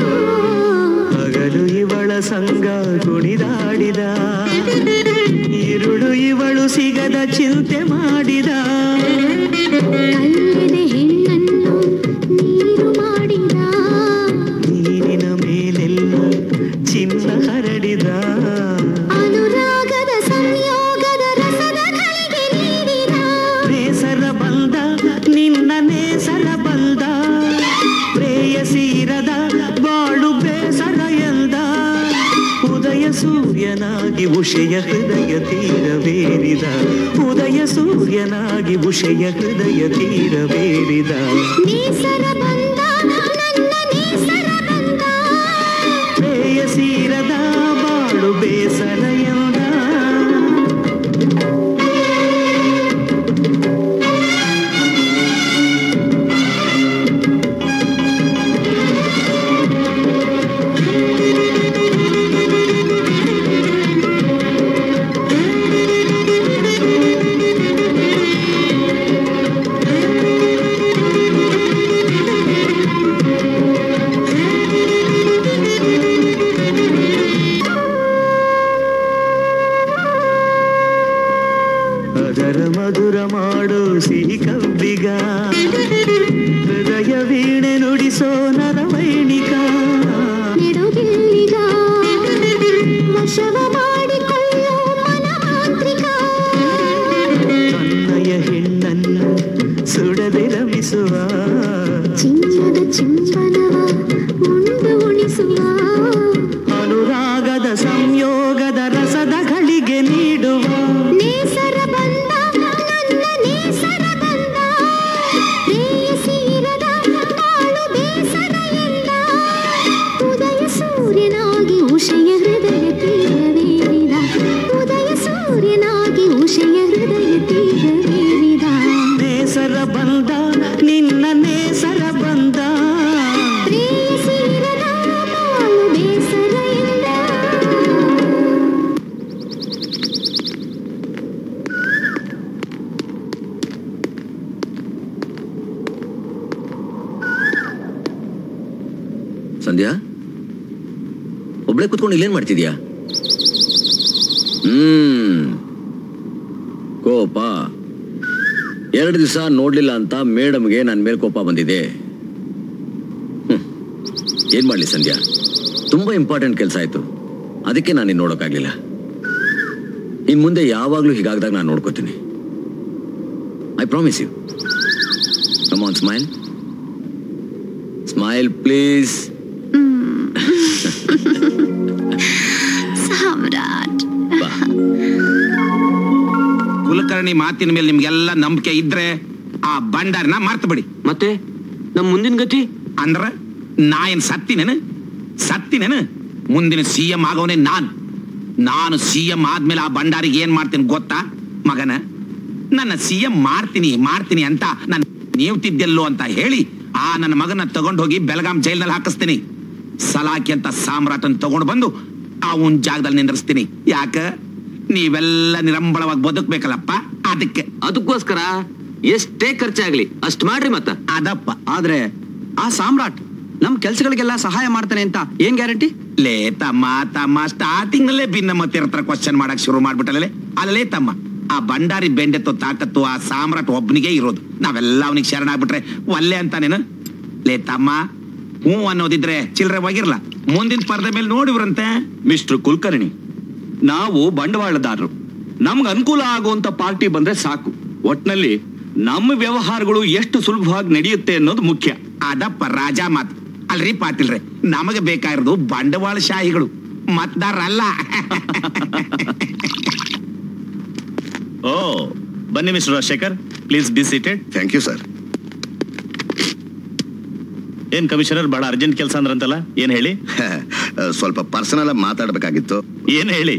ಹಗಲು ಇವಳ ಸಂಗ ಕುಣಿದಾಡಿದ ഇരുಳು ಇವಳು ಸಿಗದ ಚಿಂತೆ ಮಾಡಿದ ಕಲ್ಲೆದೆ ಹೆಣ್ಣನ್ನು ನೀರು ಮಾಡಿದ ನೀರಿನ ಮೇಲೆಲ್ಲ ಚಿನ್ನ ಹರಡಿದ ಅನುರಾಗದ ಸಂಯೋಗದ ರಸದ ಗಳಿಗೆ ನೀಡಿದ ನೇಸರ ಬಂದ ನಿನ್ನ ನೇಸರ ಬಂದ ಪ್ರೇಯಸೀರದ ಬಾಳು ಬೇಸರ ಎಂದ ಉಷೆಯ ಹೃದಯ ತೀರವೇರಿದ ಉದಯ ಸೂರ್ಯನಾಗಿ ಉಷೆಯ ಹೃದಯ ತೀರವೇರಿದ ನೇಸರ ಬಂದ ನನ್ನ ನೇಸರ ಬಂದ ಪ್ರೇಯಸೀರದ ಬಾಳು ಬೇಸರ ಎಂದ ಅದರ ಮಧುರ ಮಾಡೋ ಸಿಹಿ ಕಬ್ಬಿಗ ಹೃದಯ ವೀಣೆ ನುಡಿಸೋ ನರವೈಣಿಕ ನೆಡುಗಿಲ್ಲಿಗ ವಶವ ಮಾಡಿಕೊಳ್ಳೋ ಮನಮಾಂತ್ರಿಕ ತನ್ನಯ ಹೆಣ್ಣನ್ನು ಸುಡದೆ ರಮಿಸುವ ಚಿನ್ನದ ಚಿಂಬನವ ಉಂಡು ಉಣಿಸುವ ಅನುರಾಗದ ಸಂಯೋಗದ ರಸದ ಗಳಿಗೆ ನೀಡುವ ನೇಸರ ಬಂದ ನನ್ನ ನೇಸರ ಬಂದ ಪ್ರೇಯಸೀರದ ಬಾಳು ಬೇಸರ ಎಂದ ಉದಯ ಸೂರ್ಯನಾಗಿ ಉಷೆಯ ಹೃದಯ ತೀರವೇರಿದ ಉದಯ ಸೂರ್ಯನಾಗಿ ಉಷೆಯ ಹೃದಯ ತೀರವೇರಿದ ನೇಸರ ಬಂದ ನಿನ್ನ ನೇಸರ ಬಂದ ಪ್ರೇಯಸೀರದ ಬಾಳು ಬೇಸರ ಎಂದ ಸಂಧ್ಯಾ ಒಬ್ಳೆ ಕುತ್ಕೊಂಡು ಇಲ್ಲೇನ್ ಮಾಡ್ತಿದ್ಯಾ ಹ್ಮ್ ಕೋಪ ಎರಡು ದಿವಸ ನೋಡ್ಲಿಲ್ಲ ಅಂತ ಮೇಡಮ್ಗೆ ನನ್ನ ಮೇಲೆ ಕೋಪ ಬಂದಿದೆ ಹ್ಮ್. ಏನ್ ಮಾಡ್ಲಿ ಸಂಧ್ಯಾ ತುಂಬಾ ಇಂಪಾರ್ಟೆಂಟ್ ಕೆಲಸ ಆಯ್ತು ಅದಕ್ಕೆ ನಾನು ಇನ್ನು ನೋಡೋಕ್ಕಾಗ್ಲಿಲ್ಲ ಇನ್ ಮುಂದೆ ಯಾವಾಗ್ಲೂ ಹೀಗಾಗ್ದಾಗ ನಾನು ನೋಡ್ಕೋತೀನಿ I promise you come on smile smile please Samrat Kulkarni ಮಾತಿನ ಮೇಲೆ ನಿಮ್ಗೆಲ್ಲ ನಂಬಿಕೆ ಇದ್ರೆ ಆ ಬಂಡಾರನ ಮರ್ತು ಬಿಡಿ ಮತ್ತೆ ನಮ್ ಮುಂದಿನ ಗತಿ ಅಂದ್ರ ನಾ ಏನ್ ಸತ್ತಿನೇನು ಸತ್ತಿನೇನು ಮುಂದಿನ ಸಿ ಎಂ ಆಗೋನೆ ನಾನು ನಾನು ಸಿ ಎಂ ಆದ್ಮೇಲೆ ಆ ಬಂಡಾರಿಗೆ ಏನ್ ಮಾಡ್ತೀನಿ ಗೊತ್ತಾ ಮಗನ ನನ್ನ ಸಿ ಎಂ ಮಾಡ್ತೀನಿ ಮಾಡ್ತೀನಿ ಅಂತ ನಾನು ನೀವ್ತಿದ್ದೆಲ್ಲೋ ಅಂತ ಹೇಳಿ ಆ ನನ್ನ ಮಗನ ತಗೊಂಡು ಹೋಗಿ ಬೆಳಗಾಂ ಜೈಲ್ನಲ್ಲಿ ಹಾಕಿಸ್ತೀನಿ ಸಲಾಕಿ ಅಂತ ಸಾಮ್ರಾಟನ್ ತಗೊಂಡು ಬಂದು ಅವನ್ ಜಾಗದಲ್ಲಿ ನಿಂದ್ರಿಸ್ತೀನಿ ಯಾಕ ನೀವೆಲ್ಲ ನಿರಂಬಳವಾಗಿ ಬದುಕ್ಬೇಕಲ್ಲಪ್ಪ ಅದಕ್ಕೆ ಅದಕ್ಕೋಸ್ಕರ ಎಷ್ಟೇ ಖರ್ಚಾಗ್ಲಿ ಅಷ್ಟ್ ಮಾಡ್ರಿ ಮತ್ತ ಅದಪ್ಪ ಆದ್ರೆ ಆ ಸಾಮ್ರಾಟ್ ನಮ್ ಕೆಲ್ಸಗಳಿಗೆಲ್ಲ ಸಹಾಯ ಮಾಡ್ತಾನೆ ಅಂತ ಏನ್ ಗ್ಯಾರಂಟಿ ಲೇ ತಮ್ಮ ತಮ್ಮ ಸ್ಟಾರ್ಟಿಂಗ್ ನಲ್ಲೇ ಭಿನ್ನ ಮತ್ತಿರತ್ರ ಕ್ವಶನ್ ಮಾಡಕ್ ಶುರು ಮಾಡ್ಬಿಟ್ಟಲ್ಲೇ ಅಲ್ಲೇ ತಮ್ಮ ಆ ಬಂಡಾರಿ ಬೆಂಡೆತ್ತು ತಾಕತ್ತು ಆ ಸಾಮ್ರಾಟ್ ಒಬ್ಬನಿಗೆ ಇರೋದು ನಾವೆಲ್ಲ ಅವನಿಗೆ ಶರಣ ಆಗ್ಬಿಟ್ರೆ ಒಲ್ಲೆ ಅಂತಾನೇನು ಲೇ ತಮ್ಮ ಹ್ಞೂ ಅನ್ನೋದಿದ್ರೆ ಚಿಲ್ಲರೆ ಹೋಗಿರ್ಲ ಮುಂದಿನ ಪರದೆ ಮೇಲೆ ನೋಡಿವ್ರಂತೆ ಮಿಸ್ಟರ್ ಕುಲಕರ್ಣಿ ನಾವು ಬಂಡವಾಳದಾರರು ನಮ್ಗೆ ಅನುಕೂಲ ಆಗುವಂತ ಪಾರ್ಟಿ ಬಂದ್ರೆ ಸಾಕು ಒಟ್ನಲ್ಲಿ ನಮ್ಮ ವ್ಯವಹಾರಗಳು ಎಷ್ಟು ಸುಲಭವಾಗಿ ನಡೆಯುತ್ತೆ ಅನ್ನೋದು ಮುಖ್ಯ ಅದಪ್ಪ ರಾಜ ಮಾತು ಅಲ್ರಿ ಪಾಟೀಲ್ರೆ ನಮಗೆ ಬೇಕಾಗಿರೋದು ಬಂಡವಾಳ ಶಾಹಿಗಳು ಮತದಾರಲ್ಲ ಓ ಬನ್ನಿ mister Rajashekar please be seated thank you sir ಏನ್ ಕಮಿಷನರ್ ಬಹಳ ಅರ್ಜೆಂಟ್ ಕೆಲಸ ಅಂದ್ರಂತಲ್ಲ ಏನ್ ಹೇಳಿ ಸ್ವಲ್ಪ ಪರ್ಸನಲ್ ಆಗಿ ಮಾತಾಡ್ಬೇಕಾಗಿತ್ತು ಏನ್ ಹೇಳಿ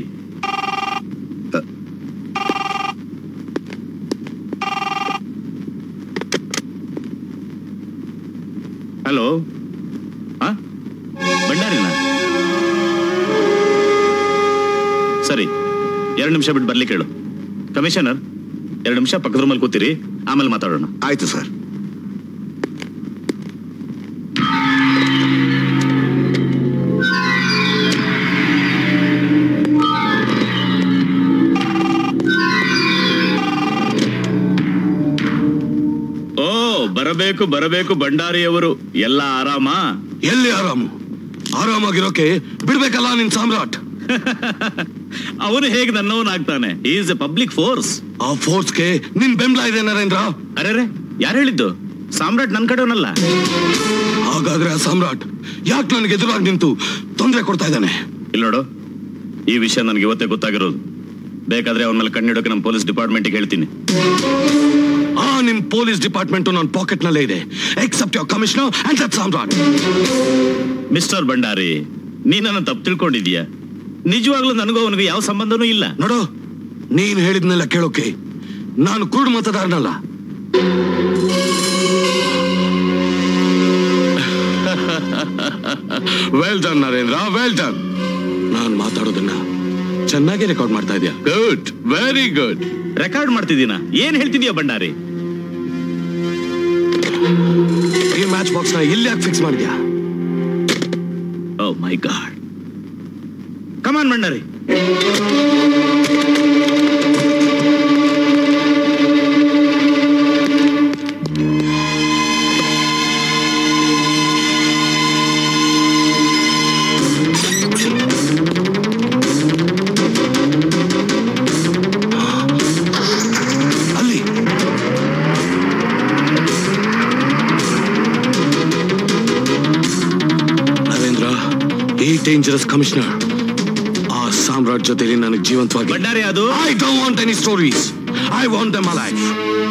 ಹಲೋ ಹಾ ಭಂಡಾರಿನ ಸರಿ ಎರಡು ನಿಮಿಷ ಬಿಟ್ಟು ಬರ್ಲಿಕ್ಕೆ ಹೇಳು ಕಮಿಷನರ್ ಎರಡು ನಿಮಿಷ ಪಕ್ಕದ ರೂಮಲ್ಲಿ ಕೂತಿರಿ ಆಮೇಲೆ ಮಾತಾಡೋಣ ಆಯ್ತು ಸರ್ ಓ ಬರಬೇಕು ಬರಬೇಕು ಭಂಡಾರಿಯವರು ಎಲ್ಲ ಆರಾಮ ಎಲ್ಲಿ ಆರಾಮು ಆರಾಮಾಗಿರೋಕೆ ಬಿಡ್ಬೇಕಲ್ಲ ನಿನ್ ಸಾಮ್ರಾಟ್ ಅವನು ಹೇಗೆ ನನ್ನವನಾಗ್ತಾನೆ ಈಸ್ ಎ ಪಬ್ಲಿಕ್ ಫೋರ್ಸ್ ಆ ಫೋರ್ಸ್ಗೆ ನಿನ್ ಬೆಂಬಲ ಇದೆ ನರೇಂದ್ರ ಅರೆ ಯಾರು ಹೇಳಿದ್ದು ಸಾಮ್ರಾಟ್ ನನ್ ಕಡೆವನಲ್ಲ ಹಾಗಾದ್ರೆ ಆ ಸಾಮ್ರಾಟ್ ಯಾಕೆ ನನಗೆ ಎದುರಾಗಿ ನಿಂತು ತೊಂದರೆ ಕೊಡ್ತಾ ಇದ್ದಾನೆ ಇಲ್ಲಿ ನೋಡು ಈ ವಿಷಯ ನನಗೆ ಇವತ್ತೇ ಗೊತ್ತಾಗಿರೋದು ಬೇಕಾದ್ರೆ ಅವನ ಮೇಲೆ ಕಣ್ಣಿಡೋಕೆ ನಮ್ಮ ಪೊಲೀಸ್ ಡಿಪಾರ್ಟ್ಮೆಂಟ್ಗೆ ಹೇಳ್ತೀನಿ ಆ ನಿಮ್ ಪೊಲೀಸ್ ಡಿಪಾರ್ಟ್ಮೆಂಟ್ ನನ್ನ ಪಾಕೆಟ್ ನಲ್ಲೇ ಇದೆ except your commissioner and that Samrat mister Bhandari ನೀನನ್ನ ತಪ್ಪು ತಿಳ್ಕೊಂಡಿದೀಯ ನಿಜವಾಗ್ಲೂ ನನಗೂ ಅವನಿಗೆ ಯಾವ ಸಂಬಂಧನೂ ಇಲ್ಲ ನೋಡು ನೀನ್ ಹೇಳಿದ್ನೆಲ್ಲ ಕೇಳೋಕೆ ನಾನು ಕುರುಡು ಮತದಾರನಲ್ಲ well done Narendra well done ನಾನ್ ಮಾತಾಡೋದನ್ನ ಚೆನ್ನಾಗಿ ರೆಕಾರ್ಡ್ ಮಾಡ್ತಾ ಇದೆಯಾ ಗುಡ್ ವೆರಿ ಗುಡ್ ರೆಕಾರ್ಡ್ ಮಾಡ್ತಿದ್ದೀನ ಏನ್ ಹೇಳ್ತಿದ್ಯಾ ಭಂಡಾರಿ ಈ ಮ್ಯಾಚ್ ಬಾಕ್ಸ್ ನ ಇಲ್ಲಿ ಯಾಕೆ ಫಿಕ್ಸ್ ಮಾಡಿದ್ಯಾ ಓ ಮೈ ಗಾಡ್ ಕಮಾನ್ ಭಂಡಾರಿ ಅಲ್ಲಿ ನರೇಂದ್ರ ಈ ಡೇಂಜರಸ್ ಕಮಿಷನರ್ ಆ ಸಾಮ್ರಾಟ್ ಜೊತೆಲಿ ನನಗೆ ಜೀವಂತವಾಗಿ ಭಂಡಾರಿ ಅದು I don't want any stories I want them alive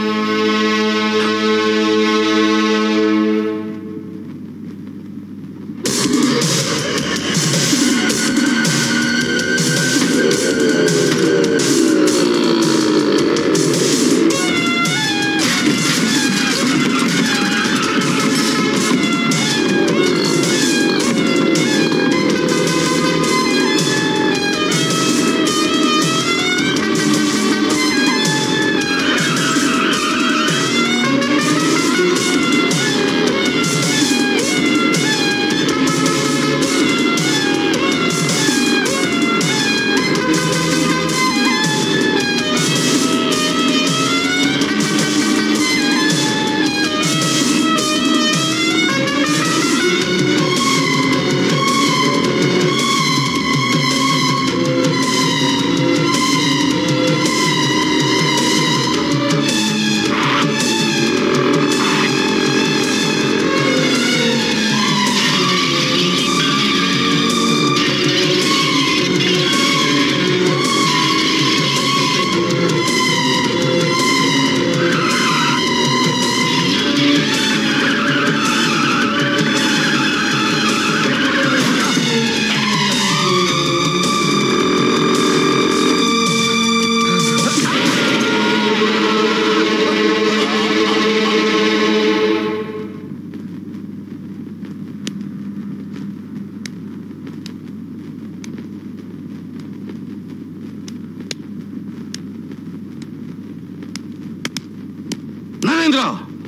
Narendra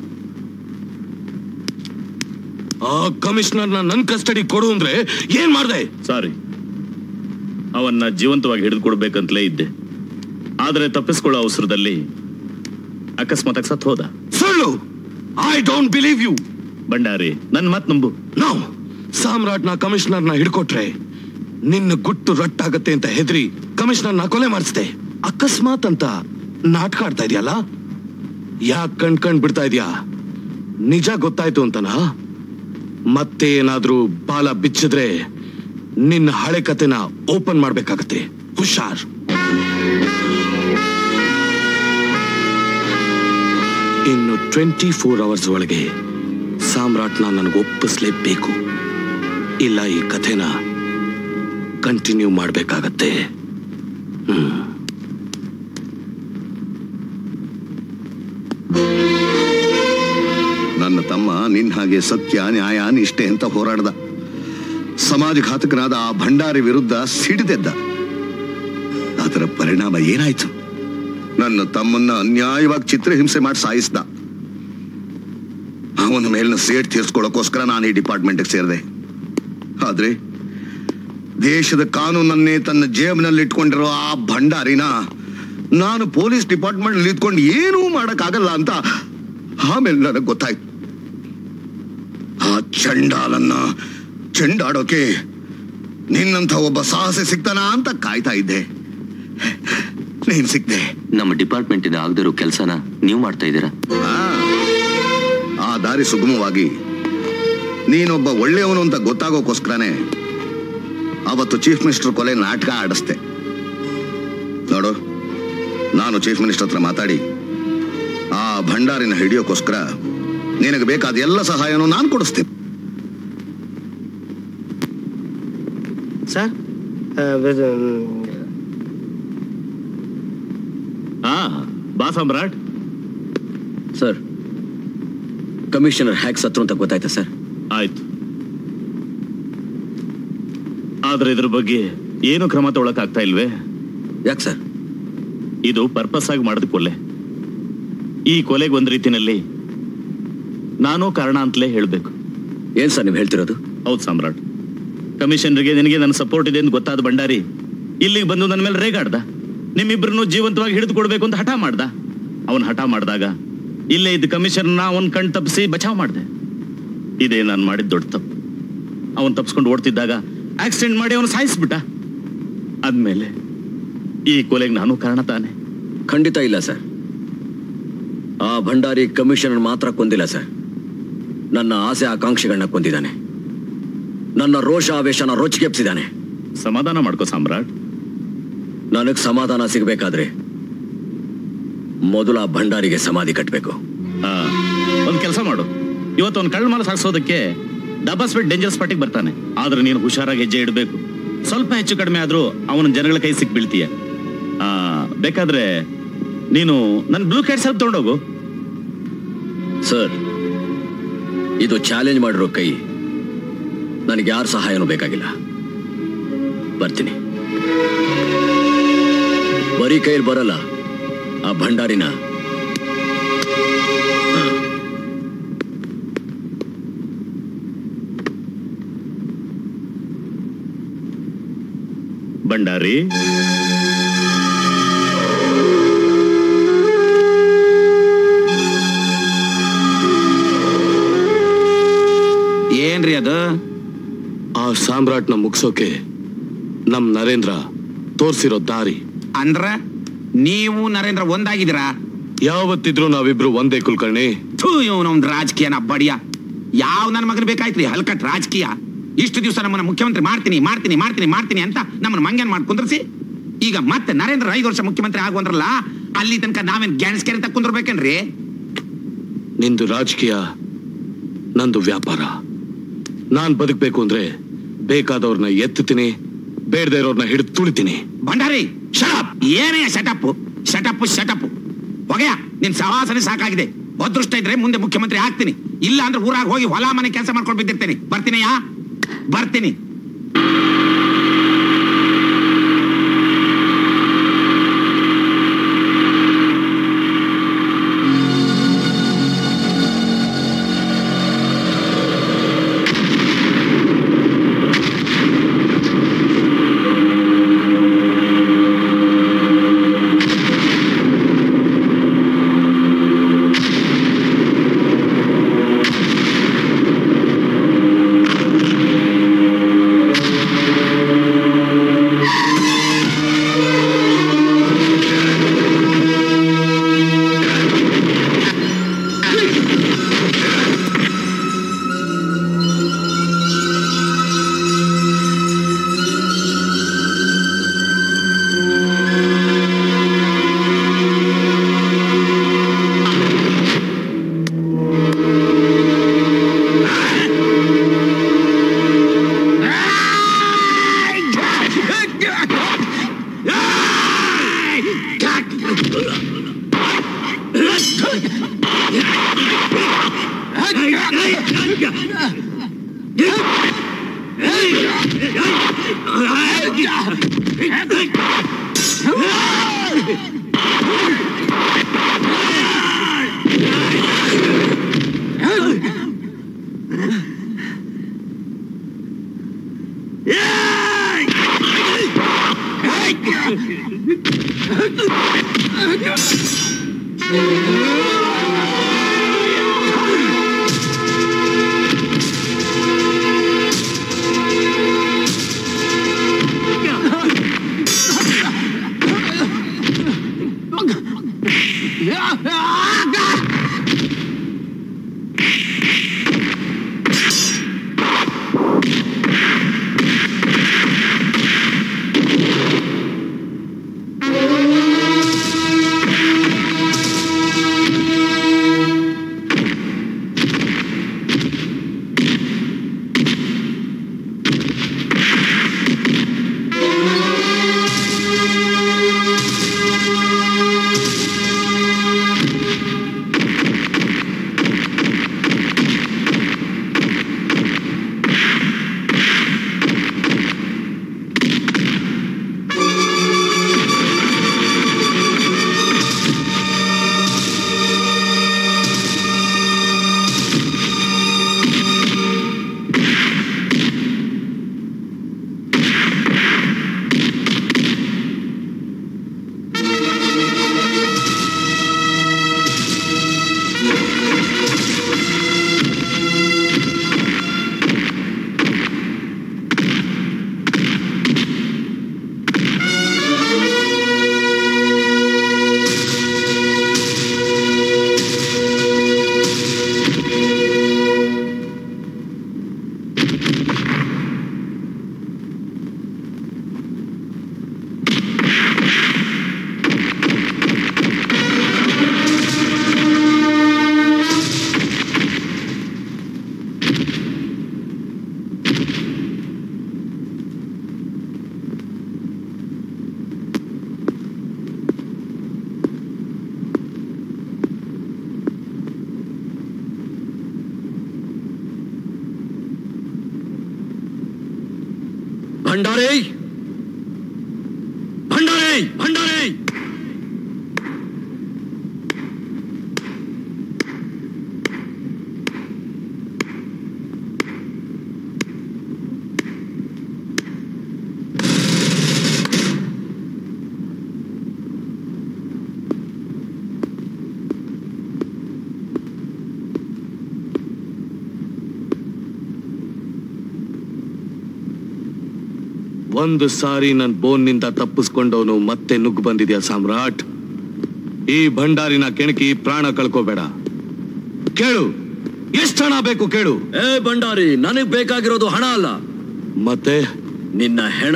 ಆ ಕಮಿಷನರ್ನ ನನ್ನ ಕಸ್ಟಡಿ ಕೊಡು ಅಂದ್ರೆ ಏನ್ ಮಾಡ್ದೆ ಸಾರಿ ಅವನ್ನ ಜೀವಂತವಾಗಿ ಹಿಡಿದು ಕೊಡ್ಬೇಕಂತಲೇ ಇದ್ದೆ ಆದರೆ ತಪ್ಪಿಸ್ಕೊಳ್ಳೋ ಅವಸರದಲ್ಲಿ ಅಕಸ್ಮಾತ್ ಸತ್ ಹೋದ ಸುಳ್ಳು I don't believe you Bhandari ನನ್ ಮಾತ್ ನಂಬು ನೋ ಸಾಮ್ರಾಟ್ನ ಕಮಿಷನರ್ನ ಹಿಡ್ಕೊಟ್ರೆ ನಿನ್ನ ಗುಟ್ಟು ರಟ್ಟಾಗತ್ತೆ ಅಂತ ಹೆದರಿ ಕಮಿಷನರ್ನ ಕೊಲೆ ಮಾಡಿಸ್ದೆ ಅಕಸ್ಮಾತ್ ಅಂತ ನಾಟಕ ಆಡ್ತಾ ಇದೆಯಲ್ಲ ಯಾಕೆ ಕಣ್ ಕಣ್ ಬಿಡ್ತಾ ಇದೀಯಾ ನಿಜ ಗೊತ್ತಾಯ್ತು ಅಂತನಾ ಮತ್ತೆ ಏನಾದ್ರೂ ಬಾಲ ಬಿಚ್ಚಿದ್ರೆ ನಿನ್ನ ಹಳೆ ಕತೆನ ಓಪನ್ ಮಾಡ್ಬೇಕಾಗತ್ತೆ ಹುಷಾರ್ ಇನ್ನು ಟ್ವೆಂಟಿ ಫೋರ್ ಅವರ್ಸ್ ಒಳಗೆ ಸಾಮ್ರಾಟ್ನ ನನಗೆ ಒಪ್ಪಿಸ್ಲೇಬೇಕು ಇಲ್ಲ ಈ ಕಥೆನ ಕಂಟಿನ್ಯೂ ಮಾಡಬೇಕಾಗತ್ತೆ ಹ್ಮ್ ನನ್ನ ತಮ್ಮ ನಿನ್ ಹಾಗೆ ಸತ್ಯ ನ್ಯಾಯ ನಿಷ್ಠೆ ಅಂತ ಹೋರಾಡ್ದ ಸಮಾಜಘಾತಕನಾದ ಆ ಭಂಡಾರಿ ವಿರುದ್ಧ ಸಿಡಿದೆದ್ದ ಅದರ ಪರಿಣಾಮ ಏನಾಯ್ತು ನನ್ನ ತಮ್ಮನ್ನ ಅನ್ಯಾಯವಾಗಿ ಚಿತ್ರಹಿಂಸೆ ಮಾಡಿ ಸಾಯಿಸ್ದ ಅವನ ಮೇಲಿನ ಸೇಟ್ ತೀರ್ಸ್ಕೊಳ್ಳೋಕೋಸ್ಕರ ನಾನು ಈ ಡಿಪಾರ್ಟ್ಮೆಂಟ್ಗೆ ಸೇರಿದೆ ಆದ್ರೆ ದೇಶದ ಕಾನೂನನ್ನೇ ತನ್ನ ಜೇಬಿನಲ್ಲಿ ಇಟ್ಕೊಂಡಿರೋ ಆ ಭಂಡಾರಿನ ನಾನು ಪೊಲೀಸ್ ಡಿಪಾರ್ಟ್ಮೆಂಟ್ ಇದ್ಕೊಂಡು ಏನೂ ಮಾಡಕ್ಕಾಗಲ್ಲ ಅಂತ ಆಮೇಲೆ ನನಗೆ ಗೊತ್ತಾಯ್ತು ಆ ಚಂಡಾಲನ್ನ ಚೆಂಡಾಡೋಕೆ ನಿನ್ನಂಥ ಒಬ್ಬ ಸಾಹಸಿ ಸಿಗ್ತಾನ ಅಂತ ಕಾಯ್ತಾ ಇದ್ದೆ ನೀನ್ ಸಿಕ್ದೆ ನಮ್ಮ ಡಿಪಾರ್ಟ್ಮೆಂಟ್ ಇಂದ ಆಗದಿರೋ ಕೆಲಸನ ನೀವು ಮಾಡ್ತಾ ಇದ್ದೀರಾ ಆ ದಾರಿ ಸುಗಮವಾಗಿ ನೀನೊಬ್ಬ ಒಳ್ಳೆಯವನು ಅಂತ ಗೊತ್ತಾಗೋಕ್ಕೋಸ್ಕರನೇ ಅವತ್ತು ಚೀಫ್ ಮಿನಿಸ್ಟರ್ ಕೊಲೆ ನಾಟಕ ಆಡಿಸ್ದೆ ನೋಡು ನಾನು ಚೀಫ್ ಮಿನಿಸ್ಟರ್ ಹತ್ರ ಮಾತಾಡಿ ಆ ಭಂಡಾರಿನ ಹಿಡಿಯೋಕ್ಕೋಸ್ಕರ ನಿನಗೆ ಬೇಕಾದ ಎಲ್ಲ ಸಹಾಯನೂ ನಾನು ಕೊಡಿಸ್ತೀನಿ ಸರ್ ಹಾ ಬಾ ಸಮ್ರಾಟ್ ಸರ್ ಕಮಿಷನರ್ ಹ್ಯಾಕ್ ಸತ್ರು ಅಂತ ಗೊತ್ತಾಯ್ತಾ ಸರ್ ಆಯ್ತು ಆದ್ರೆ ಇದ್ರ ಬಗ್ಗೆ ಏನು ಕ್ರಮ ತಗೊಳಕ್ ಆಗ್ತಾ ಇಲ್ವೇ ಯಾಕೆ ಸರ್ ಇದು ಪರ್ಪಸ್ ಆಗಿ ಮಾಡಿದ ಕೊಲೆ ಈ ಕೊಲೆಗೆ ಒಂದ್ ರೀತಿನಲ್ಲಿ ನಾನು ಕಾರಣ ಅಂತಲೇ ಹೇಳ್ಬೇಕು ಏನ್ ಸರ್ ನೀವು ಹೇಳ್ತಿರೋದು ಹೌದು ಸಾಮ್ರಾಟ್ ಕಮಿಷನರ್ಗೆ ನಿನಗೆ ನನ್ನ ಸಪೋರ್ಟ್ ಇದೆ ಅಂತ ಗೊತ್ತಾದ ಭಂಡಾರಿ ಇಲ್ಲಿಗೆ ಬಂದು ನನ್ನ ಮೇಲೆ ರೇಗಾಡ್ದ ನಿಮ್ಮಿಬ್ಬರನ್ನು ಜೀವಂತವಾಗಿ ಹಿಡಿದು ಕೊಡ್ಬೇಕು ಅಂತ ಹಠ ಮಾಡ್ದ ಅವನ್ ಹಠ ಮಾಡಿದಾಗ ಇಲ್ಲೇ ಇದ್ದ ಕಮಿಷನರ್ನ ಅವನ್ ಕಣ್ ತಪ್ಪಿಸಿ ಬಚಾವ್ ಮಾಡ್ದೆ ಇದೇ ನಾನು ಮಾಡಿದ ದೊಡ್ಡ ತಪ್ಪು ಅವನ್ ತಪ್ಪಿಸ್ಕೊಂಡು ಓಡ್ತಿದ್ದಾಗ ಆಕ್ಸಿಡೆಂಟ್ ಮಾಡಿ ಅವನು ಸಾಯಿಸ್ಬಿಟ್ಟ ಆದ್ಮೇಲೆ ಈ ಕೊಲೆಗೆ ನಾನು ಕಾರಣ ತಾನೆ ಖಂಡಿತ ಇಲ್ಲ ಸರ್ ಆ ಭಂಡಾರಿ ಕಮಿಷನರ್ ಮಾತ್ರ ಕೊಂದಿಲ್ಲ ಸರ್ ನನ್ನ ಆಸೆ ಆಕಾಂಕ್ಷೆಗಳನ್ನ ಕೊಂದಿದ್ದಾನೆ ನನ್ನ ರೋಷ ಆವೇಶನ ರೋಚಿಗೆಪ್ಸಿದ್ದಾನೆ ಸಮಾಧಾನ ಮಾಡ್ಕೋ ಸಾಮ್ರಾಟ್ ನನಗ್ ಸಮಾಧಾನ ಸಿಗ್ಬೇಕಾದ್ರೆ ಮೊದಲು ಆ ಭಂಡಾರಿಗೆ ಸಮಾಧಿ ಕಟ್ಟಬೇಕು ಆ, ಒಂದ್ ಕೆಲಸ ಮಾಡು ಇವತ್ತು ಅವ್ನ ಕಳ್ಳ ಮಾಲ ಸಾಗಿಸೋದಕ್ಕೆ ಡಬ್ಬಾ ಸ್ಪೀಡ್ ಡೇಂಜರ್ ಸ್ಪಾಟಿಗೆ ಬರ್ತಾನೆ ಆದ್ರೆ ನೀನು ಹುಷಾರಾಗಿ ಹೆಜ್ಜೆ ಇಡಬೇಕು ಸ್ವಲ್ಪ ಹೆಚ್ಚು ಕಡಿಮೆ ಆದ್ರೂ ಅವನ ಜನಗಳ ಕೈ ಸಿಕ್ ಬೀಳ್ತೀಯ ಆ, ಬೇಕಾದ್ರೆ ನೀನು ನನ್ನ ಬ್ಲೂ ಕ್ಯಾಟ್ ಸ್ವಲ್ಪ ತಗೊಂಡೋಗು ಸರ್ ಇದು ಚಾಲೆಂಜ್ ಮಾಡಿರೋ ಕೈ ನನಗೆ ಯಾರ ಸಹಾಯನೂ ಬೇಕಾಗಿಲ್ಲ ಬರ್ತೀನಿ ಬರೀ ಕೈಯಲ್ಲಿ ಬರಲ್ಲ ಆ ಭಂಡಾರಿನ ಭಂಡಾರಿ ಏನ್ರಿ ಅದು ಆ ಸಾಮ್ರಾಟ್ನ ಮುಗ್ಸೋಕೆ ನಮ್ ನರೇಂದ್ರ ತೋರ್ಸಿರೋ ದಾರಿ ಅಂದ್ರ ನೀವು ನರೇಂದ್ರ ಒಂದಾಗಿದ್ದೀರಾ ಯಾವತ್ತಿದ್ರು ನಾವಿಬ್ರು ಒಂದೇ ಕುಲ್ಕರ್ಣಿ ಥೂ ಇವನೊಂದು ರಾಜಕೀಯನ ಬಡಿಯ ಯಾವ ನನ್ನ ಮಗನ ಬೇಕಾಯ್ತ್ರಿ ಹಲ್ಕಟ್ ರಾಜಕೀಯ ಇಷ್ಟು ದಿವಸ ನಮ್ಮನ್ನ ಮುಖ್ಯಮಂತ್ರಿ ಮಾಡ್ತೀನಿ ಮಾಡ್ತೀನಿ ಮಾಡ್ತೀನಿ ಮಾಡ್ತೀನಿ ಅಂತ ನಮ್ಮನ್ನ ಮಂಗನ್ ಮಾಡಿ ಕುಂದ್ರಿಸಿ ಈಗ ಮತ್ತೆ ನರೇಂದ್ರ ಐದು ವರ್ಷ ಮುಖ್ಯಮಂತ್ರಿ ಆಗುವಂದ್ರಲ್ಲ ಅಲ್ಲಿ ತನಕ ನಾವೇನ್ ಗ್ಯಾನ್ಸ್ಕೇರ್ ಅಂತ ಕುಂದ್ರಬೇಕೇನ್ರಿ ನಿಂದು ರಾಜಕೀಯ ನಂದು ವ್ಯಾಪಾರ ನಾನ್ ಬದುಕ್ಬೇಕು ಅಂದ್ರೆ ಬೇಕಾದವ್ರನ್ನ ಎತ್ತುತ್ತೀನಿ ಬೇಡದೇ ಇರೋರ್ನ ಹಿಡಿದು ತುಳಿತೀನಿ ಭಂಡಾರಿ ಶಟಪ್ ಏನೇ ಶಟಪ್ ಶಟಪ್ ಶಟಪ್ ಹೊಗೆಯ ನಿನ್ ಸವಾಸನೆ ಸಾಕಾಗಿದೆ ಅದೃಷ್ಟ ಇದ್ರೆ ಮುಂದೆ ಮುಖ್ಯಮಂತ್ರಿ ಆಗ್ತೀನಿ ಇಲ್ಲ ಅಂದ್ರೆ ಊರಾಗ ಹೋಗಿ ಹೊಲ ಮನೆ ಕೆಲಸ ಮಾಡ್ಕೊಂಡು ಬಿದ್ದಿರ್ತೇನೆ ಬರ್ತೀನಿಯಾ ಬರ್ತೀನಿ ಭಂಡಾರಿ ಭಂಡಾರಿ ಭಂಡಾರಿ ಒಂದು ಸಾರಿ ನನ್ ಬೋನ್ನಿಂದ ತಪ್ಪಿಸ್ಕೊಂಡವನು ಮತ್ತೆ ನುಗ್ಗು ಬಂದಿದ್ಯಾ ಸಾಮ್ರಾಟ್ ಈ ಭಂಡಾರಿನ ಕೆಣಕಿ ಪ್ರಾಣ ಕಳ್ಕೋಬೇಡ ಕೇಳು ಎಷ್ಟು ಹಣ ಬೇಕು ಕೇಳು ಏ ಭಂಡಾರಿ ನನಗ್ ಬೇಕಾಗಿರೋದು ಹಣ ಅಲ್ಲ ಮತ್ತೆ ನಿನ್ನ ಹೆಣ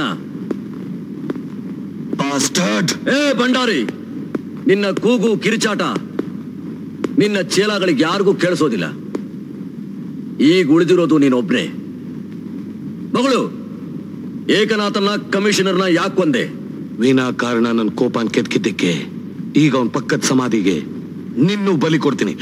ಏ ಭಂಡಾರಿ ನಿನ್ನ ಕೂಗು ಕಿರಿಚಾಟ ನಿನ್ನ ಚೇಲಾಗಳಿಗೆ ಯಾರಿಗೂ ಕೇಳಿಸೋದಿಲ್ಲ ಈಗ ಉಳಿದಿರೋದು ನೀನೊಬ್ನೇ ಮಗಳು ಏಕನಾಥನ ಕಮಿಷನರ್ನ ಯಾಕೆ ಕೊಂದೆ ವಿನಾ ಕಾರಣ ನನ್ನ ಕೋಪನ್ ಕೆದ್ಕಿದ್ದಕ್ಕೆ ಈಗ ಅವನ್ ಪಕ್ಕದ ಸಮಾಧಿಗೆ ನಿನ್ನೂ ಬಲಿ ಕೊಡ್ತೀನಿ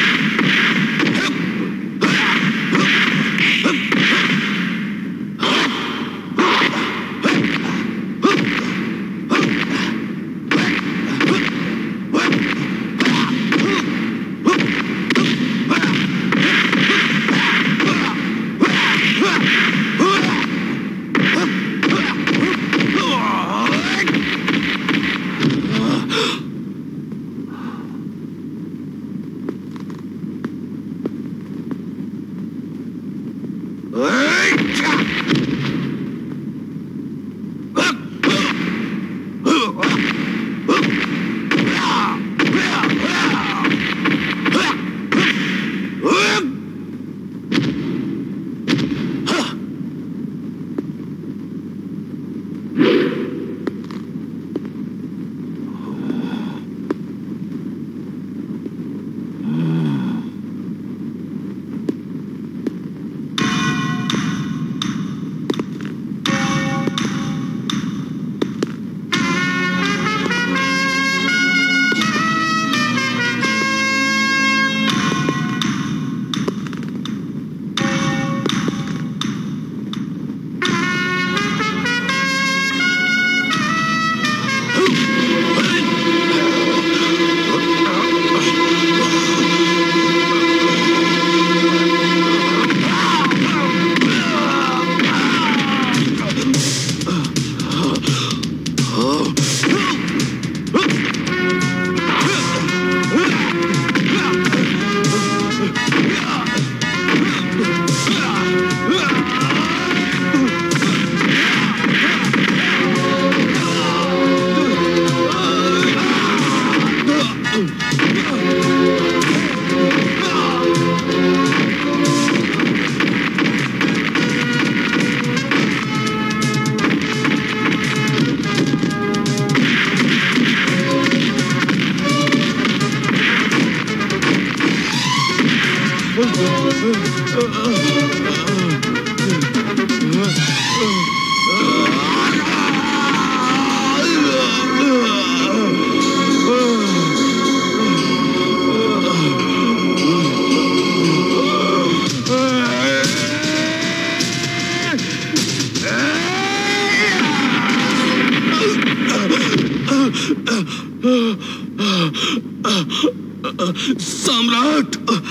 ಸಾಮ್ರಾಟ್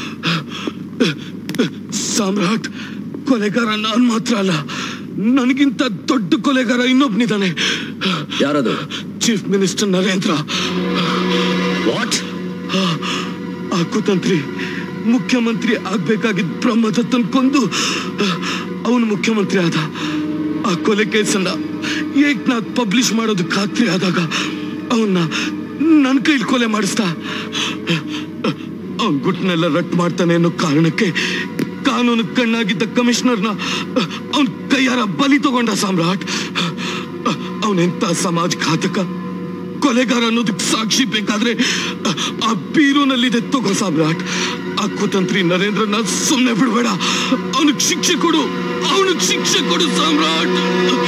ಸಾಮ್ರಾಟ್ ಕೊಲೆಗಾರ ನಾನ್ ಮಾತ್ರ ಅಲ್ಲ ನನಗಿಂತ ದೊಡ್ಡ ಕೊಲೆಗಾರ ಇನ್ನೊಬ್ನಿದ್ದಾನೆ ಯಾರದು ಚೀಫ್ ಮಿನಿಸ್ಟರ್ ನರೇಂದ್ರ ವಾಟ್ ಆ ಕುತಂತ್ರಿ ಮುಖ್ಯಮಂತ್ರಿ ಆಗ್ಬೇಕಾಗಿದ್ದ ಬ್ರಹ್ಮದತ್ತನ್ ಕೊಂದು ಅವನು ಮುಖ್ಯಮಂತ್ರಿ ಆದ ಆ ಕೊಲೆ ಕೇಸನ್ನ ಏಕ್ನಾಥ್ ಪಬ್ಲಿಷ್ ಮಾಡೋದು ಖಾತ್ರಿ ಆದಾಗ ಅವನ್ನ ನನ್ನ ಕೈಲಿ ಕೊಲೆ ಮಾಡಿಸ್ದ ಅವನ್ ಗುಟ್ನೆಲ್ಲ ರಟ್ ಮಾಡ್ತಾನೆ ಅನ್ನೋ ಕಾರಣಕ್ಕೆ ಕಾನೂನು ಕಾನೂನು ಕಣ್ಣಾಗಿದ್ದ ಕಮಿಷನರ್ನ ಅವನ್ ಕೈಯಾರ ಬಲಿ ತಗೊಂಡ ಸಾಮ್ರಾಟ್ ಅವನೆಂತ ಸಮಾಜ ಘಾತಕ ಕೊಲೆಗಾರ ಅನ್ನೋದಕ್ಕೆ ಸಾಕ್ಷಿ ಬೇಕಾದ್ರೆ ಆ ಬೀರೂನಲ್ಲಿದೆ ತಗೋ ಸಾಮ್ರಾಟ್ ಆ ಕುತಂತ್ರಿ ನರೇಂದ್ರನ ಸುಮ್ಮನೆ ಬಿಡಬೇಡ ಅವನಿಗೆ ಶಿಕ್ಷೆ ಕೊಡು ಅವನಿಗೆ ಶಿಕ್ಷೆ ಕೊಡು ಸಾಮ್ರಾಟ್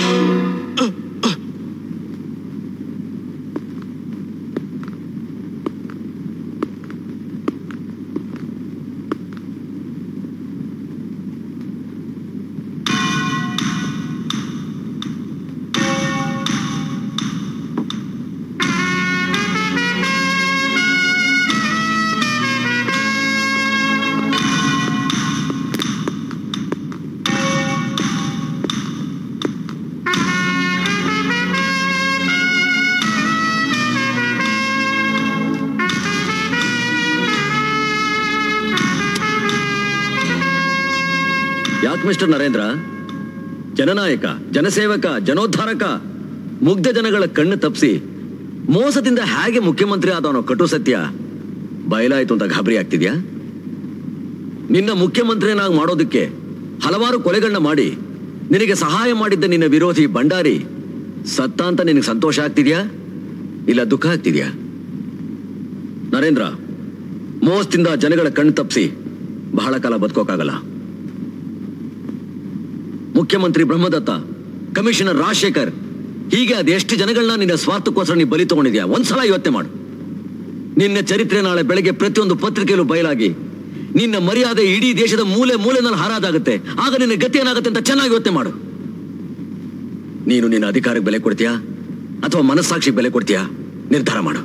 ಯಾಕೆ ಮಿಸ್ಟರ್ ನರೇಂದ್ರ ಜನನಾಯಕ ಜನಸೇವಕ ಜನೋದ್ಧಾರಕ ಮುಗ್ಧ ಜನಗಳ ಕಣ್ಣು ತಪ್ಪಿಸಿ ಮೋಸದಿಂದ ಹೇಗೆ ಮುಖ್ಯಮಂತ್ರಿ ಆದವನೋ ಕಟು ಸತ್ಯ ಬಯಲಾಯ್ತು ಅಂತ ಗಾಬರಿ ಆಗ್ತಿದ್ಯಾ ನಿನ್ನ ಮುಖ್ಯಮಂತ್ರಿಯನ್ನಾಗಿ ಮಾಡೋದಕ್ಕೆ ಹಲವಾರು ಕೊಲೆಗಳನ್ನ ಮಾಡಿ ನಿನಗೆ ಸಹಾಯ ಮಾಡಿದ್ದ ನಿನ್ನ ವಿರೋಧಿ ಭಂಡಾರಿ ಸತ್ತ ಅಂತ ನಿನಗೆ ಸಂತೋಷ ಆಗ್ತಿದ್ಯಾ ಇಲ್ಲ ದುಃಖ ಆಗ್ತಿದ್ಯಾ ನರೇಂದ್ರ ಮೋಸದಿಂದ ಜನಗಳ ಕಣ್ಣು ತಪ್ಪಿಸಿ ಬಹಳ ಕಾಲ ಬದುಕೋಕ್ಕಾಗಲ್ಲ ಮುಖ್ಯಮಂತ್ರಿ ಬ್ರಹ್ಮದತ್ತ ಕಮಿಷನರ್ ರಾಜಶೇಖರ್ ಹೀಗೆ ಅದೆಷ್ಟು ಜನಗಳನ್ನ ನಿನ್ನ ಸ್ವಾರ್ಥಕ್ಕೋಸ್ಕರ ನೀ ಬಲಿ ತಗೊಂಡಿದ್ಯಾ ಒಂದ್ಸಲ ಯೋಚನೆ ಮಾಡು ನಿನ್ನ ಚರಿತ್ರೆ ನಾಳೆ ಬೆಳಗ್ಗೆ ಪ್ರತಿಯೊಂದು ಪತ್ರಿಕೆಯಲ್ಲೂ ಬಯಲಾಗಿ ನಿನ್ನ ಮರ್ಯಾದೆ ಇಡೀ ದೇಶದ ಮೂಲೆ ಮೂಲೆನಲ್ಲಿ ಹಾರಾದಾಗುತ್ತೆ ಆಗ ನಿನ್ನ ಗತಿ ಏನಾಗುತ್ತೆ ಅಂತ ಚೆನ್ನಾಗಿ ಯೋಚನೆ ಮಾಡು ನೀನು ನಿನ್ನ ಅಧಿಕಾರಕ್ಕೆ ಬೆಲೆ ಕೊಡ್ತೀಯಾ ಅಥವಾ ಮನಸ್ಸಾಕ್ಷಿಗೆ ಬೆಲೆ ಕೊಡ್ತೀಯಾ ನಿರ್ಧಾರ ಮಾಡು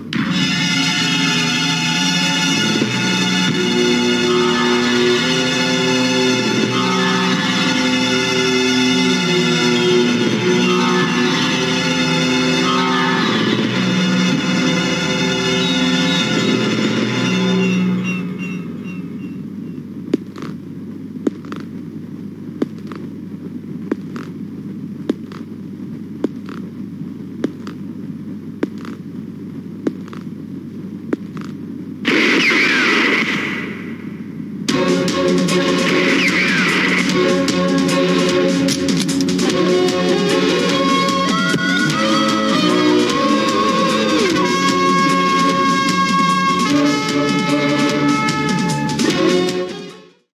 Thank you.